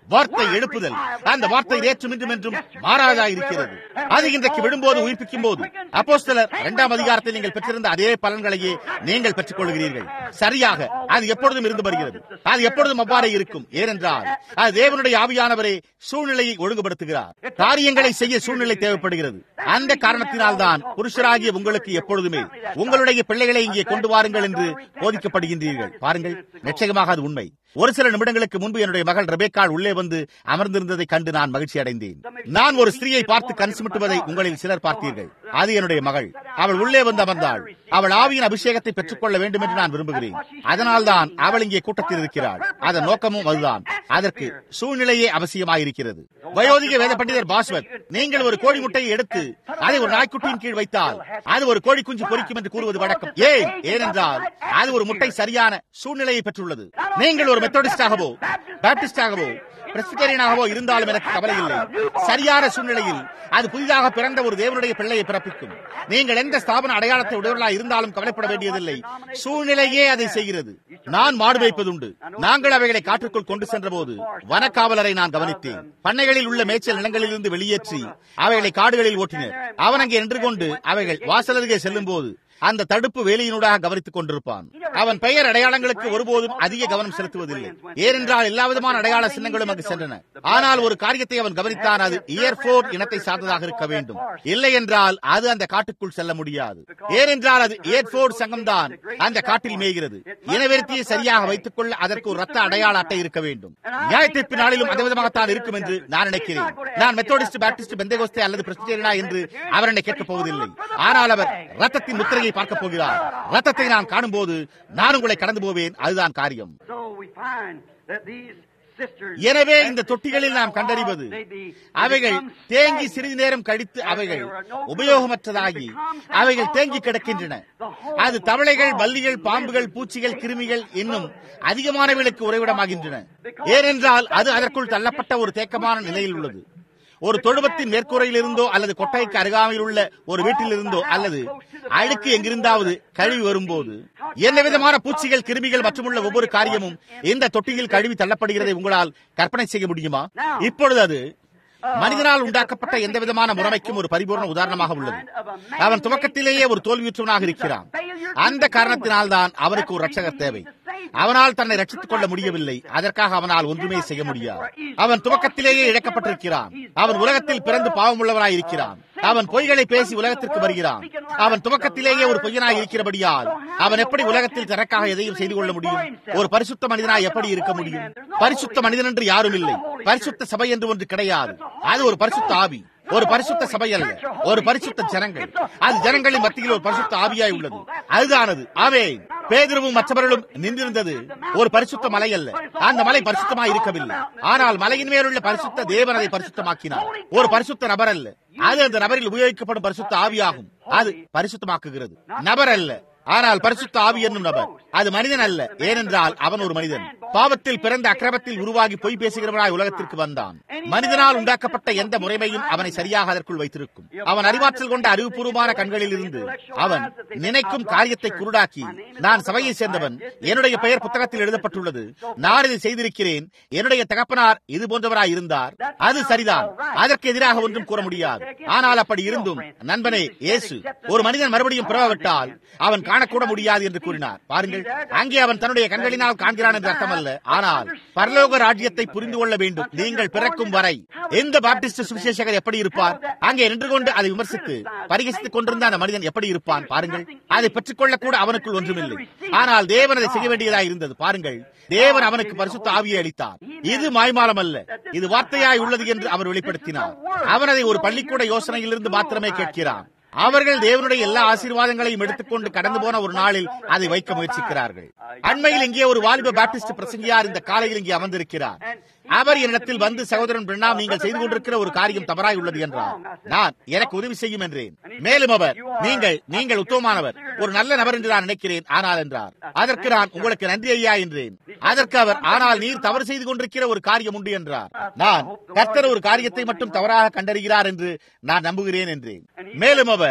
A: வார்த்தை எழுப்புதல் அந்த வார்த்தை நேற்றும் இன்றும் என்றும் மாறாதா இருக்கிறது அது இன்றைக்கு விடும்போது உயிர்ப்பிக்கும் போது அப்போஸ்தலர் இரண்டாம் அதிகாரத்தில் நீங்கள் பெற்றிருந்த அதே பலன்களையே நீங்கள் பெற்றுக் கொள்கிறீர்கள் சரியாக அது எப்பொழுதும் இருந்து வருகிறது அது எப்பொழுதும் அவ்வாறே இருக்கும் ஏனென்றால் அது தேவனுடைய ஆவியானவரே சூழ்நிலையை ஒழுங்குபடுத்துகிறார் காரியங்களை செய்ய சூழ்நிலை தேவைப்படுகிறது அந்த காரணத்தினால் தான் புருஷராகிய உங்களுக்கு எப்பொழுதுமே உங்களுடைய பிள்ளைகளை இங்கே கொண்டு வாருங்கள் என்று போதிக்கப்படுகின்றீர்கள் பாருங்கள் நிச்சயமாக அது உண்மை ஒரு சில நிமிடங்களுக்கு முன்பு என்னுடைய மகள் ரெபேக்காள் உள்ளே வந்து அமர்ந்திருந்ததை கண்டு நான் மகிழ்ச்சி அடைந்தேன் நான் ஒரு ஸ்திரீயை பார்த்து கண் சுமிட்டுவதை உங்களில் சிலர் பார்த்தீர்கள் அது என்னுடைய மகள் அவள் உள்ளே வந்து அமர்ந்தாள் அவள் ஆவியின் அபிஷேகத்தை பெற்றுக்கொள்ள வேண்டும் என்று நான் விரும்புகிறேன் அதனால் தான் அவள் இங்கே கூட்டத்தில் இருக்கிறாள் அதன் நோக்கமும் அதுதான் அதற்கு சூழ்நிலையே அவசியமாயிருக்கிறது வயோதிக வேத பண்டிதர் பாஸ்வத் நீங்கள் ஒரு கோழி முட்டையை எடுத்து அதை ஒரு நாய்க்குட்டியின் கீழ் வைத்தால் அது ஒரு கோழி குஞ்சு பொறிக்கும் என்று கூறுவது வழக்கம் ஏன் ஏனென்றால் அது ஒரு முட்டை சரியான சூழ்நிலையை பெற்றுள்ளது நீங்கள் ஒரு மெத்தடிஸ்டாகவோ பேப்டிஸ்டாகவோ பிரஸ்பிட்டேரியனாகவோ இருந்தாலும் எனக்கு கவலை இல்லை சரியான சூழ்நிலையில் அது புதிதாக பிறந்த ஒரு தேவனுடைய பிள்ளையை பிறப்பிக்கும் நீங்கள் எந்த ஸ்தாபன அடையாளத்தை உடையவர்களாக இருந்தாலும் கவலைப்பட வேண்டியதில்லை சூழ்நிலையே அதை செய்கிறது நான் மாடு வைப்பதுண்டு நாங்கள் அவைகளை காற்றுக்குள் கொண்டு சென்ற போது வனக்காவலரை நான் கவனித்தேன் பண்ணைகளில் உள்ள மேய்ச்சல் நிலங்களிலிருந்து வெளியேற்றி அவைகளை காடுகளில் ஓட்டினர் அவன் அங்கே நின்று கொண்டு அவைகள் வாசலருகே செல்லும் போது அந்த தடுப்பு வேலையினூடாக கவனித்துக் கொண்டிருப்பான் அவன் பெயர் அடையாளங்களுக்கு ஒருபோதும் அதிக கவனம் செலுத்துவதில்லை ஏனென்றால் எல்லா விதமான அடையாள சின்னங்களும் அங்கு சென்றன ஆனால் ஒரு காரியத்தை அவன் கவனித்தான் அது இயர்போர்ட் இனத்தை சார்ந்ததாக இருக்க வேண்டும் இல்லை என்றால் அது அந்த காட்டுக்குள் செல்ல முடியாது ஏனென்றால் அது ஏர்போர்ட் சங்கம்தான் அந்த காட்டில் மேய்கிறது இனவெருத்தியை சரியாக வைத்துக் கொள்ள அதற்கு ஒரு ரத்த அடையாள அட்டை இருக்க வேண்டும் நியாயத்தீர்ப்பு நாளிலும் அந்த விதமாகத்தான் இருக்கும் என்று நான் நினைக்கிறேன் நான் மெத்தோடிஸ்ட் பாப்டிஸ்ட் பெந்தேகோஸ்தே அல்லது பிரஸ்டேரியனா என்று அவர் என்னை கேட்கப் போவதில்லை ஆனால் அவர் ரத்தத்தின் முத்திரையை பார்க்க போகிறார் ரத்தத்தை நான் காணும் போது நான் உங்களை கடந்து போவேன் அதுதான் காரியம்
B: So we find that these sisters
A: எனவே இந்த தொட்டிகளில் நாம் கண்டறிவது அவைகள் தேங்கி சிறிது நேரம் கழித்து அவைகள் உபயோகமற்றதாகி அவைகள் தேங்கி கிடக்கின்றன அது தவளைகள் பல்லிகள் பாம்புகள் பூச்சிகள் கிருமிகள் இன்னும் அதிகமானவைகளுக்கு உறைவிடமாகின்றன ஏனென்றால் அது அதற்குள் தள்ளப்பட்ட ஒரு தேக்கமான நிலையில் உள்ளது ஒரு தொழுவத்தின் மேற்கூரையில் இருந்தோ அல்லது கொட்டைக்கு அருகாமையில் உள்ள ஒரு வீட்டில் இருந்தோ அல்லது அழுக்கு எங்கிருந்தாவது கழுவி வரும்போது என்ன விதமான பூச்சிகள் கிருமிகள் மற்றும் உள்ள ஒவ்வொரு காரியமும் இந்த தொட்டியில் கழுவி தள்ளப்படுகிறதை உங்களால் கற்பனை செய்ய முடியுமா இப்பொழுது அது மனிதனால் உண்டாக்கப்பட்ட எந்த விதமான முறைமைக்கும் ஒரு பரிபூர்ண உதாரணமாக உள்ளது அவன் துவக்கத்திலேயே ஒரு தோல்வியுற்றவனாக இருக்கிறான் அந்த காரணத்தினால் தான் அவனுக்கு ஒரு ரட்சகர் தேவை அவனால் தன்னை ரட்சித்துக் கொள்ள முடியவில்லை அதற்காக அவனால் ஒன்றுமே செய்ய முடியாது அவன் துவக்கத்திலேயே இழக்கப்பட்டிருக்கிறான் அவன் உலகத்தில் பிறந்து பாவமுள்ளவனாய் இருக்கிறான் அவன் பொய்களை பேசி உலகத்திற்கு வருகிறான் அவன் துவக்கத்திலேயே ஒரு பொய்யனாய் இருக்கிறபடியால் அவன் எப்படி உலகத்தில் தனக்காக எதையும் செய்து கொள்ள முடியும் ஒரு பரிசுத்த மனிதனாய் எப்படி இருக்க முடியும் பரிசுத்த மனிதன் என்று யாரும் இல்லை பரிசுத்த சபை என்று ஒன்று கிடையாது அது ஒரு பரிசுத்த ஆவி ஒரு பரிசுத்த சபை அல்ல ஒரு பரிசுத்த ஜனங்கள் அது ஜனங்களின் மத்தியில் ஒரு பரிசுத்த ஆவியாய் உள்ளது அதுதானது ஆவே பேதருவும் மற்றவர்களும் நின்றிருந்தது ஒரு பரிசுத்த மலை அல்ல அந்த மலை பரிசுத்தமாய் இருக்கவில்லை ஆனால் மலையின் மேலுள்ள பரிசுத்த தேவன் அதை பரிசுத்தமாக்கினார் ஒரு பரிசுத்த நபர் அல்ல அது அந்த நபரில் உபயோகிக்கப்படும் பரிசுத்த ஆவியாகும் அது பரிசுத்தமாக்குகிறது நபர் அல்ல ஆனால் பரிசுத்த ஆவி என்னும் நபர் அது மனிதன் அல்ல ஏனென்றால் அவன் ஒரு மனிதன் பாவத்தில் பிறந்த அக்கிரமத்தில் உருவாகி பொய் பேசுகிறவனாய் உலகத்திற்கு வந்தான் மனிதனால் உண்டாக்கப்பட்ட எந்த முறைமையும் அவனை சரியாக அதற்குள் வைத்திருக்கும் அவன் அறிவாற்றல் கொண்ட அறிவுபூர்வமான கண்களில் இருந்து அவன் நினைக்கும் காரியத்தை குருடாக்கி நான் சபையை சேர்ந்தவன் என்னுடைய பெயர் புத்தகத்தில் எழுதப்பட்டுள்ளது நான் இதை செய்திருக்கிறேன் என்னுடைய தகப்பனார் இது போன்றவராய் இருந்தார் அது சரிதான் அதற்கு எதிராக ஒன்றும் கூற முடியாது ஆனால் அப்படி இருந்தும் நண்பனே இயேசு ஒரு மனிதன் மறுபடியும் பிறவிட்டால் அவன் காணக்கூட முடியாது என்று கூறினார் பாருங்கள் அங்கே அவன் தன்னுடைய கண்களினால் காண்கிறான் என்று அர்த்தம் அல்ல ஆனால் பரலோக ராஜ்யத்தை புரிந்து கொள்ள வேண்டும் நீங்கள் பிறக்கும் வரை எந்த பாப்டிஸ்ட் சுவிசேஷகர் எப்படி இருப்பார் அங்கே நின்று கொண்டு அதை விமர்சித்து பரிகசித்துக் கொண்டிருந்த அந்த மனிதன் எப்படி இருப்பான் பாருங்கள் அதை பெற்றுக்கொள்ள கூட அவனுக்குள் ஒன்றுமில்லை ஆனால் தேவன் அதை செய்ய வேண்டியதாக இருந்தது பாருங்கள் தேவன் அவனுக்கு பரிசுத்த ஆவியை அளித்தார் இது மாய்மாலம் அல்ல இது வார்த்தையாய் உள்ளது என்று அவர் வெளிப்படுத்தினார் அவன் அதை ஒரு பள்ளிக்கூட யோசனையிலிருந்து மாத்திரமே கேட்கிறான் அவர்கள் தேவனுடைய எல்லா ஆசீர்வாதங்களையும் எடுத்துக்கொண்டு கடந்து போன ஒரு நாளில் அதை வைக்க முயற்சிக்கிறார்கள் அண்மையில் இங்கே ஒரு வாலிப பாப்டிஸ்ட் பிரசங்கியார் இந்த காலையில் இங்கே அமர்ந்திருக்கிறார் அவர் என்னிடத்தில் வந்து சகோதரன் பிரணாம் நீங்கள் செய்து கொண்டிருக்கிற ஒரு காரியம் தவறாய் உள்ளது என்றார் நான் எனக்கு உதவி செய்யும் என்றேன் மேலும் அவர் நீங்கள் நீங்கள் உத்தமமானவர் ஒரு நல்ல நபர் என்று நான் நினைக்கிறேன் ஆனால் என்றார் அதற்கு நான் உங்களுக்கு நன்றி ஐயா என்றேன் அதற்கு அவர் ஆனால் நீர் தவறு செய்து கொண்டிருக்கிற ஒரு காரியம் உண்டு என்றார் நான் கர்த்தர் ஒரு காரியத்தை மட்டும் தவறாக கண்டறிகிறார் என்று நான் நம்புகிறேன் என்றேன் மேலும் அவர்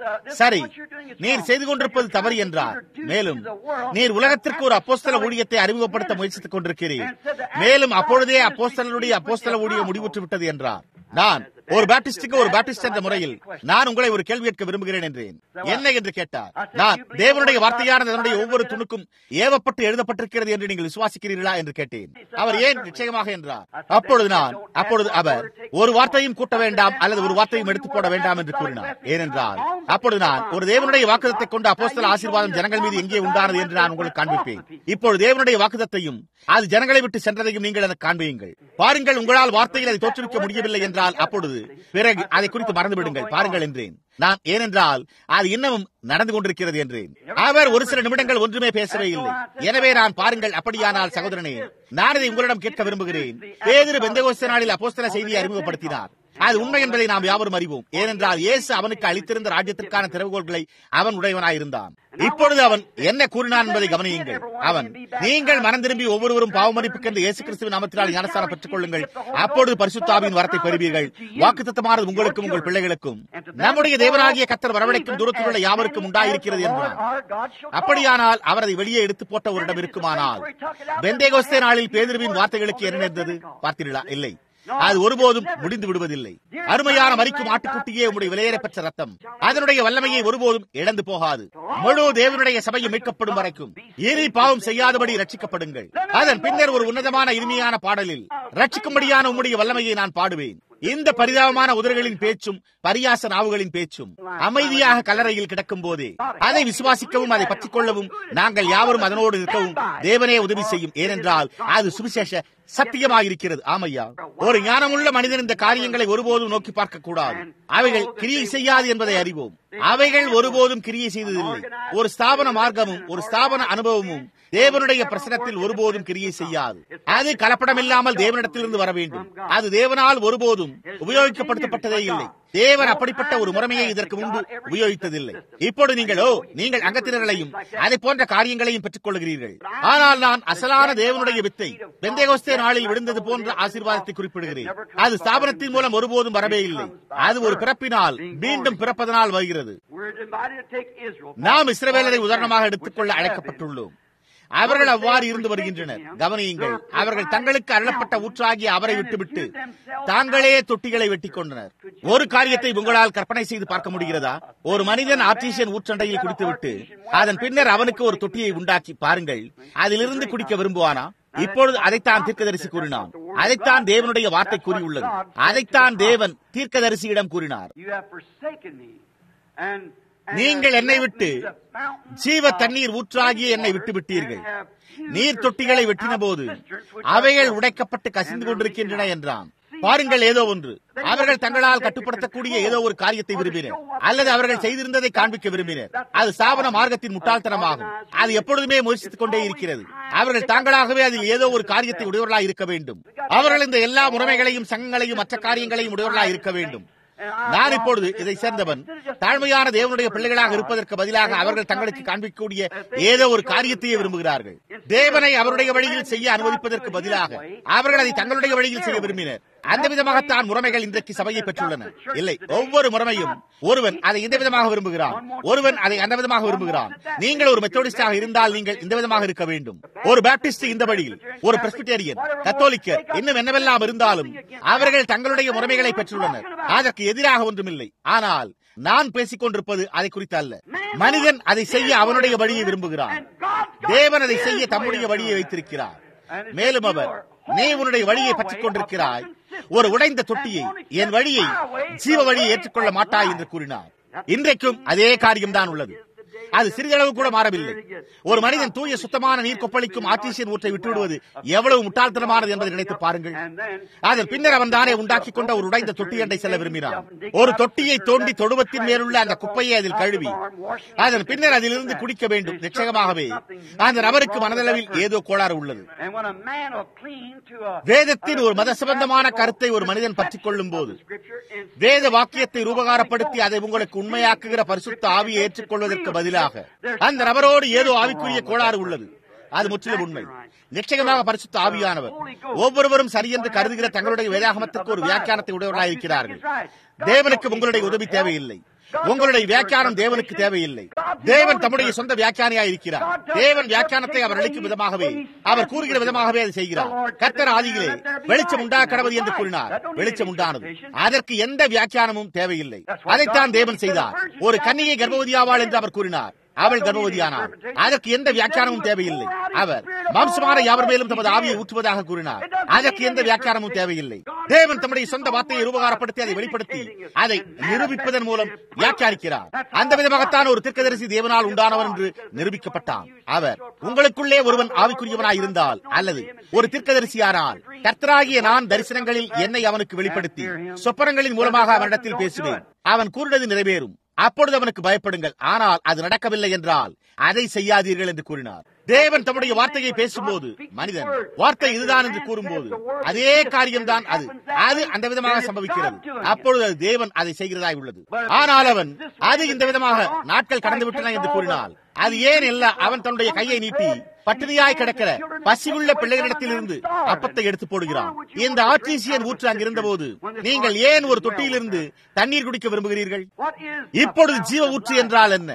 A: சரி நீர் செய்து கொண்டிருப்பது தவறு என்றார் மேலும் நீர் உலகத்திற்கு ஒரு அப்போஸ்தல ஊழியத்தை அறிமுகப்படுத்த முயற்சித்துக் கொண்டிருக்கிறீர் மேலும் அப்பொழுதே அப்போஸ்தலருடைய அப்போஸ்தல ஊழியம் முடிவுற்று விட்டது என்றார் நான் ஒரு பேப்டிஸ்டுக்கு ஒரு பேப்டிஸ்ட் என்ற முறையில் நான் உங்களை ஒரு கேள்வி கேட்க விரும்புகிறேன் என்றேன் என்ன என்று கேட்டார் நான் தேவனுடைய வார்த்தையானது அதனுடைய ஒவ்வொரு துணுக்கும் ஏவப்பட்டு எழுதப்பட்டிருக்கிறது என்று நீங்கள் விசுவாசிக்கிறீர்களா என்று கேட்டேன் அவர் ஏன் நிச்சயமாக என்றார் அப்பொழுது நான் அப்பொழுது அவர் ஒரு வார்த்தையும் கூட்ட வேண்டாம் அல்லது ஒரு வார்த்தையும் எடுத்து போட வேண்டாம் என்று கூறினார் ஏனென்றால் அப்பொழுது நான் ஒரு தேவனுடைய வாக்குதத்தை கொண்டு அப்போஸ்தல ஆசீர்வாதம் ஜனங்கள் மீது எங்கே உண்டானது என்று நான் உங்களுக்கு காண்பிப்பேன் இப்பொழுது தேவனுடைய வாக்குதத்தையும் அது ஜனங்களை விட்டு சென்றதையும் நீங்கள் எனக்கு காண்பியுங்கள் பாருங்கள் உங்களால் வார்த்தையில் அதை தோற்றுவிக்க முடியவில்லை என்றால் அப்பொழுது பிறகு அதை குறித்து மறந்துவிடுங்கள் பாருங்கள் என்றேன் நான் ஏனென்றால் அது இன்னமும் நடந்து கொண்டிருக்கிறது என்றேன் அவர் ஒரு சில நிமிடங்கள் ஒன்றுமே பேசவே இல்லை எனவே நான் பாருங்கள் அப்படியானால் சகோதரனே நான் இதை உங்களிடம் கேட்க விரும்புகிறேன் பேதிரு பெந்தகோஸ்த நாளில் அப்போஸ்தல செய்தியை அறிமுகப்படுத்தினார் அது உண்மை என்பதை நாம் யாவரும் அறிவோம் ஏனென்றால் இயேசு அவனுக்கு அளித்திருந்த ராஜ்யத்திற்கான திறவுகோள்களை அவன் உடையவனாயிருந்தான் இப்பொழுது அவன் என்ன கூறினான் என்பதை கவனியுங்கள் அவன் நீங்கள் மனம் திரும்பி ஒவ்வொருவரும் பாவமதிப்புக்கென்று இயேசு கிறிஸ்துவின் நாமத்தினால் ஞானஸ்தானம் பெற்றுக் கொள்ளுங்கள் அப்பொழுது பரிசுத்தாவின் வரத்தை பெறுவீர்கள் வாக்குத்தத்தமானது உங்களுக்கும் உங்கள் பிள்ளைகளுக்கும் நம்முடைய தேவனாகிய கத்தர் வரவழைக்கும் தூரத்தில் உள்ள யாவருக்கும் உண்டாயிருக்கிறது என்றான் அப்படியானால் அவர் அதை வெளியே எடுத்து போட்ட ஒரு இடம் இருக்குமானால் பெந்தேகோஸ்தே நாளில் பேதிருவின் வார்த்தைகளுக்கு என்ன நேர்ந்தது பார்த்தீர்களா இல்லை அது ஒருபோதும் முடிந்து விடுவதில்லை அருமையான மறிக்கும் ஆட்டுக்குட்டியே உடைய விலையேற பெற்ற ரத்தம் அதனுடைய வல்லமையை ஒருபோதும் இழந்து போகாது முழு தேவனுடைய சபையும் மீட்கப்படும் வரைக்கும் இனி பாவம் செய்யாதபடி ரட்சிக்கப்படுங்கள் அதன் பின்னர் ஒரு உன்னதமான இனிமையான பாடலில் ரட்சிக்கும்படியான உம்முடைய வல்லமையை நான் பாடுவேன் இந்த பரிதாபமான உதறுகளின் பேச்சும் பரியாச நாவுகளின் பேச்சும் அமைதியாக கல்லறையில் கிடக்கும் போதே அதை விசுவாசிக்கவும் அதை பற்றிக் கொள்ளவும் நாங்கள் யாவரும் அதனோடு இருக்கவும் தேவனே உதவி செய்யும் ஏனென்றால் அது சுவிசேஷ சத்தியமாயிருக்கிறது ஆமையா ஒரு ஞானமுள்ள மனிதன் இந்த காரியங்களை ஒருபோதும் நோக்கி பார்க்க கூடாது அவைகள் கிரியை செய்யாது என்பதை அறிவோம் அவைகள் ஒருபோதும் கிரியை செய்ததில்லை ஒரு ஸ்தாபன மார்க்கமும் ஒரு ஸ்தாபன அனுபவமும் தேவனுடைய பிரசனத்தில் ஒருபோதும் கிரியை செய்யாது அது கலப்படமில்லாமல் தேவனிடத்திலிருந்து வர வேண்டும் அது தேவனால் ஒருபோதும் உபயோகிக்கப்படுத்தப்பட்டதே இல்லை தேவன் அப்படிப்பட்ட ஒரு முறைமையை இதற்கு முன்பு உபயோகித்ததில்லை இப்போது நீங்களோ நீங்கள் அங்கத்தினர்களையும் அதை போன்ற காரியங்களையும் பெற்றுக் கொள்கிறீர்கள் ஆனால் நான் அசலான தேவனுடைய வித்தை பெந்தேகோஸ்தே நாளில் விழுந்தது போன்ற ஆசீர்வாதத்தை குறிப்பிடுகிறேன் அது ஸ்தாபனத்தின் மூலம் ஒருபோதும் வரவே இல்லை அது ஒரு பிறப்பினால் மீண்டும் பிறப்பதனால் வருகிறது நாம் இஸ்ரவேலரை உதாரணமாக எடுத்துக்கொள்ள அழைக்கப்பட்டுள்ளோம் அவர்கள் அவ்வாறு இருந்து வருகின்றனர் கவனியுங்கள் அவர்கள் தங்களுக்கு அருளப்பட்ட ஊற்றாகிய அவரை விட்டுவிட்டு தாங்களே தொட்டிகளை வெட்டிக் கொண்டனர் ஒரு காரியத்தை உங்களால் கற்பனை செய்து பார்க்க முடிகிறதா ஒரு மனிதன் ஆர்டிசியன் ஊற்றண்டையில் குடித்துவிட்டு அதன் பின்னர் அவனுக்கு ஒரு தொட்டியை உண்டாக்கி பாருங்கள் அதிலிருந்து குடிக்க விரும்புவானா இப்பொழுது அதைத்தான் தீர்க்கதரிசி கூறினான் அதைத்தான் தேவனுடைய வார்த்தை கூறியுள்ளது அதைத்தான் தேவன் தீர்க்கதரிசியிடம் கூறினார் நீங்கள் என்னை விட்டு ஜீவ தண்ணீர் ஊற்றாகிய என்னை விட்டு விட்டீர்கள் நீர் தொட்டிகளை வெட்டின போது அவைகள் உடைக்கப்பட்டு கசிந்து கொண்டிருக்கின்றன என்றான் பாருங்கள் ஏதோ ஒன்று அவர்கள் தங்களால் கட்டுப்படுத்தக்கூடிய ஏதோ ஒரு காரியத்தை விரும்பினர் அல்லது அவர்கள் செய்திருந்ததை காண்பிக்க விரும்பினர் அது ஸ்தாபன மார்க்கத்தின் முட்டாள்தனமாகும் அது எப்பொழுதுமே முயற்சித்துக் கொண்டே இருக்கிறது அவர்கள் தாங்களாகவே அதில் ஏதோ ஒரு காரியத்தை உடையவர்களாக இருக்க வேண்டும் அவர்கள் இந்த எல்லா முறைமைகளையும் சங்கங்களையும் மற்ற காரியங்களையும் உடையவர்களாக இருக்க வேண்டும் நான் இப்பொழுது இதை சேர்ந்தவன் தாழ்மையான தேவனுடைய பிள்ளைகளாக இருப்பதற்கு பதிலாக அவர்கள் தங்களுக்கு காண்பிக்கக்கூடிய ஏதோ ஒரு காரியத்தையே விரும்புகிறார்கள் தேவனை அவருடைய வழியில் செய்ய அனுமதிப்பதற்கு பதிலாக அவர்கள் அதை தங்களுடைய வழியில் செய்ய விரும்பினர் அந்த விதமாகத்தான் முறைமைகள் இன்றைக்கு சபையை பெற்றுள்ளன இல்லை ஒவ்வொரு முறைமையும் ஒருவன் அதை இந்த விதமாக விரும்புகிறான் ஒருவன் அதை அந்த விதமாக விரும்புகிறான் நீங்கள் ஒரு மெத்தோடிஸ்டாக இருந்தால் நீங்கள் இந்த விதமாக இருக்க வேண்டும் ஒரு பேப்டிஸ்ட் இந்த வழியில் ஒரு பிரஸ்பிட்டேரியன் கத்தோலிக்கர் இன்னும் என்னவெல்லாம் இருந்தாலும் அவர்கள் தங்களுடைய முறைமைகளை பெற்றுள்ளனர் அதற்கு எதிராக ஒன்றுமில்லை ஆனால் நான் பேசிக் கொண்டிருப்பது அதை குறித்து அல்ல மனிதன் அதை செய்ய அவனுடைய வழியை விரும்புகிறான் தேவன் அதை செய்ய தம்முடைய வழியை வைத்திருக்கிறார் மேலும் அவர் நீ உன்னுடைய வழியை பற்றிக் கொண்டிருக்கிறாய் ஒரு உடைந்த தொட்டியை என் வழியை ஜீவ வழியை ஏற்றுக்கொள்ள மாட்டாய் என்று கூறினார் இன்றைக்கும் அதே காரியம்தான் உள்ளது அது சிறிதளவு கூட மாறவில்லை ஒரு மனிதன் தூய சுத்தமான நீர் கொப்பளிக்கும் ஆர்டிசியன் ஊற்றை விட்டுவிடுவது எவ்வளவு முட்டாள்தனமானது என்பதை நினைத்து பாருங்கள் அதன் பின்னர் அவன் தானே உண்டாக்கி கொண்ட ஒரு உடைந்த தொட்டி அண்டை செல்ல விரும்பினான் ஒரு தொட்டியை தோண்டி தொடுவத்தின் மேலுள்ள அந்த குப்பையை அதில் கழுவி அதன் பின்னர் அதிலிருந்து குடிக்க வேண்டும் நிச்சயமாகவே அந்த நபருக்கு மனதளவில் ஏதோ கோளாறு உள்ளது வேதத்தின் ஒரு மத சம்பந்தமான கருத்தை ஒரு மனிதன் பற்றிக் கொள்ளும் போது வேத வாக்கியத்தை ரூபகாரப்படுத்தி அதை உங்களுக்கு உண்மையாக்குகிற பரிசுத்த ஆவியை ஏற்றுக்கொள்வதற்கு பதிலாக அந்த நபரோடு ஏதோ ஆவிக்குரிய கோளாறு உள்ளது அது முற்றிலும் உண்மை நிச்சயமாக பரிசுத்த ஆவியானவர் ஒவ்வொருவரும் சரியென்று கருதுகிற தங்களுடைய வேதாகமத்திற்கு ஒரு வியாக்கியானத்தை உடையவர்களாக இருக்கிறார்கள் தேவனுக்கு உங்களுடைய உதவி தேவையில்லை உங்களுடைய வியாக்கியானம் தேவனுக்கு தேவையில்லை தேவன் தம்முடைய சொந்த வியாக்கியானியா இருக்கிறார் தேவன் வியாக்கியானத்தை அவர் அளிக்கும் விதமாகவே அவர் கூறுகிற விதமாகவே அதை செய்கிறார் கர்த்தர் ஆதியிலே வெளிச்சம் உண்டா கடவுள் என்று கூறினார் வெளிச்சம் உண்டானது அதற்கு எந்த வியாக்கியானமும் தேவையில்லை அதைத்தான் தேவன் செய்தார் ஒரு கன்னியை கர்ப்பவதியாவாள் என்று அவர் கூறினார் அவள் கர்ப்பவதியானார் அதற்கு எந்த வியாக்கியானமும் தேவையில்லை அவர் மாம்சமான யாவர் மேலும் தமது ஆவியை ஊற்றுவதாக கூறினார் அதற்கு எந்த வியாக்கியானமும் தேவையில்லை தேவன் தம்முடைய சொந்த வார்த்தையை உபகாரப்படுத்தி அதை வெளிப்படுத்தி அதை நிரூபிப்பதன் மூலம் வியாக்கியானிக்கிறார் அந்த விதமாகத்தான் ஒரு தீர்க்கதரிசி தேவனால் உண்டானவர் என்று நிரூபிக்கப்பட்டான் அவர் உங்களுக்குள்ளே ஒருவன் ஆவிக்குரியவனாய் இருந்தால் அல்லது ஒரு தீர்க்கதரிசியானால் கர்த்தராகிய நான் தரிசனங்களில் என்னை அவனுக்கு வெளிப்படுத்தி சொப்பனங்களின் மூலமாக அவனிடத்தில் பேசுவேன் அவன் கூறினது நிறைவேறும் அப்பொழுது அவனுக்கு பயப்படுங்கள் ஆனால் அது நடக்கவில்லை என்றால் அதை செய்யாதீர்கள் என்று கூறினார் தேவன் தம்முடைய வார்த்தையை பேசும்போது மனிதன் வார்த்தை இதுதான் என்று கூறும்போது அதே காரியம்தான் அது அது அந்த விதமாக சம்பவிக்கிறது அப்பொழுது அது தேவன் அதை செய்கிறதாய் உள்ளது ஆனால் அவன் அது இந்த விதமாக நாட்கள் கடந்து விட்டன என்று கூறினால் அது ஏன் இல்ல அவன் தன்னுடைய கையை நீட்டி பட்டினியாய் கிடக்கிற பசியுள்ள பிள்ளைகளிடத்தில் இருந்து அப்பத்தை எடுத்து போடுகிறான் இந்த ஆர்டிசியன் ஊற்று அங்கிருந்த போது நீங்கள் ஏன் ஒரு தொட்டியிலிருந்து தண்ணீர் குடிக்க விரும்புகிறீர்கள் இப்பொழுது ஜீவ ஊற்று என்றால் என்ன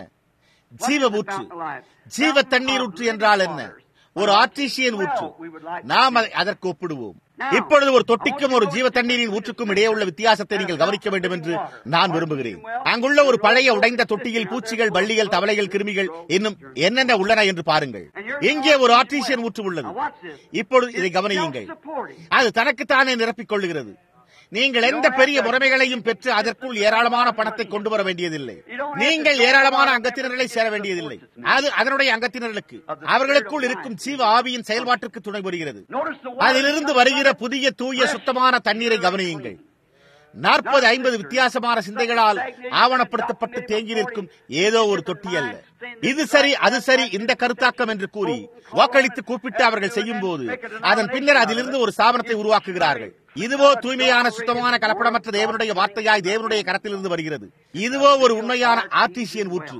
A: ஜீவ ஊற்று ஜீவ தண்ணீர் ஊற்று என்றால் என்ன ஒரு ஆர்டிசியன் ஊற்று நாம் அதை அதற்கு ஒப்பிடுவோம் இப்பொழுது ஒரு தொட்டிக்கும் ஒரு ஜீவ தண்ணீரின் ஊற்றுக்கும் இடையே உள்ள வித்தியாசத்தை நீங்கள் கவனிக்க வேண்டும் என்று நான் விரும்புகிறேன் அங்குள்ள ஒரு பழைய உடைந்த தொட்டியில் பூச்சிகள் பள்ளிகள் தவளைகள் கிருமிகள் இன்னும் என்னென்ன உள்ளன என்று பாருங்கள் இங்கே ஒரு ஆர்டிசியன் ஊற்று உள்ளது இப்பொழுது இதை கவனியுங்கள் அது தனக்குத்தானே நிரப்பிக் கொள்ளுகிறது நீங்கள் எந்த பெரிய முறைமைகளையும் பெற்று அதற்குள் ஏராளமான பணத்தை கொண்டு வர வேண்டியதில்லை நீங்கள் ஏராளமான அங்கத்தினர்களை சேர வேண்டியதில்லை அது அதனுடைய அங்கத்தினர்களுக்கு அவர்களுக்குள் இருக்கும் ஜீவ ஆவியின் செயல்பாட்டிற்கு துணை புரிகிறது அதிலிருந்து வருகிற புதிய தூய சுத்தமான தண்ணீரை கவனியுங்கள் நாற்பது ஐம்பது வித்தியாசமான சிந்தைகளால் ஆவணப்படுத்தப்பட்டு தேங்கி நிற்கும் ஏதோ ஒரு தொட்டி அல்ல இது சரி அது சரி இந்த கருத்தாக்கம் என்று கூறி வாக்களித்து கூப்பிட்டு அவர்கள் செய்யும் போது அதன் பின்னர் அதிலிருந்து ஒரு ஸ்தாபனத்தை உருவாக்குகிறார்கள் இதுவோ தூய்மையான சுத்தமான கலப்படமற்ற தேவனுடைய வார்த்தையாய் தேவனுடைய கரத்திலிருந்து வருகிறது இதுவோ ஒரு உண்மையான ஆர்டிசியன் ஊற்று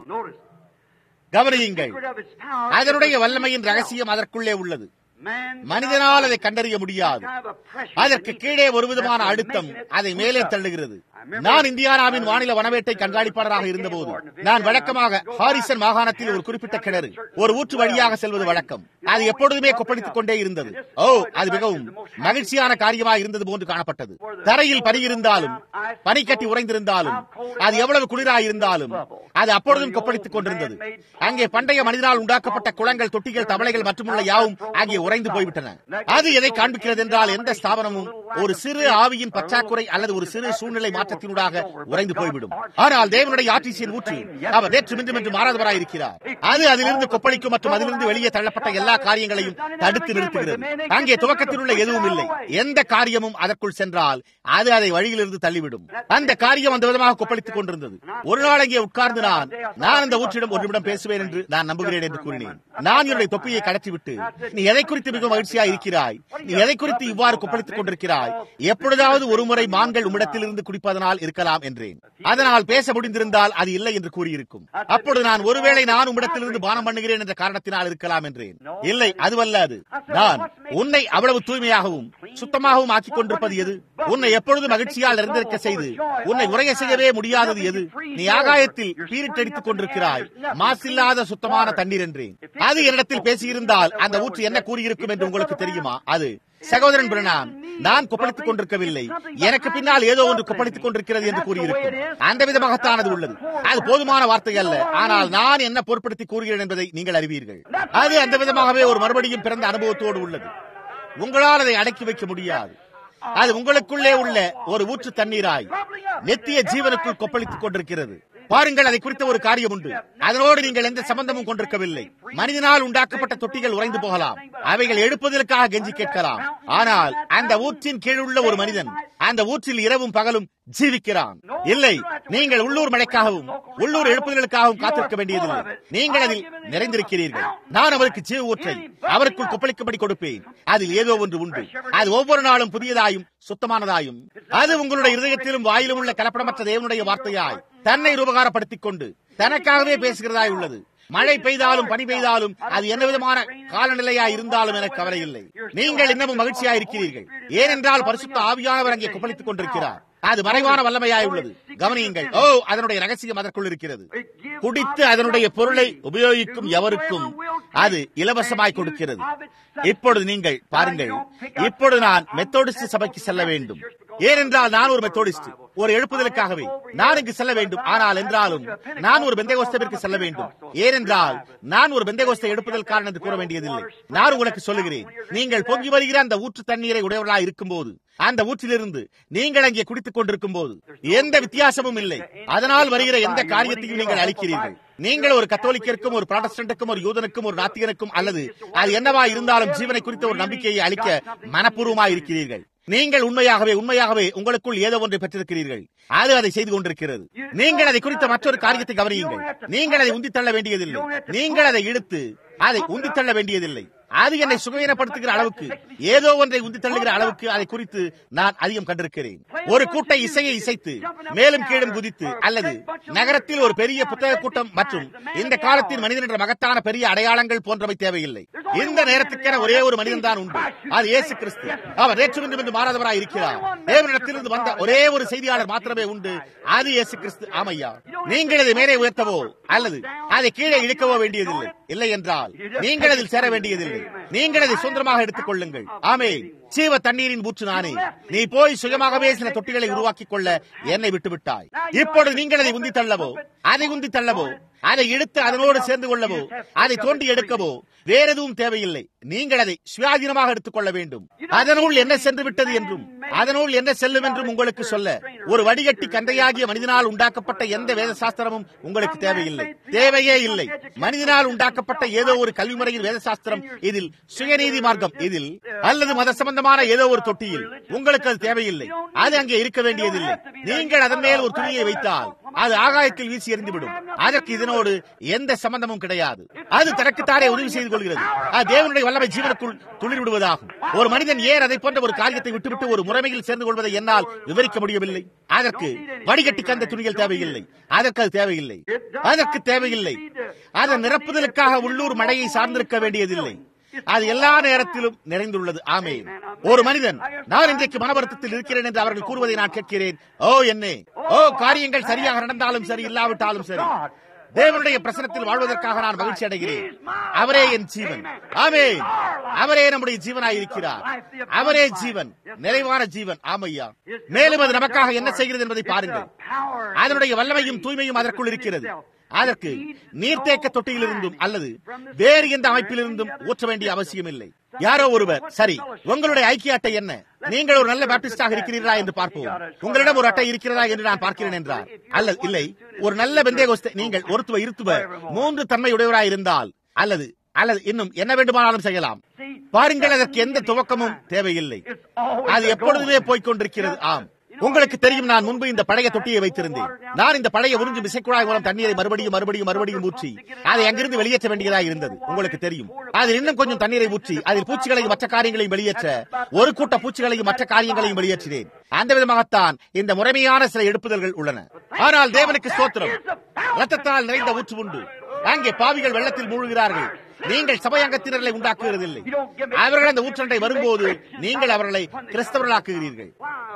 A: கவனியுங்கள் அதனுடைய வல்லமையின் ரகசியம் அதற்குள்ளே உள்ளது மனிதனால் அதை கண்டறிய முடியாது அதற்கு கீழே ஒரு விதமான அழுத்தம் அதை மேலே தள்ளுகிறது நான் இந்தியானாவின் வானிலை வனவேட்டை கண்காணிப்பாளராக இருந்தபோது நான் வழக்கமாக ஹாரிசன் மாகாணத்தில் ஒரு குறிப்பிட்ட கிணறு ஒரு ஊற்று வழியாக செல்வது வழக்கம் அது எப்பொழுதுமே கொப்பளித்துக் கொண்டே இருந்தது ஓ அது மிகவும் மகிழ்ச்சியான காரியமாக இருந்தது போன்று காணப்பட்டது தரையில் பனி இருந்தாலும் பனிக்கட்டி உறைந்திருந்தாலும் அது எவ்வளவு குளிராக இருந்தாலும் அது அப்பொழுதும் கொப்பளித்துக் கொண்டிருந்தது அங்கே பண்டைய மனிதனால் உண்டாக்கப்பட்ட குளங்கள் தொட்டிகள் தவளைகள் மற்றுமுள்ள யாவும் அங்கே உறைந்து போய்விட்டன அது எதை காண்பிக்கிறது என்றால் எந்த ஸ்தாபனமும் ஒரு சிறு ஆவியின் பற்றாக்குறை அல்லது ஒரு சிறு சூழ்நிலை மாற்றத்தினூடாக உறைந்து போய்விடும் ஆனால் தேவனுடைய ஆட்சியின் ஊற்று அவர் நேற்று மின்றும் என்று மாறாதவராய் இருக்கிறார் அது அதிலிருந்து கொப்பளிக்கும் மற்றும் அதிலிருந்து வெளியே தள்ளப்பட்ட எல்லா காரியங்களையும் தடுத்து நிறுத்துகிறது அங்கே துவக்கத்தில் உள்ள எதுவும் இல்லை எந்த காரியமும் அதற்குள் சென்றால் அது அதை வழியிலிருந்து தள்ளிவிடும் அந்த காரியம் அந்த விதமாக கொப்பளித்துக் கொண்டிருந்தது ஒரு நாள் அங்கே உட்கார்ந்து நான் நான் அந்த ஊற்றிடம் ஒரு நிமிடம் பேசுவேன் என்று நான் நம்புகிறேன் என்று கூறினேன் நான் என்னுடைய தொப்பியை கடத்திவிட்டு நீ எதை குறித்து மிகவும் மகிழ்ச்சியா இருக்கிறாய் நீ எதை குறித்து இவ்வாறு கொப்பளித்துக் கொண்டிருக்கிறாய் எப்பொழுதாவது ஒருமுறை மான்கள் உம்மிடத்தில் இருந்து குடிப்பதனால் இருக்கலாம் என்றேன் அதனால் பேச முடிந்திருந்தால் அது இல்லை என்று கூறியிருக்கும் அப்பொழுது நான் ஒருவேளை நான் உம்மிடத்திலிருந்து பானம் பண்ணுகிறேன் என்ற காரணத்தினால் இருக்கலாம் என்றேன் இல்லை அதுவல்ல அது நான் உன்னை அவ்வளவு தூய்மையாகவும் சுத்தமாகவும் ஆக்கிக் கொண்டிருப்பது எது உன்னை எப்பொழுது மகிழ்ச்சியால் நிறைந்திருக்க செய்து உன்னை உரைய செய்யவே முடியாதது எது நீ ஆகாயத்தில் பீரிட்டடித்துக் கொண்டிருக்கிறாய் மாசில்லாத சுத்தமான தண்ணீர் என்றேன் அது என்னிடத்தில் பேசியிருந்தால் அந்த ஊற்று என்ன கூறியிருக்கும் என்று உங்களுக்கு தெரியுமா அது சகோதரன் பிரணாம் நான் கொப்பளித்துக் கொண்டிருக்கவில்லை எனக்கு பின்னால் ஏதோ ஒன்று கொப்பளித்துக் கொண்டிருக்கிறது என்று கூறியிருக்கும் அந்த விதமாகத்தான் அது உள்ளது அது போதுமான வார்த்தை அல்ல ஆனால் நான் என்ன பொருட்படுத்தி கூறுகிறேன் என்பதை நீங்கள் அறிவீர்கள் அது அந்த விதமாகவே ஒரு மறுபடியும் பிறந்த அனுபவத்தோடு உள்ளது உங்களால் அதை அடக்கி வைக்க முடியாது அது உங்களுக்குள்ளே உள்ள ஒரு ஊற்று தண்ணீராய் நெத்திய ஜீவனுக்குள் கொப்பளித்துக் கொண்டிருக்கிறது பாருங்கள் அதை குறித்த ஒரு காரியம் உண்டு அதனோடு நீங்கள் எந்த சம்பந்தமும் கொண்டிருக்கவில்லை மனிதனால் உண்டாக்கப்பட்ட தொட்டிகள் உறைந்து போகலாம் அவைகள் எழுப்புதலுக்காக கெஞ்சி கேட்கலாம் ஆனால் அந்த ஊற்றின் கீழுள்ள ஒரு மனிதன் அந்த ஊற்றில் இரவும் பகலும் ஜீவிக்கிறான் இல்லை நீங்கள் உள்ளூர் மழைக்காகவும் உள்ளூர் எழுப்புதலுக்காகவும் காத்திருக்க வேண்டியதில்லை நீங்கள் அதில் நிறைந்திருக்கிறீர்கள் நான் அவருக்கு ஜீவ ஊற்றை அவருக்குள் கொப்பளிக்கும்படி கொடுப்பேன் அதில் ஏதோ ஒன்று உண்டு அது ஒவ்வொரு நாளும் புதியதாயும் சுத்தமானதாயும் அது உங்களுடைய இருதயத்திலும் வாயிலும் உள்ள கலப்படமற்ற தேவனுடைய வார்த்தையாய் தன்னை ரூபகாரப்படுத்திக் கொண்டு தனக்காகவே பேசுகிறதாய் உள்ளது மழை பெய்தாலும் பனி பெய்தாலும் அது என்ன விதமான காலநிலையா இருந்தாலும் எனக்கு கவலை இல்லை நீங்கள் இன்னமும் மகிழ்ச்சியா இருக்கிறீர்கள் ஏனென்றால் பரிசுத்த ஆவியானவர் அங்கே கொப்பளித்துக் கொண்டிருக்கிறார் அது மறைவான வல்லமையாய் உள்ளது கவனியுங்கள் ஓ அதனுடைய ரகசியம் அதற்குள் இருக்கிறது குடித்து அதனுடைய பொருளை உபயோகிக்கும் எவருக்கும் அது இலவசமாய் கொடுக்கிறது இப்பொழுது நீங்கள் பாருங்கள் இப்பொழுது நான் மெத்தோடிஸ்ட் சபைக்கு செல்ல வேண்டும் ஏனென்றால் நான் ஒரு மெத்தோடிஸ்ட் ஒரு எழுப்புதலுக்காகவே நான் இங்கு செல்ல வேண்டும் ஆனால் என்றாலும் நான் ஒரு பெந்தகோஸ்தவிற்கு செல்ல வேண்டும் ஏனென்றால் நான் ஒரு பெந்தகோஸ்தை எடுப்பதற்காரன் என்று கூற வேண்டியதில்லை நான் உங்களுக்கு சொல்லுகிறேன் நீங்கள் பொங்கி வருகிற அந்த ஊற்று தண்ணீரை உடையவர்களாக இருக்கும்போது அந்த ஊற்றிலிருந்து நீங்கள் அங்கே குடித்துக் கொண்டிருக்கும் போது எந்த வித்தியாசமும் இல்லை அதனால் வருகிற எந்த காரியத்தையும் நீங்கள் அளிக்கிறீர்கள் நீங்கள் ஒரு கத்தோலிக்கருக்கும் ஒரு ப்ராடஸ்டன்ட்டுக்கும் ஒரு யூதனுக்கும் ஒரு நாத்திகனுக்கும் அல்லது அது என்னவா இருந்தாலும் ஜீவனை குறித்த ஒரு நம்பிக்கையை அளிக்க மனப்பூர்வமாக இருக்கிறீர்கள் நீங்கள் உண்மையாகவே உண்மையாகவே உங்களுக்குள் ஏதோ ஒன்றை பெற்றிருக்கிறீர்கள் அது அதை செய்து கொண்டிருக்கிறது நீங்கள் அதை குறித்த மற்றொரு காரியத்தை கவனியுங்கள் நீங்கள் அதை உந்தி தள்ள வேண்டியதில்லை நீங்கள் அதை இழுத்து அதை உந்தி தள்ள வேண்டியதில்லை அது என்னை சுகவீனப்படுத்துகிற அளவுக்கு ஏதோ ஒன்றை உந்தி தள்ளுகிற அளவுக்கு அதை குறித்து நான் அதிகம் கண்டிருக்கிறேன் ஒரு கூட்ட இசையை இசைத்து மேலும் கீழும் குதித்து அல்லது நகரத்தில் ஒரு பெரிய புத்தக கூட்டம் மற்றும் இந்த காலத்தின் மனிதன் என்ற மகத்தான பெரிய அடையாளங்கள் போன்றவை தேவையில்லை இந்த நேரத்துக்கென ஒரே ஒரு மனிதன் தான் உண்டு அது இயேசு கிறிஸ்து அவர் நேற்று என்று மாறாதவராய் இருக்கிறார் தேவனிடத்திலிருந்து வந்த ஒரே ஒரு செய்தியாளர் மாத்திரமே உண்டு அது இயேசு கிறிஸ்து ஆமையா நீங்கள் அதை மேலே உயர்த்தவோ அல்லது அதை கீழே இழுக்கவோ வேண்டியதில்லை இல்லை என்றால் நீங்கள் அதில் சேர வேண்டியதில்லை நீங்கள் அதை சுதந்திரமாக எடுத்துக் கொள்ளுங்கள் ஆமே சீவ தண்ணீரின் ஊற்று நானே நீ போய் சுயமாகவே சில தொட்டிகளை உருவாக்கிக் கொள்ள என்னை விட்டு விட்டாய் இப்பொழுது நீங்கள் அதை உந்தி தள்ளவோ அதை உந்தி தள்ளவோ அதை எடுத்து அதனோடு சேர்ந்து கொள்ளவோ அதை தோண்டி எடுக்கவோ வேற எதுவும் தேவையில்லை நீங்கள் அதை சுயாதீனமாக எடுத்துக் கொள்ள வேண்டும் அதனுள் என்ன சென்று விட்டது என்றும் அதனுள் என்ன செல்லும் என்றும் உங்களுக்கு சொல்ல ஒரு வடிகட்டி கந்தையாகிய மனிதனால் உண்டாக்கப்பட்ட எந்த வேத சாஸ்திரமும் உங்களுக்கு தேவையில்லை தேவையே இல்லை மனிதனால் உண்டாக்கப்பட்ட ஏதோ ஒரு கல்வி முறையில் வேத சாஸ்திரம் இதில் சுயநீதி மார்க்கம் இதில் அல்லது மத சம்பந்தமான ஏதோ ஒரு தொட்டியில் உங்களுக்கு அது தேவையில்லை அது அங்கே இருக்க வேண்டியதில்லை நீங்கள் அதன் மேல் ஒரு துணியை வைத்தால் அது ஆகாயத்தில் வீசி எறிந்துவிடும் அதற்கு இதனோடு எந்த சம்பந்தமும் கிடையாது அது தனக்குத்தானே உதவி செய்து கொள்கிறது அது தேவனுடைய வல்லமை ஜீவனுக்குள் துளிர் விடுவதாகும் ஒரு மனிதன் ஏன் அதை போன்ற ஒரு காரியத்தை விட்டுவிட்டு ஒரு முறைமையில் சேர்ந்து கொள்வதை என்னால் விவரிக்க முடியவில்லை அதற்கு வடிகட்டி கந்த துணிகள் தேவையில்லை அதற்கு அது தேவையில்லை அதற்கு தேவையில்லை அதன் நிரப்புதலுக்காக உள்ளூர் மழையை சார்ந்திருக்க வேண்டியதில்லை அது எல்லா நேரத்திலும் நிறைந்துள்ளது ஆமே ஒரு மனிதன் நான் இன்றைக்கு மனவருத்தத்தில் இருக்கிறேன் என்று அவர்கள் கூறுவதை நான் கேட்கிறேன் ஓ என்னே ஓ காரியங்கள் சரியாக நடந்தாலும் சரி இல்லாவிட்டாலும் சரி தேவனுடைய பிரசனத்தில் வாழ்வதற்காக நான் மகிழ்ச்சி அடைகிறேன் அவரே என் ஜீவன் ஆமே அவரே நம்முடைய ஜீவனாய் இருக்கிறார் அவரே ஜீவன் நிறைவான ஜீவன் ஆமையா மேலும் அது நமக்காக என்ன செய்கிறது என்பதை பாருங்கள் அதனுடைய வல்லமையும் தூய்மையும் அதற்குள் இருக்கிறது அதற்கு நீர்த்தேக்க தொட்டியிலிருந்தும் அல்லது வேறு எந்த அமைப்பிலிருந்தும் ஊற்ற வேண்டிய அவசியம் இல்லை யாரோ ஒருவர் சரி உங்களுடைய ஐக்கிய அட்டை என்ன நீங்கள் ஒரு நல்ல பேப்டிஸ்டாக இருக்கிறீர்களா என்று பார்ப்போம் உங்களிடம் ஒரு அட்டை இருக்கிறதா என்று நான் பார்க்கிறேன் என்றார் அல்லது இல்லை ஒரு நல்ல பெந்தேகோஸ்தை நீங்கள் ஒருத்துவ இருத்துவ மூன்று தன்மையுடையவராய் இருந்தால் அல்லது அல்லது இன்னும் என்ன வேண்டுமானாலும் செய்யலாம் பாருங்கள் அதற்கு எந்த துவக்கமும் தேவையில்லை அது எப்பொழுதுமே போய்கொண்டிருக்கிறது ஆம் உங்களுக்கு தெரியும் நான் முன்பு இந்த பழைய தொட்டியை வைத்திருந்தேன் நான் இந்த பழைய உறிஞ்சு விசைக்குழாய் மூலம் தண்ணீரை மறுபடியும் மறுபடியும் மறுபடியும் ஊற்றி அதை அங்கிருந்து வெளியேற்ற வேண்டியதாக இருந்தது உங்களுக்கு தெரியும் அதில் இன்னும் கொஞ்சம் தண்ணீரை ஊற்றி அதில் பூச்சிகளையும் மற்ற காரியங்களையும் வெளியேற்ற ஒரு கூட்ட பூச்சிகளையும் மற்ற காரியங்களையும் வெளியேற்றினேன் அந்த விதமாகத்தான் இந்த முறைமையான சில எடுப்புதல்கள் உள்ளன ஆனால் தேவனுக்கு ஸ்தோத்திரம் ரத்தத்தால் நிறைந்த ஊற்று உண்டு அங்கே பாவிகள் வெள்ளத்தில் மூழ்கிறார்கள் நீங்கள் சபையங்கத்தினர்களை உண்டாக்குகிறதில்லை அவர்கள் அந்த ஊற்றண்டை வரும்போது நீங்கள் அவர்களை கிறிஸ்தவர்களாக்குகிறீர்கள்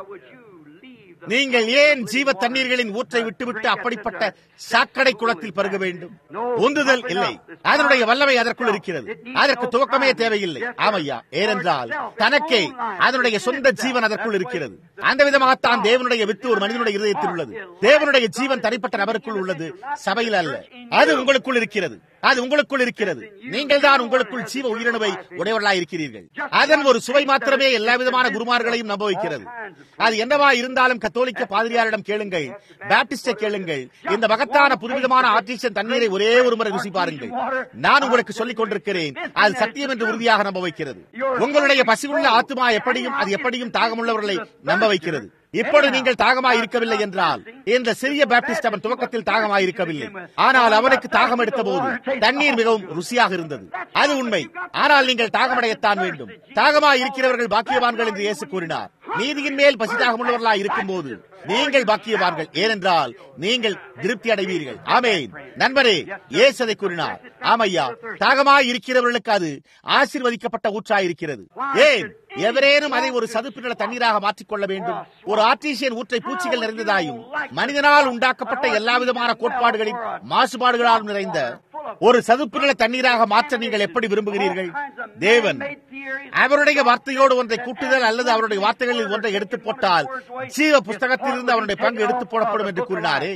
A: நீங்கள் ஏன் ஜீவ தண்ணீர்களின் ஊற்றை விட்டுவிட்டு அப்படிப்பட்ட சாக்கடை குளத்தில் பருக வேண்டும் உந்துதல் இல்லை அதனுடைய வல்லமை அதற்குள் இருக்கிறது அதற்கு துவக்கமே தேவையில்லை ஆமையா ஏனென்றால் தனக்கே அதனுடைய சொந்த ஜீவன் அதற்குள் இருக்கிறது அந்த விதமாகத்தான் தேவனுடைய வித்து ஒரு மனிதனுடைய இதயத்தில் உள்ளது தேவனுடைய ஜீவன் தனிப்பட்ட நபருக்குள் உள்ளது சபையில் அல்ல அது உங்களுக்குள் இருக்கிறது அது உங்களுக்குள் இருக்கிறது நீங்கள் தான் உங்களுக்குள் ஜீவ உயிரணுவை உடையவர்களாய் இருக்கிறீர்கள் அதன் ஒரு சுவை மாத்திரமே எல்லா விதமான குருமார்களையும் நம்ப வைக்கிறது அது என்னவா இருந்தாலும் கத்தோலிக்க பாதிரியாரிடம் கேளுங்கள் பேப்டிஸ்டை கேளுங்கள் இந்த மகத்தான புதுவிதமான ஆர்டிஷன் தண்ணீரை ஒரே ஒரு முறை ருசி பாருங்கள் நான் உங்களுக்கு சொல்லிக் கொண்டிருக்கிறேன் அது சத்தியம் என்று உறுதியாக நம்ப வைக்கிறது உங்களுடைய பசிவுள்ள ஆத்மா எப்படியும் அது எப்படியும் தாகமுள்ளவர்களை நம்ப வைக்கிறது இப்பொழுது நீங்கள் தாகமாய் இருக்கவில்லை என்றால் இந்த சிறிய பேப்டிஸ்ட் அவன் துவக்கத்தில் தாகமாய் இருக்கவில்லை ஆனால் அவனுக்கு தாகம் எடுத்த போது தண்ணீர் மிகவும் ருசியாக இருந்தது அது உண்மை ஆனால் நீங்கள் தாகமடையத்தான் வேண்டும் தாகமாய் இருக்கிறவர்கள் பாக்கியவான்கள் என்று இயேசு கூறினார் நீதியின் மேல் பசிதாக உள்ளவர்களாய் இருக்கும் போது நீங்கள் பாக்கியவான்கள் ஏனென்றால் நீங்கள் திருப்தி அடைவீர்கள் ஆமேன் நண்பரே ஏசு அதை கூறினார் ஆமையா தாகமாய் இருக்கிறவர்களுக்கு அது ஆசீர்வதிக்கப்பட்ட ஊற்றாய் இருக்கிறது ஏன் எவரேனும் அதை ஒரு சதுப்பு நில தண்ணீராக மாற்றிக்கொள்ள வேண்டும் ஒரு ஆர்டிசியன் ஊற்றை பூச்சிகள் நிறைந்ததாயும் மனிதனால் உண்டாக்கப்பட்ட எல்லா விதமான கோட்பாடுகளின் மாசுபாடுகளாலும் நிறைந்த ஒரு சதுப்பு நில தண்ணீராக மாற்ற நீங்கள் எப்படி விரும்புகிறீர்கள் தேவன் அவருடைய வார்த்தையோடு ஒன்றை கூட்டுதல் அல்லது அவருடைய வார்த்தைகளில் ஒன்றை எடுத்து போட்டால் ஜீவ புஸ்தகத்திலிருந்து அவருடைய பங்கு எடுத்து போடப்படும் என்று கூறினாரே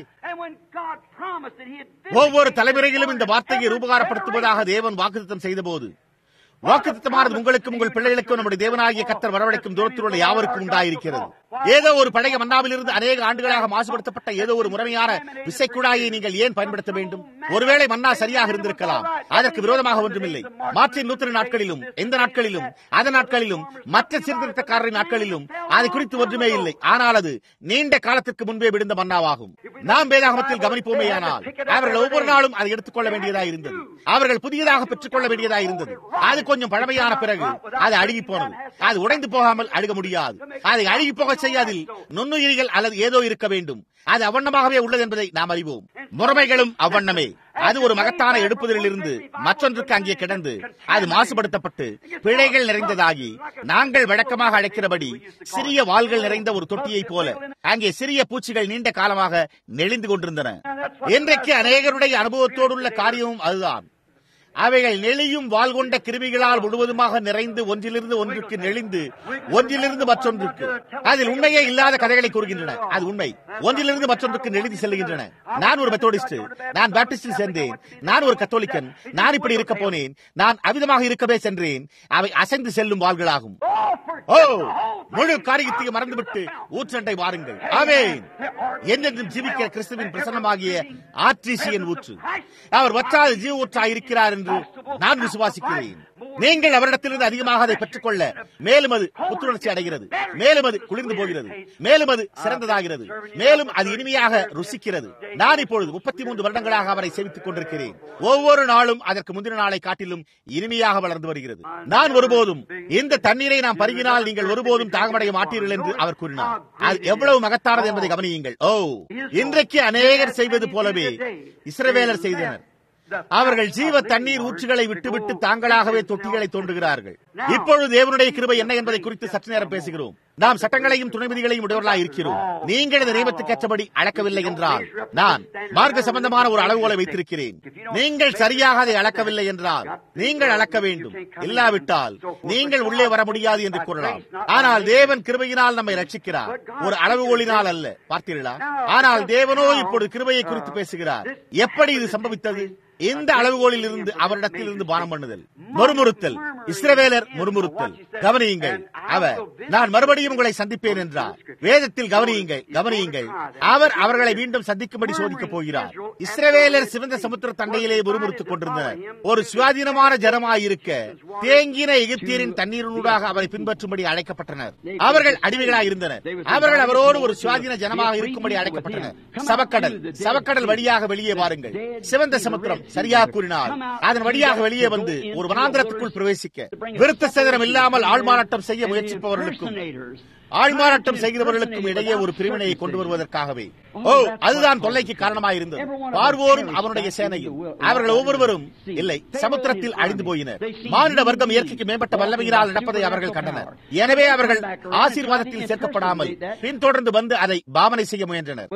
A: ஒவ்வொரு தலைமுறையிலும் இந்த வார்த்தையை ரூபகாரப்படுத்துவதாக தேவன் வாக்குத்தம் செய்த போது வாக்குத்தமானது உங்களுக்கும் உங்கள் பிள்ளைகளுக்கும் நம்முடைய தேவனாகிய கத்தர் வரவழைக்கும் தூரத்தில் உள்ள யாவருக்கும் உண்டாயிருக்கிறது ஏதோ ஒரு பழைய மன்னாவிலிருந்து அநேக ஆண்டுகளாக மாசுபடுத்தப்பட்ட ஏதோ ஒரு முறைமையான விசைக்குழாயை நீங்கள் ஏன் பயன்படுத்த வேண்டும் ஒருவேளை மன்னா சரியாக இருந்திருக்கலாம் அதற்கு விரோதமாக ஒன்றுமில்லை மாற்றின் நூத்திர நாட்களிலும் எந்த நாட்களிலும் அதன் நாட்களிலும் மற்ற சீர்திருத்தக்காரரின் நாட்களிலும் அதை குறித்து ஒன்றுமே இல்லை ஆனால் அது நீண்ட காலத்திற்கு முன்பே விழுந்த மன்னாவாகும் நாம் வேதாகமத்தில் கவனிப்போமேயானால் அவர்கள் ஒவ்வொரு நாளும் அதை எடுத்துக்கொள்ள வேண்டியதாக இருந்தது அவர்கள் புதியதாக பெற்றுக்கொள்ள வேண்டியதாக இருந்தது அது கொஞ்சம் பழமையான பிறகு அது அழுகி போனது அது உடைந்து போகாமல் அழுக முடியாது அதை அழுகி போக செய்யாதில் நுண்ணுயிரிகள் அல்லது ஏதோ இருக்க வேண்டும் அது அவ்வண்ணமாகவே உள்ளது என்பதை நாம் அறிவோம் முறைமைகளும் அவ்வண்ணமே அது ஒரு மகத்தான எடுப்புதலில் இருந்து மற்றொன்றுக்கு அங்கே கிடந்து அது மாசுபடுத்தப்பட்டு பிழைகள் நிறைந்ததாகி நாங்கள் வழக்கமாக அழைக்கிறபடி சிறிய வாள்கள் நிறைந்த ஒரு தொட்டியைப் போல அங்கே சிறிய பூச்சிகள் நீண்ட காலமாக நெளிந்து கொண்டிருந்தன இன்றைக்கு அநேகருடைய அனுபவத்தோடுள்ள காரியமும் அதுதான் அவைகள் நெளியும் வால் கொண்ட கிருமிகளால் முழுவதுமாக நிறைந்து ஒன்றிலிருந்து ஒன்றுக்கு நெளிந்து ஒன்றிலிருந்து மற்றொன்றுக்கு அதில் உண்மையே இல்லாத கதைகளை கூறுகின்றன அது உண்மை ஒன்றிலிருந்து மற்றொன்றுக்கு நெளிந்து செல்லுகின்றன நான் ஒரு மெத்தோடிஸ்ட் நான் பேப்டிஸ்டில் சேர்ந்தேன் நான் ஒரு கத்தோலிக்கன் நான் இப்படி இருக்க போனேன் நான் அவிதமாக இருக்கவே சென்றேன் அவை அசைந்து செல்லும் வாள்களாகும் ஓ முழு காரியத்தையும் மறந்துவிட்டு ஊற்றண்டை வாருங்கள் ஆமேன் என்றென்றும் ஜீவிக்கிற கிறிஸ்துவின் பிரசன்னமாகிய ஆட்ரிசியன் ஊற்று அவர் வற்றாத ஜீவ ஊற்றா இருக்கிறார் என்று நான் விசுவாசிக்கிறேன் நீங்கள் அவரிடத்திலிருந்து அதிகமாக அதை பெற்றுக்கொள்ள மேலும் அது புத்துணர்ச்சி அடைகிறது மேலும் அது குளிர்ந்து போகிறது மேலும் அது சிறந்ததாகிறது மேலும் அது இனிமையாக ருசிக்கிறது நான் இப்பொழுது முப்பத்தி மூன்று வருடங்களாக அவரை சேவித்துக் கொண்டிருக்கிறேன் ஒவ்வொரு நாளும் அதற்கு முந்தின நாளை காட்டிலும் இனிமையாக வளர்ந்து வருகிறது நான் ஒருபோதும் இந்த தண்ணீரை நாம் பருகினால் நீங்கள் ஒருபோதும் தாகமடைய மாட்டீர்கள் என்று அவர் கூறினார் அது எவ்வளவு மகத்தானது என்பதை கவனியுங்கள் ஓ இன்றைக்கு அநேகர் செய்வது போலவே இஸ்ரவேலர் செய்தனர் அவர்கள் ஜீவ தண்ணீர் ஊற்றுகளை விட்டுவிட்டு தாங்களாகவே தொட்டிகளை தோன்றுகிறார்கள் இப்பொழுது தேவனுடைய கிருபை என்ன என்பதை குறித்து சற்று நேரம் பேசுகிறோம் நாம் சட்டங்களையும் துணை விதிகளையும் உடையவர்களாக இருக்கிறோம் நீங்கள் இந்த நியமத்துக்கேற்றபடி அளக்கவில்லை என்றால் நான் மார்க்க சம்பந்தமான ஒரு அளவுகோலை வைத்திருக்கிறேன் நீங்கள் சரியாக அதை அளக்கவில்லை என்றால் நீங்கள் அளக்க வேண்டும் இல்லாவிட்டால் நீங்கள் உள்ளே வர முடியாது என்று கூறலாம் ஆனால் தேவன் கிருபையினால் நம்மை ரட்சிக்கிறார் ஒரு அளவுகோலினால் அல்ல பார்த்தீர்களா ஆனால் தேவனோ இப்பொழுது கிருபையை குறித்து பேசுகிறார் எப்படி இது சம்பவித்தது இந்த அளவுகோலில் இருந்து அவரிடத்தில் இருந்து பானம் பண்ணுதல் முறுமுறுத்தல் இஸ்ரவேலர் முறுமுறுத்தல் கவனியுங்கள் அவர் நான் மறுபடியும் உங்களை சந்திப்பேன் என்றார் வேதத்தில் கவனியுங்கள் கவனியுங்கள் அவர் அவர்களை மீண்டும் சந்திக்கும்படி சோதிக்கப் போகிறார் இஸ்ரவேலர் சிவந்த சமுத்திர தண்டையிலே முறுமுறுத்துக் கொண்டிருந்தனர் ஒரு சுவாதீனமான ஜனமாயிருக்க தேங்கின எகிப்தியரின் தண்ணீரினூடாக அவரை பின்பற்றும்படி அழைக்கப்பட்டனர் அவர்கள் அடிமைகளாக இருந்தனர் அவர்கள் அவரோடு ஒரு சுவாதீன ஜனமாக இருக்கும்படி அழைக்கப்பட்டனர் சவக்கடல் சவக்கடல் வழியாக வெளியே வாருங்கள் சிவந்த சமுத்திரம் சரியா கூறினால் அதன் வழியாக வெளியே வந்து ஒரு வனாந்திரத்துக்குள் பிரவேசிக்க விருத்த சேதனம் இல்லாமல் ஆள்மாறாட்டம் செய்ய முயற்சிப்பவர்களுக்கும் ஆள்மாறாட்டம் செய்கிறவர்களுக்கும் இடையே ஒரு பிரிவினையை கொண்டு வருவதற்காகவே ஓ அதுதான் தொல்லைக்கு காரணமாயிருந்தது பார்வோரும் அவனுடைய சேனையும் அவர்கள் ஒவ்வொருவரும் இல்லை சமுத்திரத்தில் அழிந்து போயினர் மானிட வர்க்கம் இயற்கைக்கு மேம்பட்ட வல்லமையினால் நடப்பதை அவர்கள் கண்டனர் எனவே அவர்கள் ஆசீர்வாதத்தில் சேர்க்கப்படாமல் பின்தொடர்ந்து வந்து அதை பாவனை செய்ய முயன்றனர்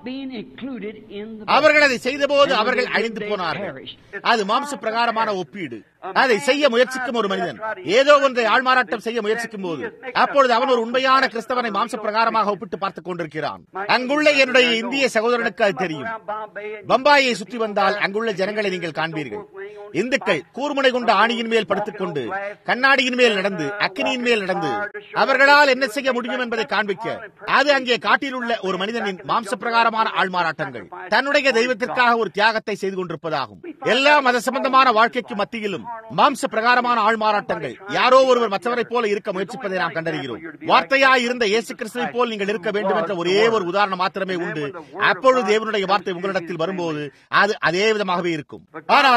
A: அவர்கள் அதை செய்தபோது அவர்கள் அழிந்து போனார்கள் அது மாம்ச பிரகாரமான ஒப்பீடு அதை செய்ய முயற்சிக்கும் ஒரு மனிதன் ஏதோ ஒன்றை ஆள்மாறாட்டம் செய்ய முயற்சிக்கும் போது அப்பொழுது அவன் ஒரு உண்மையான கிறிஸ்தவனை மாம்ச பிரகாரமாக ஒப்பிட்டு பார்த்துக் கொண்டிருக்கிறான் அங்குள்ள என்னுடைய இந்திய சகோதரனுக்கு அது தெரியும் பம்பாயை சுற்றி வந்தால் அங்குள்ள ஜனங்களை நீங்கள் காண்பீர்கள் இந்துக்கள் கூர்முனை கொண்ட ஆணியின் மேல் படுத்துக் கொண்டு கண்ணாடியின் மேல் நடந்து அக்கினியின் மேல் நடந்து அவர்களால் என்ன செய்ய முடியும் என்பதை காண்பிக்க அது அங்கே காட்டில் உள்ள ஒரு மனிதனின் மாம்ச பிரகாரமான ஆள்மாறாட்டங்கள் தன்னுடைய தெய்வத்திற்காக ஒரு தியாகத்தை செய்து கொண்டிருப்பதாகும் எல்லா மத சம்பந்தமான வாழ்க்கைக்கு மத்தியிலும் மாம்ச பிரகாரமான ஆள்மாறாட்டங்கள் யாரோ ஒருவர் மற்றவரை போல இருக்க முயற்சிப்பதை நாம் கண்டறிகிறோம் வார்த்தையாய் இருந்த இயேசு கிறிஸ்துவை போல் நீங்கள் இருக்க வேண்டும் என்ற ஒரே ஒரு உதாரணம் மாத்திரமே உண்டு அப்பொழுது தேவனுடைய வார்த்தை உங்களிடத்தில் வரும்போது அது அதே விதமாகவே இருக்கும் ஆனால் தேவனோ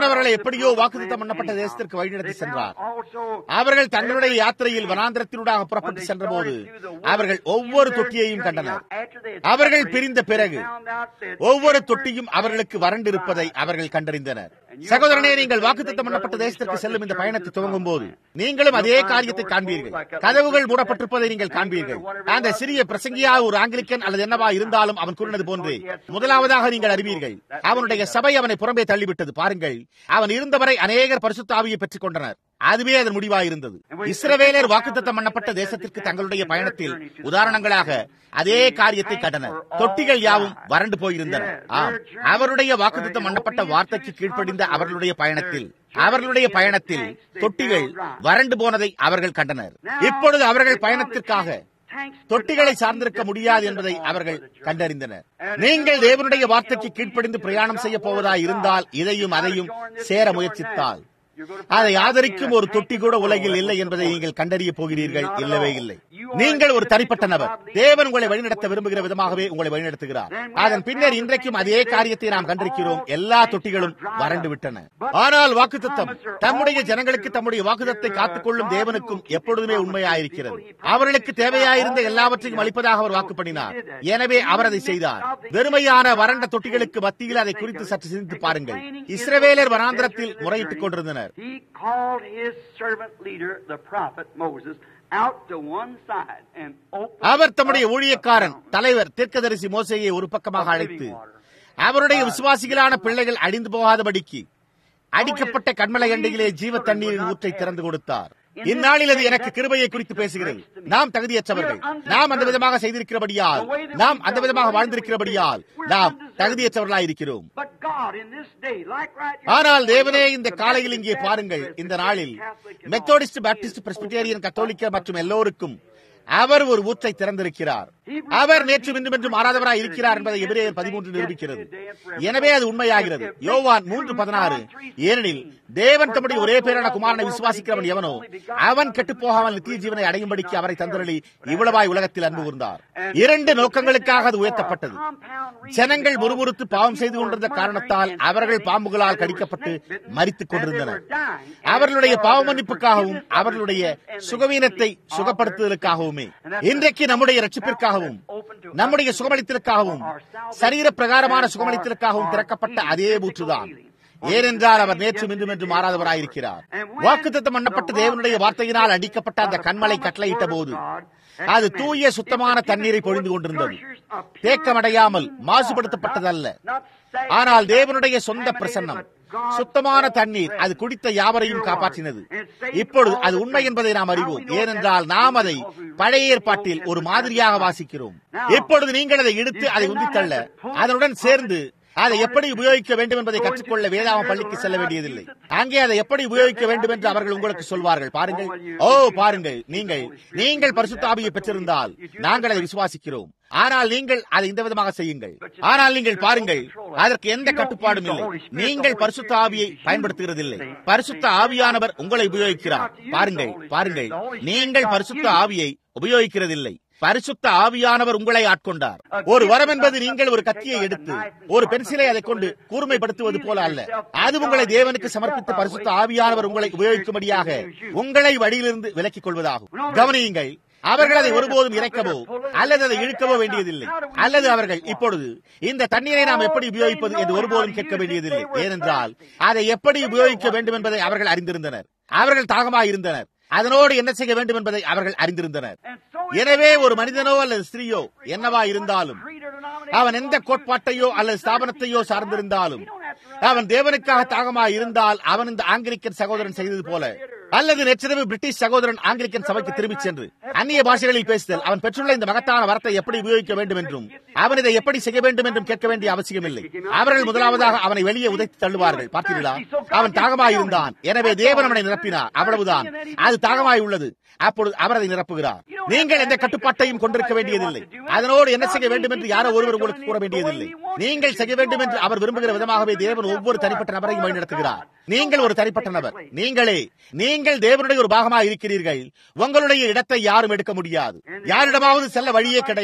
A: அவர்களை எப்படியோ வாக்குத்தம் பண்ணப்பட்ட தேசத்திற்கு வழிநடத்தி சென்றார் அவர்கள் தங்களுடைய யாத்திரையில் வனாந்திரத்தினூடாக புறப்பட்டு சென்றபோது அவர்கள் ஒவ்வொரு தொட்டியையும் கண்டனர் அவர்கள் பிரிந்த பிறகு ஒவ்வொரு தொட்டியும் அவர்களுக்கு வறண்டிருப்பதை அவர்கள் கண்டறிந்தனர் சகோதரனே நீங்கள் வாக்குத்தம் பண்ணப்பட்ட தேசத்திற்கு செல்லும் இந்த பயணத்தை துவங்கும் போது நீங்களும் அதே காரியத்தை காண்பீர்கள் கதவுகள் மூடப்பட்டிருப்பதை நீங்கள் காண்பீர்கள் அந்த சிறிய பிரசங்கியா ஒரு ஆங்கிலிக்கன் அல்லது என்னவா இருந்தாலும் அவன் கூறினது போன்று முதலாவதாக நீங்கள் அறிவீர்கள் அவனுடைய சபை அவனை புறம்பே தள்ளிவிட்டது பாருங்கள் அவன் இருந்தவரை அநேகர் பரிசுத்தாவியை பெற்றுக் கொண்டனர் அதுவே அதன் முடிவாயிருந்தது இஸ்ரவேலர் வாக்குத்தத்தம் பண்ணப்பட்ட தேசத்திற்கு தங்களுடைய பயணத்தில் உதாரணங்களாக அதே காரியத்தை கண்டனர் தொட்டிகள் யாவும் வறண்டு போயிருந்தன ஆம் அவருடைய வாக்குத்தத்தம் பண்ணப்பட்ட வார்த்தைக்கு கீழ்ப்படிந்த அவர்களுடைய பயணத்தில் அவர்களுடைய பயணத்தில் தொட்டிகள் வறண்டு போனதை அவர்கள் கண்டனர் இப்பொழுது அவர்கள் பயணத்திற்காக தொட்டிகளை சார்ந்திருக்க முடியாது என்பதை அவர்கள் கண்டறிந்தனர் நீங்கள் தேவனுடைய வார்த்தைக்கு கீழ்ப்படிந்து பிரயாணம் செய்ய போவதாய் இருந்தால் இதையும் அதையும் சேர முயற்சித்தால் அதை ஆதரிக்கும் ஒரு தொட்டி கூட உலகில் இல்லை என்பதை நீங்கள் கண்டறிய போகிறீர்கள் இல்லவே இல்லை நீங்கள் ஒரு தனிப்பட்ட நபர் தேவன் உங்களை வழிநடத்த விரும்புகிற விதமாகவே உங்களை வழிநடத்துகிறார் அதன் பின்னர் இன்றைக்கும் அதே காரியத்தை நாம் கண்டிருக்கிறோம் எல்லா தொட்டிகளும் வறண்டு விட்டன ஆனால் வாக்குத்தத்தம் தம்முடைய ஜனங்களுக்கு தம்முடைய வாக்குத்தத்தை காத்துக்கொள்ளும் தேவனுக்கும் எப்பொழுதுமே உண்மையாயிருக்கிறது அவர்களுக்கு தேவையாயிருந்த எல்லாவற்றையும் அளிப்பதாக அவர் வாக்கு பண்ணினார் எனவே அவர் அதை செய்தார் வெறுமையான வறண்ட தொட்டிகளுக்கு மத்தியில் அதை குறித்து சற்று சிந்தித்து பாருங்கள் இஸ்ரவேலர் வனாந்திரத்தில் முறையிட்டுக் கொண்டிருந்தனர்
B: He called his servant leader, the prophet Moses, out to one side and opened
A: அவர் தம்முடைய
B: up
A: ஊழியக்காரன்
B: the fountain
A: தலைவர் தீர்க்கதரிசி மோசையை ஒரு பக்கமாக
B: of
A: அழைத்து
B: living water.
A: அவருடைய விசுவாசிகளான பிள்ளைகள் அடிந்து போகாதபடிக்கு அடிக்கப்பட்ட கண்மலை அண்டையிலே ஜீவ தண்ணீரின் ஊற்றை திறந்து கொடுத்தார் இந்நாளில் அது எனக்கு கிருபையை குறித்து பேசுகிறது நாம் தகுதியற்றவர்கள் நாம் அந்த விதமாக செய்திருக்கிறபடியால் நாம் அந்த விதமாக வாழ்ந்திருக்கிறபடியால் நாம் தகுதியற்றவர்களாய் இருக்கிறோம்
B: But God in this day, like right here,
A: ஆனால் தேவனே இந்த காலையில் இங்கே பாருங்கள் இந்த நாளில் மெத்தோடிஸ்ட் பாப்டிஸ்ட் பிரஸ்பிட்டேரியன் கத்தோலிக்க மற்றும் எல்லோருக்கும் அவர் ஒரு ஊற்றை திறந்திருக்கிறார் அவர் நேற்று இன்றும் என்றும் மாறாதவராய் இருக்கிறார் என்பதை எபிரேயர் பதிமூன்று நிரூபிக்கிறது எனவே அது உண்மையாகிறது யோவான் மூன்று பதினாறு ஏனெனில் தேவன் தம்முடைய ஒரே பேரான குமாரனை விசுவாசிக்கிறவன் எவனோ அவன் கெட்டுப் போகாமல் நித்திய ஜீவனை அடையும்படிக்கு அவரை தந்தரளி இவ்வளவாய் உலகத்தில் அன்பு கூர்ந்தார் இரண்டு நோக்கங்களுக்காக அது உயர்த்தப்பட்டது ஜனங்கள் முறுமுறுத்து பாவம் செய்து கொண்டிருந்த காரணத்தால் அவர்கள் பாம்புகளால் கடிக்கப்பட்டு மரித்துக் கொண்டிருந்தனர் அவர்களுடைய பாவ மன்னிப்புக்காகவும் அவர்களுடைய சுகவீனத்தை சுகப்படுத்துதலுக்காகவுமே இன்றைக்கு நம்முடைய ரட்சிப்பிற்காகவும் நம்முடைய சுகமளித்தலுக்காகவும் சரீர பிரகாரமான சுகமளித்தலுக்காகவும் திறக்கப்பட்ட அதே ஊற்றுதான் ஏனென்றால் அவர் நேற்றும் இன்றும் என்று மாறாதவராயிருக்கிறார் வாக்குத்தத்தம் பண்ணப்பட்ட தேவனுடைய வார்த்தையினால் அடிக்கப்பட்ட அந்த கண்மலை கட்டளையிட்ட போது அது தூய சுத்தமான தண்ணீரை பொழிந்து கொண்டிருந்தது தேக்கமடையாமல் மாசுபடுத்தப்பட்டதல்ல ஆனால் தேவனுடைய சொந்த பிரசன்னம் சுத்தமான தண்ணீர் அது குடித்த யாவரையும் காப்பாற்றினது இப்பொழுது அது உண்மை என்பதை நாம் அறிவோம் ஏனென்றால் நாம் அதை பழைய ஏற்பாட்டில் ஒரு மாதிரியாக வாசிக்கிறோம் இப்பொழுது நீங்கள் அதை எடுத்து அதை உந்தித்தள்ள அதனுடன் சேர்ந்து அதை எப்படி உபயோகிக்க வேண்டும் என்பதை கற்றுக்கொள்ள வேதாம பள்ளிக்கு செல்ல வேண்டியதில்லை அங்கே அதை எப்படி உபயோகிக்க வேண்டும் என்று அவர்கள் உங்களுக்கு சொல்வார்கள் பாருங்கள் ஓ பாருங்கள் நீங்கள் நீங்கள் பரிசுத்தாபியை பெற்றிருந்தால் நாங்கள் அதை விசுவாசிக்கிறோம் ஆனால் நீங்கள் அதை இந்த விதமாக செய்யுங்கள் ஆனால் நீங்கள் பாருங்கள் அதற்கு எந்த கட்டுப்பாடும் இல்லை நீங்கள் பரிசுத்த ஆவியை பயன்படுத்துகிறதில்லை பரிசுத்த ஆவியானவர் உங்களை உபயோகிக்கிறார் பாருங்கள் பாருங்கள் நீங்கள் பரிசுத்த ஆவியை உபயோகிக்கிறதில்லை பரிசுத்த ஆவியானவர் உங்களை ஆட்கொண்டார் ஒரு வரம் என்பது நீங்கள் ஒரு கத்தியை எடுத்து ஒரு பென்சிலை அதை கொண்டு கூர்மைப்படுத்துவது போல அல்ல அது உங்களை தேவனுக்கு சமர்ப்பித்த பரிசுத்த ஆவியானவர் உங்களை உபயோகிக்கும்படியாக உங்களை வழியிலிருந்து விலக்கிக் கொள்வதாகும் கவனியுங்கள் அவர்கள் அதை ஒருபோதும் இறைக்கவோ அல்லது அதை இழுக்கவோ வேண்டியதில்லை அல்லது அவர்கள் இப்பொழுது இந்த தண்ணீரை நாம் எப்படி உபயோகிப்பது என்று ஒருபோதும் கேட்க வேண்டியதில்லை ஏனென்றால் அதை எப்படி உபயோகிக்க வேண்டும் என்பதை அவர்கள் அறிந்திருந்தனர் அவர்கள் தாகமாயிருந்தனர் அதனோடு என்ன செய்ய வேண்டும் என்பதை அவர்கள் அறிந்திருந்தனர் எனவே ஒரு மனிதனோ அல்லது ஸ்திரீயோ என்னவா இருந்தாலும் அவன் எந்த கோட்பாட்டையோ அல்லது ஸ்தாபனத்தையோ சார்ந்திருந்தாலும் அவன் தேவனுக்காக தாகமாக இருந்தால் அவன் இந்த ஆங்கிலிக்கன் சகோதரன் செய்தது போல அல்லது நேற்றிரவு பிரிட்டிஷ் சகோதரன் ஆங்கிலிக்கன் சபைக்கு திரும்பிச் சென்று அந்நிய பாஷைகளில் பேசுதல் அவன் பெற்றுள்ள இந்த மகத்தான வரத்தை எப்படி உபயோகிக்க வேண்டும் என்றும் அவன் இதை எப்படி செய்ய வேண்டும் என்றும் கேட்க வேண்டிய அவசியமில்லை அவர்கள் முதலாவதாக அவனை வெளியே உதைத்து தள்ளுவார்கள் பார்த்தீர்களா அவன் தாகமாய் இருந்தான் எனவே தேவன் அவனை நிரப்பினார் அவ்வளவுதான் அது தாகமாய் உள்ளது அப்பொழுது அவர் அதை நிரப்புகிறார் நீங்கள் எந்த கட்டுப்பாட்டையும் கொண்டிருக்க வேண்டியதில்லை அதனோடு என்ன செய்ய வேண்டும் என்று யாரோ ஒருவர் உங்களுக்கு கூற வேண்டியதில்லை நீங்கள் செய்ய வேண்டும் என்று அவர் விரும்புகிற விதமாகவே தேவன் ஒவ்வொரு தனிப்பட்ட நபரையும் வழிநடத்துகிறார் நீங்கள் ஒரு தனிப்பட்ட நபர் நீங்களே நீங்கள் தேவனுடைய ஒரு பாகமாக இருக்கிறீர்கள் உங்களுடைய இடத்தை யாரும் எடுக்க முடியாது யாரிடமாவது செல்ல வழியே கிடையாது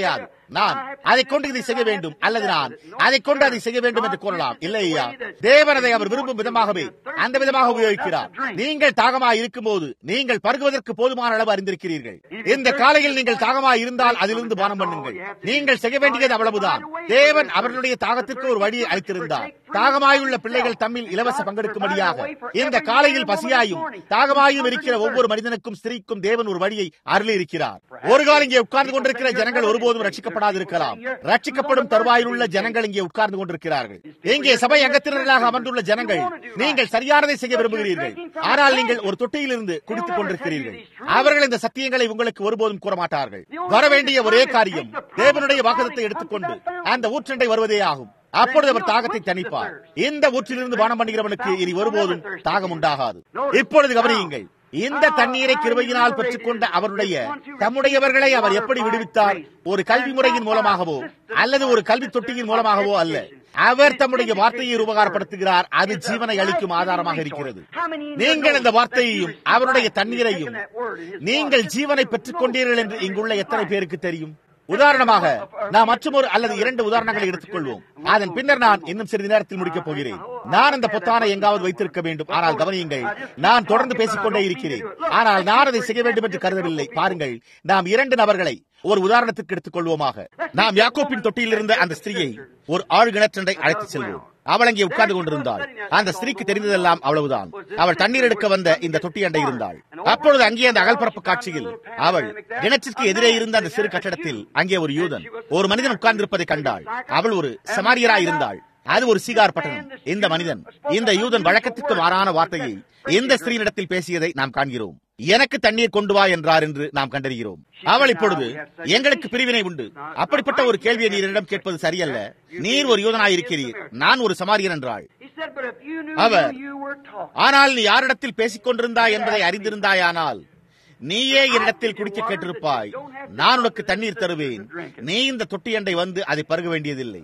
A: நான் அதை கொண்டு இதை செய்ய வேண்டும் அல்லது நான் அதை கொண்டு அதை செய்ய வேண்டும் என்று கூறலாம் இல்லை ஐயா தேவன் அதை அவர் விரும்பும் விதமாகவே அந்த விதமாக உபயோகிக்கிறார் நீங்கள் தாகமாய் இருக்கும்போது நீங்கள் பருகுவதற்கு போதுமான அளவு அறிந்திருக்கிறீர்கள் இந்த காலையில் நீங்கள் தாகமாய் இருந்தால் அதிலிருந்து பானம் பண்ணுங்கள் நீங்கள் செய்ய வேண்டியது அவ்வளவுதான் தேவன் அவர்களுடைய தாகத்திற்கு ஒரு வழியை அளித்திருந்தார் தாகமாயுள்ள பிள்ளைகள் தம்மில் இலவச பங்கெடுக்கும்படியாக இந்த காலையில் பசியாயும் தாகமாயும் இருக்கிற ஒவ்வொரு மனிதனுக்கும் ஸ்திரீக்கும் தேவன் ஒரு வழியை அருளி இருக்கிறார் ஒரு காலம் இங்கே உட்கார்ந்து கொண்டிருக்கிற ஜனங்கள் ஒருபோதும் ரட்சிக்கப்படாது இருக்கலாம் ரட்சிக்கப்படும் தருவாயில் உள்ள ஜனங்கள் இங்கே உட்கார்ந்து கொண்டிருக்கிறார்கள் இங்கே சபை அங்கத்தினர்களாக அமர்ந்துள்ள ஜனங்கள் நீங்கள் சரியானதை செய்ய விரும்புகிறீர்கள் ஆனால் நீங்கள் ஒரு தொட்டியிலிருந்து குடித்துக் கொண்டிருக்கிறீர்கள் அவர்கள் இந்த சத்தியங்களை உங்களுக்கு ஒருபோதும் கூற மாட்டார்கள் வர வேண்டிய ஒரே காரியம் தேவனுடைய வாக்குதத்தை எடுத்துக்கொண்டு அந்த ஊற்றண்டை வருவதே ஆகும் அப்பொழுது அவர் தாகத்தை தணிப்பார் இந்த ஊற்றிலிருந்து பானம் பண்ணுகிறவனுக்கு இனி ஒருபோதும் தாகம் உண்டாகாது இப்பொழுது கவனியுங்கள் இந்த தண்ணீரை கிருபையினால் பெற்றுக்கொண்ட அவருடைய தம்முடையவர்களை அவர் எப்படி விடுவித்தார் ஒரு கல்வி முறையின் மூலமாகவோ அல்லது ஒரு கல்வி தொட்டியின் மூலமாகவோ அல்ல அவர் தம்முடைய வார்த்தையை உபகாரப்படுத்துகிறார் அது ஜீவனை அளிக்கும் ஆதாரமாக இருக்கிறது நீங்கள் இந்த வார்த்தையையும் அவருடைய தண்ணீரையும் நீங்கள் ஜீவனை பெற்றுக் கொண்டீர்கள் என்று இங்குள்ள எத்தனை பேருக்கு தெரியும் உதாரணமாக நான் மற்றொரு அல்லது இரண்டு உதாரணங்களை எடுத்துக்கொள்வோம் அதன் பின்னர் நான் இன்னும் சிறிது நேரத்தில் முடிக்கப் போகிறேன் நான் அந்த பொத்தானை எங்காவது வைத்திருக்க வேண்டும் ஆனால் கவனியுங்கள் நான் தொடர்ந்து பேசிக்கொண்டே இருக்கிறேன் ஆனால் நான் அதை செய்ய வேண்டும் என்று கருதவில்லை பாருங்கள் நாம் இரண்டு நபர்களை ஒரு உதாரணத்துக்கு எடுத்துக் கொள்வோமாக நாம் யாக்கோப்பின் தொட்டியில் இருந்த அந்த ஸ்திரீயை ஒரு ஆழ் கிணற்றண்டை அழைத்து செல்வோம் அவள் அங்கே உட்கார்ந்து கொண்டிருந்தாள் அந்த ஸ்திரீக்கு தெரிந்ததெல்லாம் அவ்வளவுதான் அவள் தண்ணீர் எடுக்க வந்த இந்த தொட்டி அண்டை இருந்தாள் அப்பொழுது அங்கே அந்த அகல்பரப்பு காட்சியில் அவள் கிணற்றிற்கு எதிரே இருந்த அந்த சிறு கட்டடத்தில் அங்கே ஒரு யூதன் ஒரு மனிதன் உட்கார்ந்திருப்பதை கண்டாள் அவள் ஒரு சமாரியராய் இருந்தாள் அது ஒரு சீகார் பட்டணம் இந்த மனிதன் இந்த யூதன் வழக்கத்துக்கு மாறான வார்த்தையை இந்த ஸ்திரீனிடத்தில் பேசியதை நாம் காண்கிறோம் எனக்கு தண்ணீர் கொண்டு வா என்றார் என்று நாம் கண்டறிகிறோம் அவள் இப்பொழுது எங்களுக்கு பிரிவினை உண்டு அப்படிப்பட்ட ஒரு கேள்வியை நீர் என்னிடம் கேட்பது சரியல்ல நீர் ஒரு யூதனாய் இருக்கிறீர் நான் ஒரு சமாரியன் என்றாள் அவர் ஆனால் நீ யாரிடத்தில் பேசிக் கொண்டிருந்தாய் என்பதை அறிந்திருந்தாயானால் நீயே என்னிடத்தில் குடிக்க கேட்டிருப்பாய் நான் உனக்கு தண்ணீர் தருவேன் நீ இந்த தொட்டியண்டை வந்து அதை பருக வேண்டியதில்லை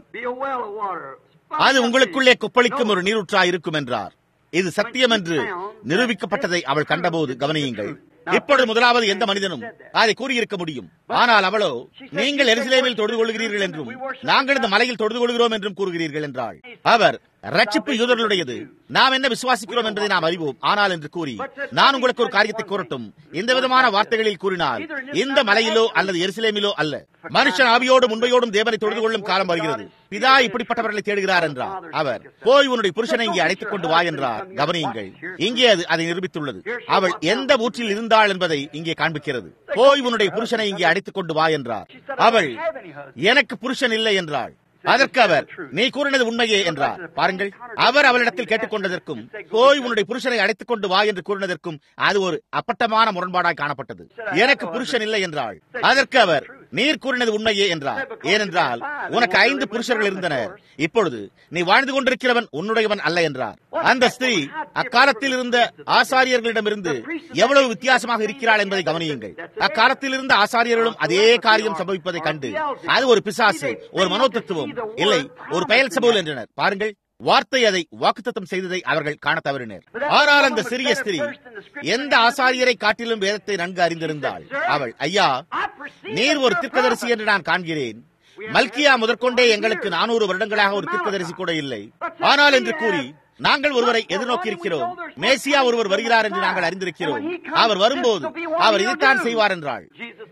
A: அது உங்களுக்குள்ளே கொப்பளிக்கும் ஒரு நீரூற்றா இருக்கும் என்றார் இது சத்தியம் என்று நிரூபிக்கப்பட்டதை அவள் கண்டபோது கவனியுங்கள் இப்பொழுது முதலாவது எந்த மனிதனும் அதை கூறியிருக்க முடியும் ஆனால் அவளோ நீங்கள் எருசலேமில் தொழுது கொள்கிறீர்கள் என்றும் நாங்கள் இந்த மலையில் தொழுது கொள்கிறோம் என்றும் கூறுகிறீர்கள் என்றாள் அவர் ரட்சிப்பு யூதர்களுடையது நாம் என்ன விசுவாசிக்கிறோம் என்பதை நாம் அறிவோம் ஆனால் என்று கூறி நான் உங்களுக்கு ஒரு காரியத்தை கூறட்டும் இந்த விதமான வார்த்தைகளில் கூறினால் இந்த மலையிலோ அல்லது எருசலேமிலோ அல்ல மனுஷன் ஆவியோடும் உண்மையோடும் தேவனை தொழுது கொள்ளும் காலம் வருகிறது பிதா இப்படிப்பட்டவர்களை தேடுகிறார் என்றார் அவர் போய் உன்னுடைய புருஷனை இங்கே அழைத்துக் கொண்டு வா என்றார் கவனியுங்கள் இங்கே அது அதை நிரூபித்துள்ளது அவள் எந்த ஊற்றில் இருந்தாள் என்பதை இங்கே காண்பிக்கிறது போய் உன்னுடைய புருஷனை இங்கே அழைத்துக் கொண்டு வா என்றார் அவள் எனக்கு புருஷன் இல்லை என்றாள் அதற்கு அவர் நீ கூறினது உண்மையே என்றார் பாருங்கள் அவர் அவளிடத்தில் கேட்டுக்கொண்டதற்கும் போய் உன்னுடைய புருஷனை அழைத்துக் கொண்டு வா என்று கூறினதற்கும் அது ஒரு அப்பட்டமான முரண்பாடாய் காணப்பட்டது எனக்கு புருஷன் இல்லை என்றாள் அதற்கு அவர் நீர் கூறினது உண்மையே என்றார் ஏனென்றால் உனக்கு ஐந்து புருஷர்கள் இருந்தனர் இப்பொழுது நீ வாழ்ந்து கொண்டிருக்கிறவன் உன்னுடையவன் அல்ல என்றார் அந்த ஸ்திரீ அக்காலத்தில் இருந்த ஆசாரியர்களிடமிருந்து எவ்வளவு வித்தியாசமாக இருக்கிறாள் என்பதை கவனியுங்கள் அக்காலத்தில் இருந்த ஆசாரியர்களும் அதே காரியம் சம்பவிப்பதை கண்டு அது ஒரு பிசாசு ஒரு மனோதத்துவம் இல்லை ஒரு பெயல் சபோல் என்றனர் பாருங்கள் வார்த்தை அதை வாக்குத்தத்தம் செய்ததை அவர்கள் காண தவறினர் ஆனால் அந்த சிறிய ஸ்திரீ எந்த ஆசாரியரை காட்டிலும் வேதத்தை நன்கு அறிந்திருந்தாள் அவள் ஐயா நீர் ஒரு தீர்க்கதரிசி என்று நான் காண்கிறேன் மல்கியா முதற்கொண்டே எங்களுக்கு நானூறு வருடங்களாக ஒரு தீர்க்கதரிசி கூட இல்லை ஆனால் என்று கூறி நாங்கள் ஒருவரை எதிர்நோக்கி இருக்கிறோம் மேசியா ஒருவர் வருகிறார் என்று நாங்கள் அறிந்திருக்கிறோம் அவர் வரும்போது அவர் இதைத்தான் செய்வார் என்றாள்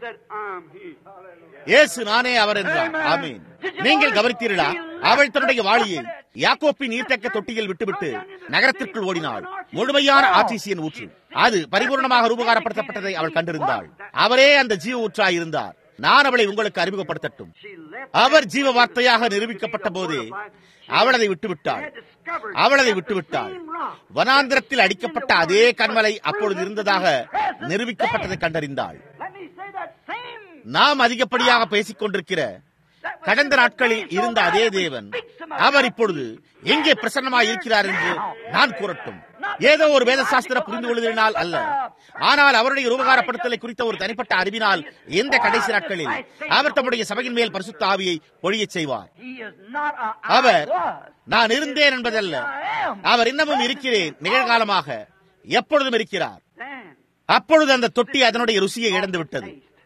A: இயேசு நானே அவர் என்றார் ஆமீன் நீங்கள் கவனித்தீர்களா அவள் தன்னுடைய வாளியை யாக்கோப்பின் நீர்த்தக்க தொட்டியில் விட்டுவிட்டு நகரத்திற்குள் ஓடினாள் முழுமையான ஆர்டிசியன் ஊற்று அது பரிபூர்ணமாக ரூபகாரப்படுத்தப்பட்டதை அவள் கண்டிருந்தாள் அவரே அந்த ஜீவ ஊற்றாய் இருந்தார் நான் அவளை உங்களுக்கு அறிமுகப்படுத்தட்டும் அவர் ஜீவ வார்த்தையாக நிரூபிக்கப்பட்ட போதே அவள் அதை விட்டுவிட்டாள் அவள் அதை விட்டுவிட்டாள் வனாந்திரத்தில் அடிக்கப்பட்ட அதே கண்மலை அப்பொழுது இருந்ததாக நிரூபிக்கப்பட்டதை கண்டறிந்தாள் நாம் அதிகப்படியாக பேசிக் கொண்டிருக்கிற கடந்த நாட்களில் இருந்த அதே தேவன் அவர் இப்பொழுது எங்கே பிரசன்னமாய் இருக்கிறார் என்று நான் கூறட்டும் ஏதோ ஒரு வேதசாஸ்திர புரிந்து கொள்வதனால் அல்ல ஆனால் அவருடைய ரூபகாரப்படுத்தலை குறித்த ஒரு தனிப்பட்ட அறிவினால் இந்த கடைசி நாட்களில் அவர் தம்முடைய சபையின் மேல் பரிசுத்த ஆவியை பொழியச் செய்வார் அவர் நான் இருந்தேன் என்பதல்ல அவர் இன்னமும் இருக்கிறேன் நிகழ்காலமாக எப்பொழுதும் இருக்கிறார் அப்பொழுது அந்த தொட்டி அதனுடைய ருசியை இழந்து விட்டது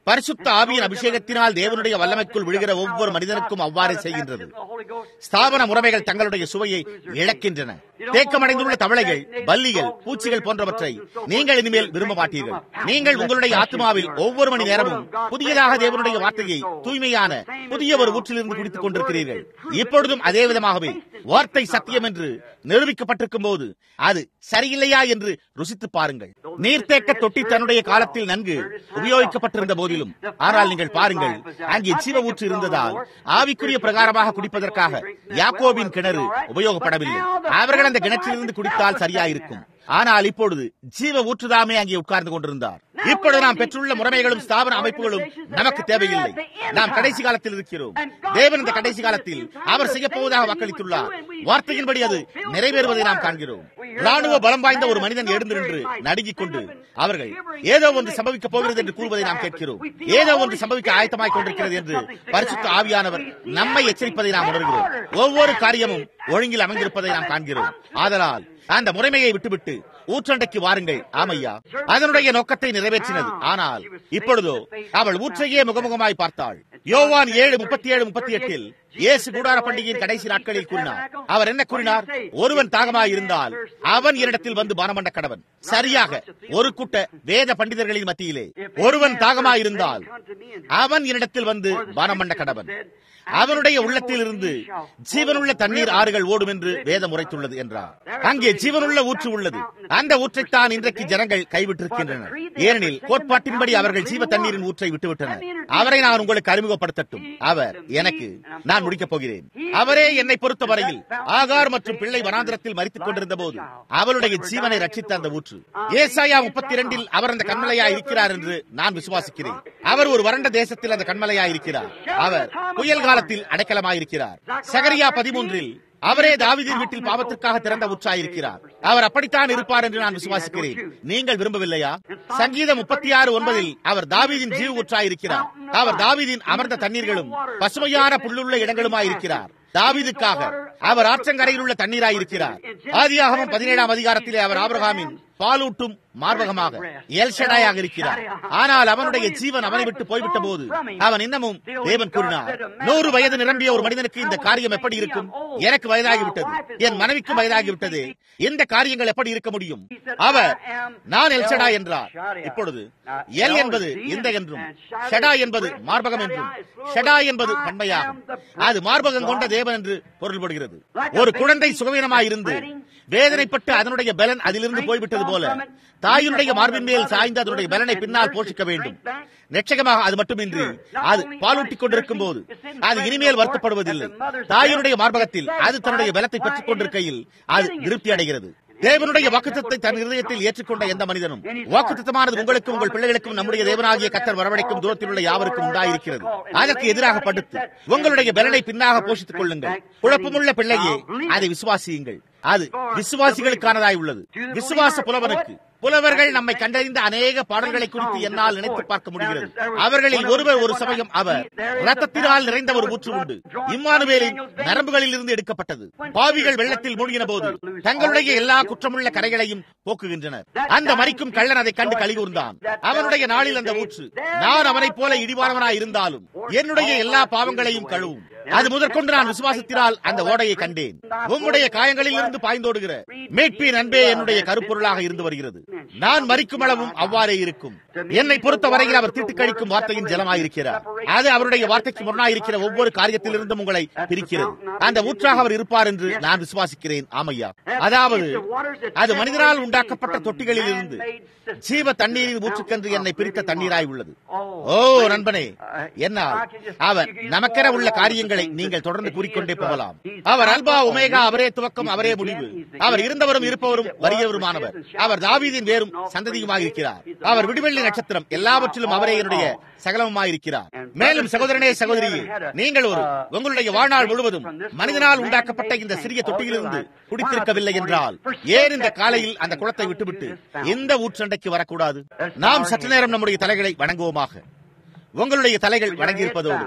A: பரிசுத்த ஆவியின் அபிஷேகத்தினால் தேவனுடைய வல்லமைக்குள் விழுகிற ஒவ்வொரு மனிதனுக்கும் அவ்வாறே செய்கின்றது ஸ்தாபன முறைமைகள் தங்களுடைய சுவையை இழக்கின்றன தேக்கமடைந்துள்ள தவளைகள் பல்லிகள் பூச்சிகள் போன்றவற்றை நீங்கள் இனிமேல் விரும்ப மாட்டீர்கள் நீங்கள் உங்களுடைய ஆத்மாவில் ஒவ்வொரு மணி நேரமும் புதியதாக தேவனுடைய வார்த்தையை தூய்மையான புதிய ஒரு ஊற்றிலிருந்து குடித்துக் கொண்டிருக்கிறீர்கள் இப்பொழுதும் அதே விதமாகவே வார்த்தை சத்தியம் என்று நிரூபிக்கப்பட்டிருக்கும் போது அது சரியில்லையா என்று ருசித்து பாருங்கள் நீர்த்தேக்க தொட்டி தன்னுடைய காலத்தில் நன்கு உபயோகிக்கப்பட்டிருந்த போதிலும் ஆனால் நீங்கள் பாருங்கள் அங்கே ஜீவ ஊற்று இருந்ததால் ஆவிக்குரிய பிரகாரமாக குடிப்பதற்காக யாக்கோபின் கிணறு உபயோகப்படவில்லை அவர்கள் அந்த கிணற்றிலிருந்து குடித்தால் சரியாயிருக்கும் ஆனால் இப்பொழுது ஜீவ ஊற்றுதாமே அங்கே உட்கார்ந்து கொண்டிருந்தார் இப்பொழுது நாம் பெற்றுள்ள முறைமைகளும் ஸ்தாபன அமைப்புகளும் நமக்கு தேவையில்லை நாம் கடைசி காலத்தில் இருக்கிறோம் தேவன் இந்த கடைசி காலத்தில் அவர் செய்ய போவதாக வாக்களித்துள்ளார் வார்த்தையின்படி அது நிறைவேறுவதை நாம் காண்கிறோம் ராணுவ பலம் வாய்ந்த ஒரு மனிதன் எழுந்து நின்று நடுங்கிக் கொண்டு அவர்கள் ஏதோ ஒன்று சம்பவிக்கப் போகிறது என்று கூறுவதை நாம் கேட்கிறோம் ஏதோ ஒன்று சம்பவிக்க ஆயத்தமாய் கொண்டிருக்கிறது என்று பரிசுத்த ஆவியானவர் நம்மை எச்சரிப்பதை நாம் உணர்கிறோம் ஒவ்வொரு காரியமும் ஒழுங்கில் அமைந்திருப்பதை நாம் காண்கிறோம் ஆதலால் அந்த முறைமையை விட்டுவிட்டு ஊற்றண்டைக்கு வாருங்கள் ஆமையா அதனுடைய நோக்கத்தை நிறைவேற்றினது ஆனால் இப்பொழுதோ அவள் ஊற்றையே முகமுகமாய் பார்த்தாள் யோவான் ஏழு முப்பத்தி ஏழு முப்பத்தி எட்டில் இயேசு கூடார பண்டிகையின் கடைசி நாட்களில் கூறினார் அவர் என்ன கூறினார் ஒருவன் தாகமாய் இருந்தால் அவன் என்னிடத்தில் வந்து பானமண்ட கடவன் சரியாக ஒரு கூட்ட வேத பண்டிதர்களின் மத்தியிலே ஒருவன் தாகமாய் இருந்தால் அவன் என்னிடத்தில் வந்து பானமண்ட கடவன் அவனுடைய உள்ளத்தில் இருந்து ஜீவனுள்ள தண்ணீர் ஆறுகள் ஓடும் என்று வேதம் உரைத்துள்ளது என்றார் அங்கே ஜீவனுள்ள ஊற்று உள்ளது அந்த ஊற்றைத்தான் இன்றைக்கு ஜனங்கள் கைவிட்டிருக்கின்றனர் ஏனெனில் கோட்பாட்டின்படி அவர்கள் ஜீவ தண்ணீரின் ஊற்றை விட்டுவிட்டனர் அவரை நான் உங்களுக்கு அறிமுகப்படுத்தட்டும் அவர் எனக்கு நான் முடிக்கப் போகிறேன் அவரே என்னை பொறுத்தவரையில் ஆகார் மற்றும் பிள்ளை வனாந்திரத்தில் மறித்துக் கொண்டிருந்த போது அவளுடைய ஜீவனை ரட்சித்த அந்த ஊற்று ஏசாயா முப்பத்தி இரண்டில் அவர் அந்த கண்மலையா இருக்கிறார் என்று நான் விசுவாசிக்கிறேன் அவர் ஒரு வறண்ட தேசத்தில் அந்த கண்மலையா இருக்கிறார் அவர் புயல் காலத்தில் அடைக்கலமாயிருக்கிறார் சகரியா பதிமூன்றில் அவரே தாவிதின் வீட்டில் பாவத்திற்காக திறந்த உற்சாயிருக்கிறார் அவர் அப்படித்தான் இருப்பார் என்று நான் விசுவாசிக்கிறேன் நீங்கள் விரும்பவில்லையா சங்கீதம் முப்பத்தி ஆறு ஒன்பதில் அவர் தாவீதின் ஜீவ உற்சாயிருக்கிறார் அவர் தாவீதின் அமர்ந்த தண்ணீர்களும் பசுமையான புல்லுள்ள இடங்களுமாயிருக்கிறார் தாவீதுக்காக அவர் ஆற்றங்கரையில் உள்ள தண்ணீராயிருக்கிறார் ஆதியாகமும் பதினேழாம் அதிகாரத்திலே அவர் ஆபிரகாமின் பாலூட்டும் மார்பகமாக எல்ஷடாயாக இருக்கிறார் ஆனால் அவனுடைய ஜீவன் அவனை விட்டு போய்விட்ட போது அவன் இன்னமும் தேவன் கூறினார் நூறு வயது நிரம்பிய ஒரு மனிதனுக்கு இந்த காரியம் எப்படி இருக்கும் எனக்கு வயதாகிவிட்டது என் மனைவிக்கும் வயதாகிவிட்டது இந்த காரியங்கள் எப்படி இருக்க முடியும் அவர் நான் எல்ஷடா என்றார் இப்பொழுது எல் என்பது இந்த என்றும் ஷெடா என்பது மார்பகம் என்றும் ஷெடா என்பது பண்மையாகும் அது மார்பகம் கொண்ட தேவன் என்று பொருள்படுகிறது ஒரு குழந்தை சுகவீனமாயிருந்து வேதனைப்பட்டு அதனுடைய பலன் அதிலிருந்து போய்விட்டது போல தாயினுடைய மார்பின் மேல் சாய்ந்து அதனுடைய பலனை பின்னால் போஷிக்க வேண்டும் நிச்சயமாக அது மட்டுமின்றி அது பாலூட்டிக் கொண்டிருக்கும் போது அது இனிமேல் வருத்தப்படுவதில்லை தாயினுடைய மார்பகத்தில் அது தன்னுடைய பலத்தை பெற்றுக் கொண்டிருக்கையில் அது திருப்தி அடைகிறது தேவனுடைய வாக்குத்தத்தை தன் இருதயத்தில் ஏற்றுக்கொண்ட எந்த மனிதனும் வாக்குத்தமானது உங்களுக்கும் உங்கள் பிள்ளைகளுக்கும் நம்முடைய தேவனாகிய கத்தர் வரவழைக்கும் தூரத்தில் உள்ள யாவருக்கும் உண்டாயிருக்கிறது அதற்கு எதிராக படுத்து உங்களுடைய பலனை பின்னாக போஷித்துக் கொள்ளுங்கள் குழப்பமுள்ள பிள்ளையே அதை விசுவாசியுங்கள் அது விசுவாசிகளுக்கானதாய் உள்ளது விசுவாச புலவனுக்கு புலவர்கள் நம்மை கண்டறிந்த அநேக பாடல்களை குறித்து என்னால் நினைத்து பார்க்க முடிகிறது அவர்களில் ஒருவர் ஒரு சமயம் அவர் ரத்தத்தினால் நிறைந்த ஒரு ஊற்று உண்டு இம்மானுவேலின் நரம்புகளில் இருந்து எடுக்கப்பட்டது பாவிகள் வெள்ளத்தில் மூழ்கின போது தங்களுடைய எல்லா குற்றமுள்ள கரைகளையும் போக்குகின்றனர் அந்த மறிக்கும் கள்ளன் அதை கண்டு கழிகூர்ந்தான் அவனுடைய நாளில் அந்த ஊற்று நான் அவனைப் போல இடிவானவனாய் இருந்தாலும் என்னுடைய எல்லா பாவங்களையும் கழுவும் அது முதற்கொண்டு நான் விசுவாசத்தினால் அந்த ஓடையை கண்டேன் உம்முடைய காயங்களில் இருந்து பாய்ந்தோடுகிற மீட்பின் அன்பே என்னுடைய கருப்பொருளாக இருந்து வருகிறது நான் மறிக்கும் அளவும் அவ்வாறே இருக்கும் என்னை பொறுத்த வரையில் அவர் தீட்டு கழிக்கும் வார்த்தையின் ஜலமாயிருக்கிறார் அது அவருடைய வார்த்தைக்கு முன்னாயிருக்கிற ஒவ்வொரு காரியத்திலிருந்தும் உங்களை பிரிக்கிறது அந்த ஊற்றாக அவர் இருப்பார் என்று நான் விசுவாசிக்கிறேன் ஆமையா அதாவது அது மனிதனால் உண்டாக்கப்பட்ட தொட்டிகளில் இருந்து ஜீவ தண்ணீரின் ஊற்றுக்கென்று என்னை பிரித்த தண்ணீராய் உள்ளது ஓ நண்பனே என்னால் அவர் நமக்கென உள்ள காரியங்களை நீங்கள் தொடர்ந்து கூறிக்கொண்டே போகலாம் அவர் அல்பா உமேகா அவரே துவக்கம் அவரே முடிவு அவர் இருந்தவரும் இருப்பவரும் வருகிறவருமானவர் அவர் தாவீதின் வேறும் சந்ததியுமாக இருக்கிறார் அவர் விடுவெள்ளி நட்சத்திரம் எல்லாவற்றிலும் அவரே என்னுடைய சகலமாயிருக்கிறார் மேலும் சகோதரனே சகோதரியே நீங்கள் ஒரு உங்களுடைய வாழ்நாள் முழுவதும் மனிதனால் உண்டாக்கப்பட்ட இந்த சிறிய தொட்டியிலிருந்து குடித்திருக்கவில்லை என்றால் ஏன் இந்த காலையில் அந்த குளத்தை விட்டுவிட்டு இந்த ஊற்றண்டைக்கு வரக்கூடாது நாம் சற்று நேரம் நம்முடைய தலைகளை வணங்குவோமாக உங்களுடைய தலைகள் வணங்கியிருப்பதோடு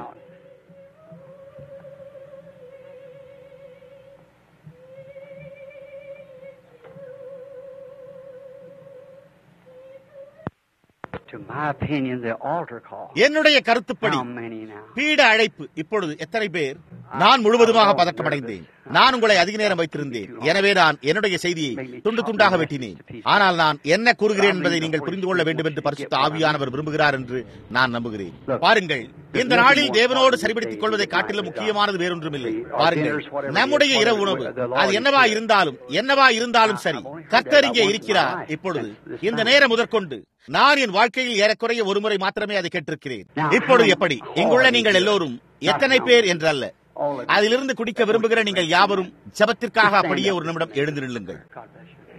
B: To my opinion, the altar call.
A: என்னுடைய கருத்துப்படி
B: How many now?
A: பீட அழைப்பு இப்பொழுது எத்தனை பேர் நான் முழுவதுமாக பதற்றமடைந்தேன் நான் உங்களை அதிக நேரம் வைத்திருந்தேன் எனவே நான் என்னுடைய செய்தியை துண்டு துண்டாக வெட்டினேன் ஆனால் நான் என்ன கூறுகிறேன் என்பதை நீங்கள் புரிந்து கொள்ள வேண்டும் என்று பரிசுத்த ஆவியானவர் விரும்புகிறார் என்று நான் நம்புகிறேன் பாருங்கள் இந்த நாளில் தேவனோடு சரிபடுத்திக் கொள்வதை காட்டிலும் முக்கியமானது வேறொன்றுமில்லை பாருங்கள் நம்முடைய இரவு உணவு அது என்னவா இருந்தாலும் என்னவா இருந்தாலும் சரி கர்த்தர் இங்கே இருக்கிறார் இப்பொழுது இந்த நேரம் முதற்கொண்டு நான் என் வாழ்க்கையில் ஏறக்குறைய ஒருமுறை மாத்திரமே அதை கேட்டிருக்கிறேன் இப்பொழுது எப்படி இங்குள்ள நீங்கள் எல்லோரும் எத்தனை பேர் என்றல்ல அதிலிருந்து குடிக்க விரும்புகிற நீங்கள் யாவரும் ஜபத்திற்காக அப்படியே ஒரு நிமிடம் எழுந்து நில்லுங்கள்
B: God bless you.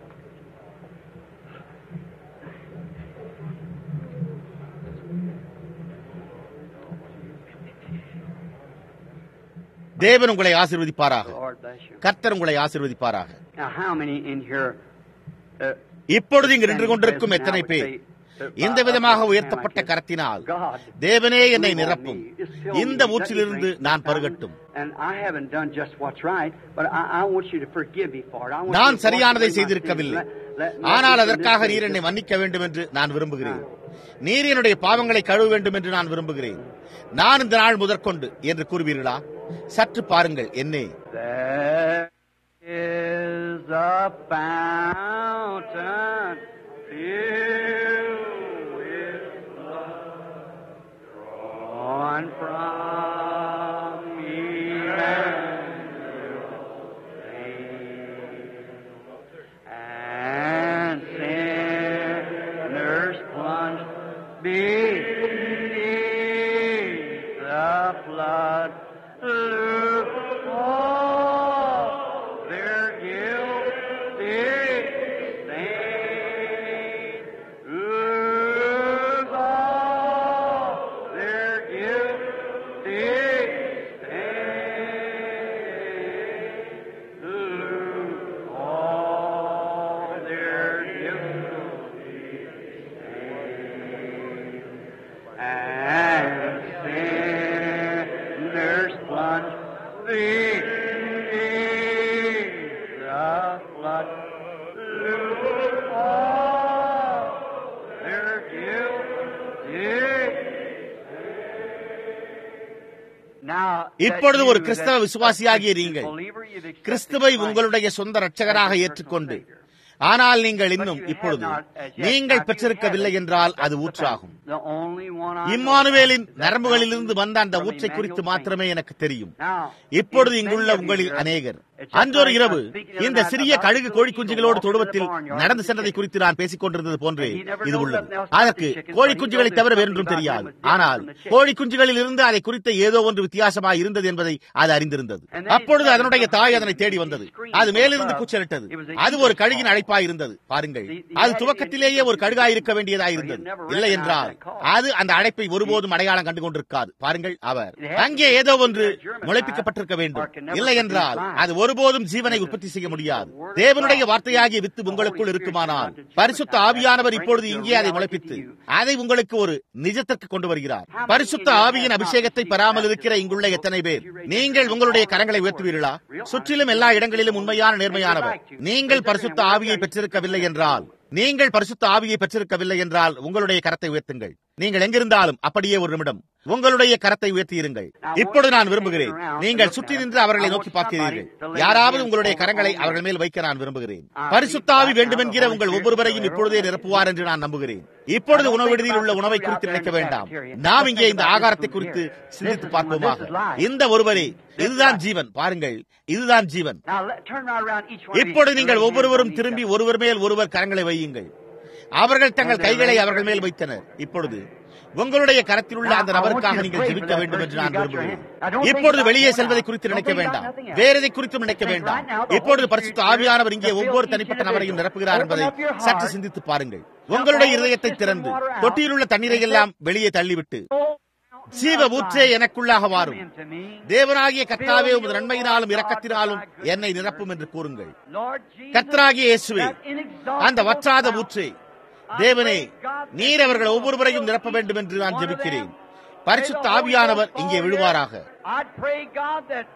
A: தேவன் உங்களை ஆசீர்வதிப்பாராக
B: Lord bless you.
A: கர்த்தர் உங்களை ஆசீர்வதிப்பாராக
B: Now, how many in here? Uh,
A: இப்பொழுது இங்கு நின்று கொண்டிருக்கும் எத்தனை பேர் இந்த விதமாக உயர்த்தப்பட்ட கரத்தினால் தேவனே என்னை நிரப்பும் இந்த ஊற்றிலிருந்து நான் பருகட்டும்
B: And I haven't done just what's right, but I, I want you to forgive me for it. I want
A: நான்
B: you to
A: சரியானதை
B: wash away my
A: செய்திருக்கவில்லை
B: sins. Let- let- let
A: ஆனால்
B: me
A: அதற்காக
B: forgive
A: நீர்
B: me.
A: என்னை மன்னிக்க வேண்டும் என்று நான் விரும்புகிறேன் நீர் என்னுடைய பாவங்களை கழுவ வேண்டும் என்று நான் விரும்புகிறேன் நான் இந்த நாள் முதற்கொண்டு என்று கூறுவீர்களா சற்று பாருங்கள் என்னே
B: There is a fountain filled with blood drawn from Emmanuel's vein. And sinners plunged beneath the flood look all their guilty stain. Look all their guilty stain. Look all their guilty stain. And sinners plunge beneath the flood. Look all their guilty Now,
A: இப்பொழுது ஒரு கிறிஸ்தவ விசுவாசியாகிய நீங்கள் கிறிஸ்துவை உங்களுடைய சொந்த ரட்சகராக ஏற்றுக்கொண்டு ஆனால் நீங்கள் இன்னும் இப்பொழுது நீங்கள் பெற்றிருக்கவில்லை என்றால் அது ஊற்றாகும் இம்மானுவேலின் நரம்புகளிலிருந்து வந்த அந்த ஊற்றை குறித்து மாத்திரமே எனக்கு தெரியும் இப்பொழுது இங்குள்ள உங்களில் அநேகர் அன்றொரு இரவு இந்த சிறிய கழுகு கோழி குஞ்சுகளோடு தொடுவத்தில் நடந்து சென்றதை குறித்து நான் பேசிக் கொண்டிருந்தது போன்றே இது உள்ளது அதற்கு கோழி குஞ்சுகளை தவிர வேறொன்றும் தெரியாது ஆனால் கோழி குஞ்சுகளில் இருந்து அதை குறித்த ஏதோ ஒன்று வித்தியாசமாய் இருந்தது என்பதை அது அறிந்திருந்தது அப்பொழுது அதனுடைய தாய் அதனை தேடி வந்தது அது மேலிருந்து கூச்சலிட்டது அது ஒரு கழுகின் அழைப்பாய் இருந்தது பாருங்கள் அது துவக்கத்திலேயே ஒரு கழுகாய் இருக்க வேண்டியதாய் இருந்தது இல்லை என்றால் அது அந்த அழைப்பை ஒருபோதும் அடையாளம் கண்டு கொண்டிருக்காது பாருங்கள் அவர் அங்கே ஏதோ ஒன்று முளைப்பிக்கப்பட்டிருக்க வேண்டும் இல்லை என்றால் அது ஒருபோதும் ஜீவனை உற்பத்தி செய்ய முடியாது தேவனுடைய வார்த்தையாகிய வித்து உங்களுக்குள் இருக்குமானால் பரிசுத்த ஆவியானவர் இப்பொழுது இங்கே அதை முளைப்பித்து அதை உங்களுக்கு ஒரு நிஜத்திற்கு கொண்டு வருகிறார் பரிசுத்த ஆவியின் அபிஷேகத்தை பெறாமல் இருக்கிற இங்குள்ள எத்தனை பேர் நீங்கள் உங்களுடைய கரங்களை உயர்த்துவீர்களா சுற்றிலும் எல்லா இடங்களிலும் உண்மையான நேர்மையானவர் நீங்கள் பரிசுத்த ஆவியை பெற்றிருக்கவில்லை என்றால் நீங்கள் பரிசுத்த ஆவியை பெற்றிருக்கவில்லை என்றால் உங்களுடைய கரத்தை உயர்த்துங்கள் நீங்கள் எங்கிருந்தாலும் அப்படியே ஒரு நிமிடம் உங்களுடைய கரத்தை உயர்த்தியிருங்கள் இப்பொழுது நான் விரும்புகிறேன் நீங்கள் சுற்றி நின்று அவர்களை நோக்கி பார்க்கிறீர்கள் யாராவது உங்களுடைய கரங்களை அவர்கள் மேல் வைக்க நான் விரும்புகிறேன் பரிசுத்தாவி வேண்டுமென்கிற உங்கள் ஒவ்வொருவரையும் இப்பொழுதே நிரப்புவார் என்று நான் நம்புகிறேன் இப்பொழுது உணவு விடுதியில் உள்ள உணவை குறித்து நினைக்க வேண்டாம் நாம் இங்கே இந்த ஆகாரத்தை குறித்து சிந்தித்து பார்ப்போமாக இந்த ஒருவரே இதுதான் ஜீவன் பாருங்கள் இதுதான் ஜீவன் இப்பொழுது நீங்கள் ஒவ்வொருவரும் திரும்பி ஒருவர் மேல் ஒருவர் கரங்களை வையுங்கள் அவர்கள் தங்கள் கைகளை அவர்கள் மேல் வைத்தனர் இப்பொழுது உங்களுடைய கரத்தில் உள்ள அந்த நபருக்காக நீங்கள் ஜெபிக்க வேண்டும் என்று நான் விரும்புகிறேன் இப்பொழுது வெளியே செல்வதை குறித்து நினைக்க வேண்டாம் வேற எதை குறித்தும் நினைக்க வேண்டாம் இப்பொழுது பரிசுத்த ஆவியானவர் இங்கே ஒவ்வொரு தனிப்பட்ட நபரையும் நிரப்புகிறார் என்பதை சற்று சிந்தித்து பாருங்கள் உங்களுடைய இருதயத்தை திறந்து தொட்டியில் உள்ள தண்ணீரை எல்லாம் வெளியே தள்ளிவிட்டு ஜீவ ஊற்றே எனக்குள்ளாக வாரும் தேவனாகிய கர்த்தாவே உமது நன்மையினாலும் இரக்கத்தினாலும் என்னை நிரப்பும் என்று கூறுங்கள் கர்த்தராகிய இயேசுவே அந்த வற்றாத ஊற்றே தேவனே நீர் அவர்கள் ஒவ்வொருவரையும் நிரப்ப வேண்டும் என்று நான் ஜெபிக்கிறேன் பரிசுத்த ஆவியானவர் இங்கே விழுவாராக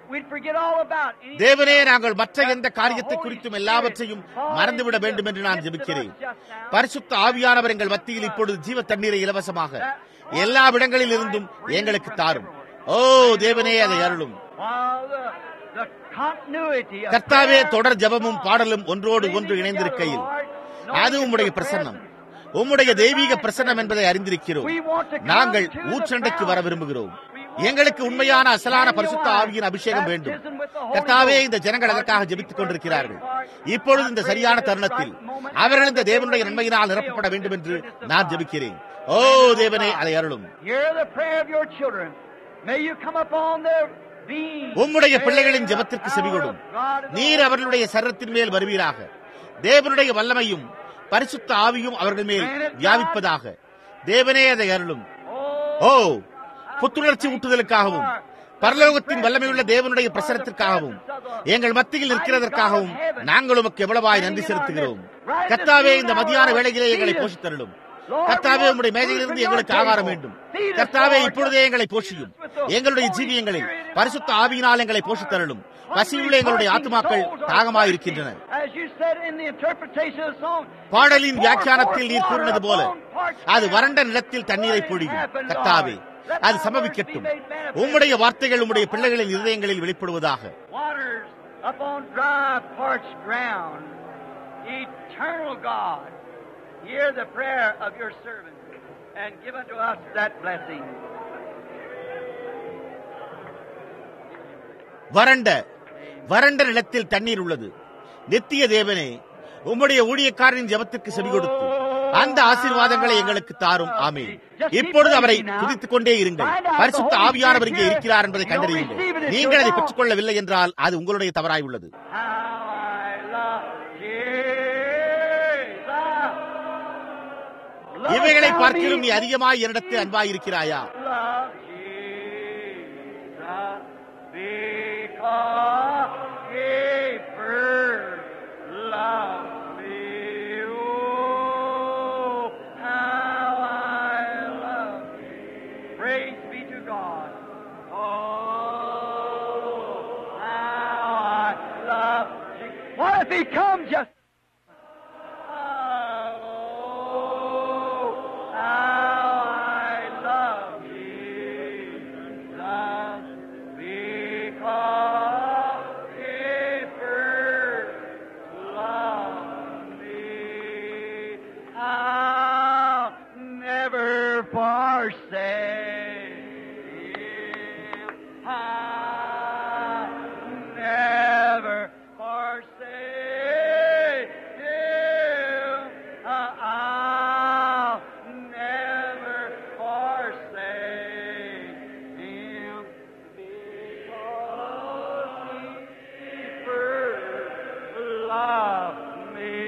B: we'd forget all about any
A: தேவனே நாங்கள் மற்ற எந்த காரியத்தை குறித்தும் எல்லாவற்றையும் மறந்துவிட வேண்டும் என்று நான் ஜெபிக்கிறேன் பரிசுத்த ஆவியானவர் எங்கள் மத்தியில் இப்பொழுது ஜீவ தண்ணீரை இலவசமாக எல்லா இடங்களில் இருந்தும் எங்களுக்கு தாரும் ஓ தேவனே அதை அருளும்
B: while the, the continuity of
A: கர்த்தாவே
B: prayer
A: தொடர் ஜெபமும் பாடலும் ஒன்றோடு ஒன்று இணைந்திருக்கையில் அது உம்முடைய பிரசன்னம் உம்முடைய தெய்வீக பிரசன்னம் என்பதை அறிந்திருக்கிறோம் நாங்கள் ஊற்றண்டைக்கு வர விரும்புகிறோம் எங்களுக்கு உண்மையான அசலான பரிசுத்த ஆவியின் அபிஷேகம் வேண்டும் கர்த்தாவே இந்த ஜனங்கள் அதற்காக ஜெபித்துக் கொண்டிருக்கிறார்கள் இப்பொழுது இந்த சரியான தருணத்தில் அவர்கள் இந்த தேவனுடைய நன்மையினால் நிரப்பப்பட வேண்டும் என்று நான் ஜெபிக்கிறேன் ஓ தேவனே அதை அருளும்
B: Hear the prayer of your children. May you come upon their being.
A: உம்முடைய பிள்ளைகளின் ஜெபத்திற்கு செவிகொடும் நீர் அவர்களுடைய சரத்தின் மேல் வருவீராக தேவனுடைய வல்லமையும் பரிசுத்த ஆவியும் அவர்கள் மேல் வியாபிப்பதாக தேவனே அதை அருளும் ஓ புத்துணர்ச்சி ஊட்டுதலுக்காகவும் பரலோகத்தின் வல்லமையுள்ள தேவனுடைய பிரசனத்திற்காகவும் எங்கள் மத்தியில் நிற்கிறதற்காகவும் நாங்கள் உமக்கு எவ்வளவாய் நன்றி செலுத்துகிறோம் கர்த்தாவே இந்த மதியான வேளையிலே எங்களை போஷித்தருளும் கர்த்தாவே உம்முடைய மேஜையிலிருந்து எங்களுக்கு ஆகாரம் வேண்டும் கர்த்தாவே இப்பொழுதே எங்களை போஷியும் எங்களுடைய ஜீவியங்களில் பரிசுத்த ஆவியினால் எங்களை போஷித்தருளும் பசியுள்ள எங்களுடைய ஆத்துமாக்கள் தாகமாயிருக்கின்றன
B: As you said in the interpretation of the song,
A: பாடலின் வியாக்கியானத்தில் நீர் கூறினது போல அது வறண்ட நிலத்தில் தண்ணீரை பொழியும் கர்த்தாவே அது சம்பவிக்கட்டும் உம்முடைய வார்த்தைகள் உம்முடைய பிள்ளைகளின் இருதயங்களில் வெளிப்படுவதாக
B: waters upon dry, parched ground. Eternal God, hear the prayer of your servant and give unto us that blessing.
A: வறண்ட வறண்ட நிலத்தில் தண்ணீர் உள்ளது நித்திய தேவனே உம்முடைய ஊழியக்காரரின் ஜெபத்திற்கு செவி கொடுத்து அந்த ஆசீர்வாதங்களை எங்களுக்கு தாரும் ஆமே இப்பொழுது அவரை துதித்துக் கொண்டே இருங்கள் பரிசுத்த ஆவியானவர் இங்கே இருக்கிறார் என்பதை கண்டறியுங்கள் நீங்கள் அதை பெற்றுக் கொள்ளவில்லை என்றால் அது உங்களுடைய தவறாய் உள்ளது
B: How I love Jesus. Love
A: இவைகளை
B: thou
A: பார்க்கிலும் நீ
B: me.
A: அதிகமாய் என்னிடத்தில் அன்பாயிருக்கிறாயா
B: Love Jesus because He first loved me. Oh, how I love Thee. Praise be to God. Oh, how I love Thee. What if He comes just Oh, how I love Jesus because He first loved me. I'll never forsake Him. I'll never forsake Him. I'll never forsake Him because He first loved me.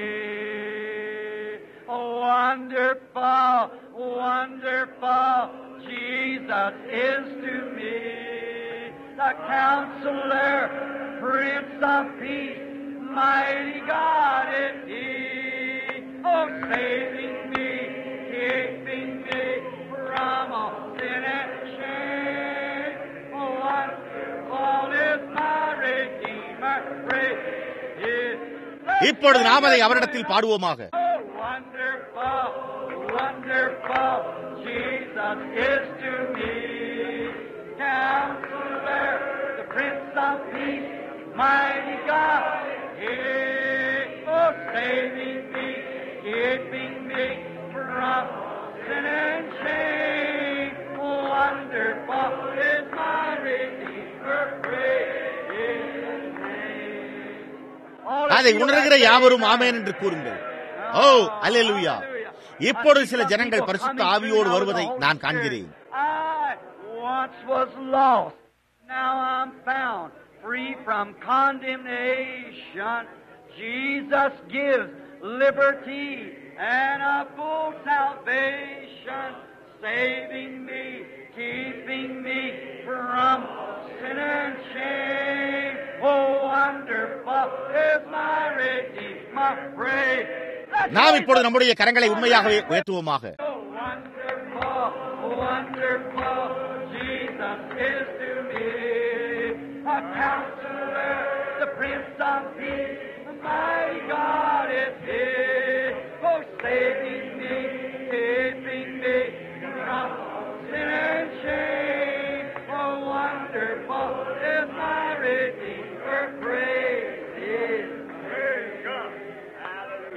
B: Wonderful, wonderful, Jesus is to me the counselor, Prince of Peace, mighty God is He. Oh, saving me, keeping me from all sin and shame. Oh, wonderful is my Redeemer, praise His
A: இப்பொழுது நாம் அதை அவரிடத்தில் பாடுவோமாக
B: Oh, wonderful, wonderful, Jesus is to me. Counselor, the Prince of Peace, mighty God, He, oh, saving me, keeping me from sin and shame. Wonderful is my Redeemer, praise His name. All of
A: அதை
B: you
A: உணர்கிற
B: that
A: யாவரும்
B: say
A: ஆமேன் என்று கூறுங்கள் ஓ அல்லேலூயா இப்பொழுது சில ஜனங்கள் பரிசுத்த ஆவியோடு வருவதை நான் காண்கிறேன்
B: I once was lost, now I'm found, free from condemnation. Jesus gives liberty and a full salvation, saving me, keeping me from sin and shame. Oh, wonderful is my Redeemer, praise. Let's
A: நாம்
B: raise
A: இப்பொழுது
B: up
A: நம்முடைய கரங்களை உண்மையாகவே உயர்த்துவோமாக
B: Oh, wonderful, wonderful, Jesus is to me. A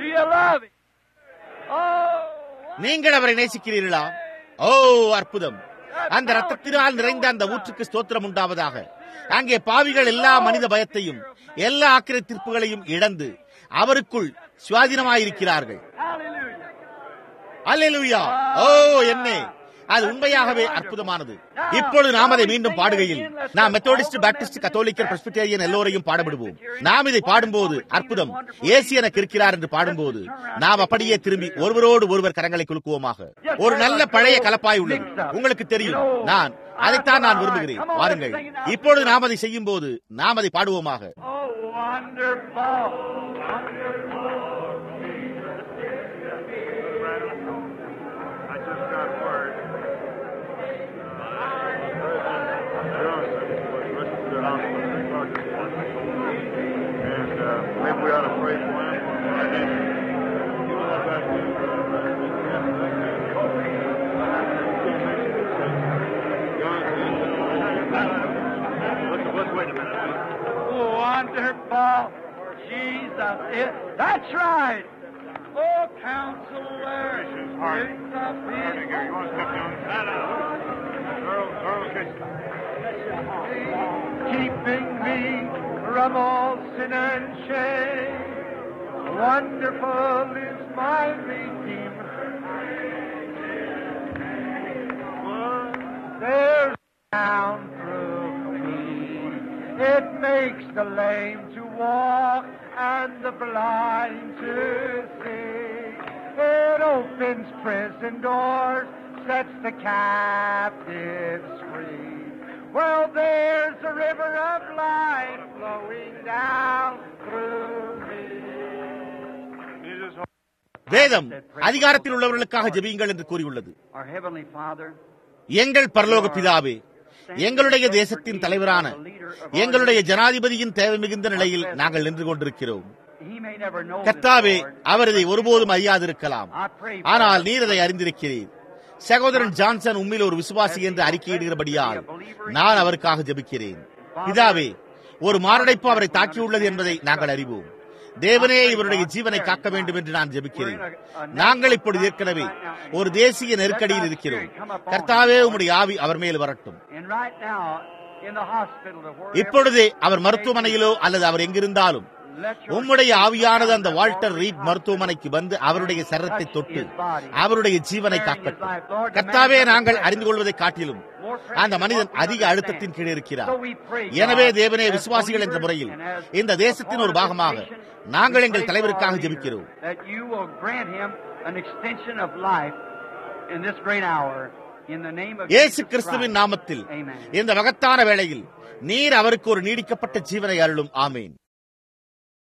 B: Do you love him? Oh,
A: நீங்கள் அவரை நேசிக்கிறீர்களா ஓ அற்புதம் அந்த ரத்தத்தினால் நிறைந்த அந்த ஊற்றுக்கு ஸ்தோத்திரம் உண்டாவதாக அங்கே பாவிகள் எல்லா மனித பயத்தையும் எல்லா ஆக்கிர தீர்ப்புகளையும் இழந்து அவருக்குள் சுவாதீனமாயிருக்கிறார்கள்
B: hallelujah.
A: அல்லேலூயா ஓ என்னே அது உண்மையாகவே அற்புதமானது இப்பொழுது நாம் அதை மீண்டும் பாடுகையில் நாம் மெத்தோடிஸ்ட் பாப்டிஸ்ட் கத்தோலிக்கர் பிரஸ்பிட்டேரியன் எல்லோரையும் பாடவிடுவோம் நாம் இதை பாடும்போது அற்புதம் ஏசி எனக்கு இருக்கிறார் என்று பாடும்போது நாம் அப்படியே திரும்பி ஒருவரோடு ஒருவர் கரங்களை குலுக்குவோமாக ஒரு நல்ல பழைய கலப்பாய் உள்ளது உங்களுக்கு தெரியும் நான் அதைத்தான் நான் விரும்புகிறேன் வாருங்கள் இப்பொழுது நாம் அதை செய்யும் போது நாம் அதை பாடுவோமாக
B: Oh, wonderful.
C: I just got word. Joseph was rushed to the hospital in Clarksville. And uh, maybe we ought to pray for him. And then he was back to Let's, let's wait a minute.
B: Wonderful. Jesus is. That's right. Oh, counselor.
C: Harding.
B: Prince of
C: Harding, here, you want to step down? Earl, Earl Kitchen.
B: keeping me from all sin and shame. Wonderful is my Redeemer. There's down through me. It makes the lame to walk and the blind to see. It opens prison doors, sets the captives free. Well, there's a river of life flowing down through me.
C: Jesus,
A: வேதம் அதிகாரத்தில் உள்ளவர்களுக்காக ஜெபியுங்கள் என்று கூறியுள்ளது
B: Our Heavenly Father,
A: எங்கள் பரலோக பிதாவே எங்களுடைய தேசத்தின் தலைவரான எங்களுடைய ஜனாதிபதியின் தேவை மிகுந்த நிலையில் நாங்கள் நின்று கொண்டிருக்கிறோம்
B: He may never know this,
A: கர்த்தாவே
B: Lord.
A: அவர் இதை ஒருபோதும் அறியாதிருக்கலாம்
B: I pray for
A: ஆனால் நீர் அதை அறிந்திருக்கிறீர் சகோதரன் ஜான்சன் உண்மையில் ஒரு விசுவாசி என்று அறிக்கையிடுகிறபடியால் நான் அவருக்காக ஜெபிக்கிறேன் பிதாவே ஒரு மாரடைப்பு அவரை தாக்கியுள்ளது என்பதை நாங்கள் அறிவோம் தேவனே இவருடைய ஜீவனை காக்க வேண்டும் என்று நான் ஜெபிக்கிறேன் நாங்கள் இப்பொழுது ஏற்கனவே ஒரு தேசிய நெருக்கடியில் இருக்கிறோம் கர்த்தாவே உம்முடைய ஆவி அவர் மேல் வரட்டும்
B: And right now, in the hospital, or wherever,
A: இப்பொழுதே அவர் மருத்துவமனையிலோ அல்லது அவர் எங்கிருந்தாலும்
B: let your
A: உம்முடைய ஆவியானது அந்த வால்டர் ரீட் மருத்துவமனைக்கு வந்து அவருடைய சரத்தை தொட்டு அவருடைய ஜீவனை காக்கட்டும் கர்த்தாவே நாங்கள் அறிந்து கொள்வதை காட்டிலும் அந்த மனிதன் அதிக அழுத்தத்தின் கீழ் இருக்கிறார் எனவே தேவனே விசுவாசிகள் என்ற முறையில் இந்த தேசத்தின் ஒரு பாகமாக நாங்கள் எங்கள் தலைவருக்காக ஜெபிக்கிறோம்
B: that you will grant him an extension of life in this great hour. In the name of
A: இயேசு
B: Jesus
A: கிறிஸ்துவின்
B: Christ.
A: நாமத்தில்
B: Amen.
A: இந்த மகத்தான வேளையில் நீர் அவருக்கு ஒரு நீடிக்கப்பட்ட ஜீவனை அருளும் ஆமேன்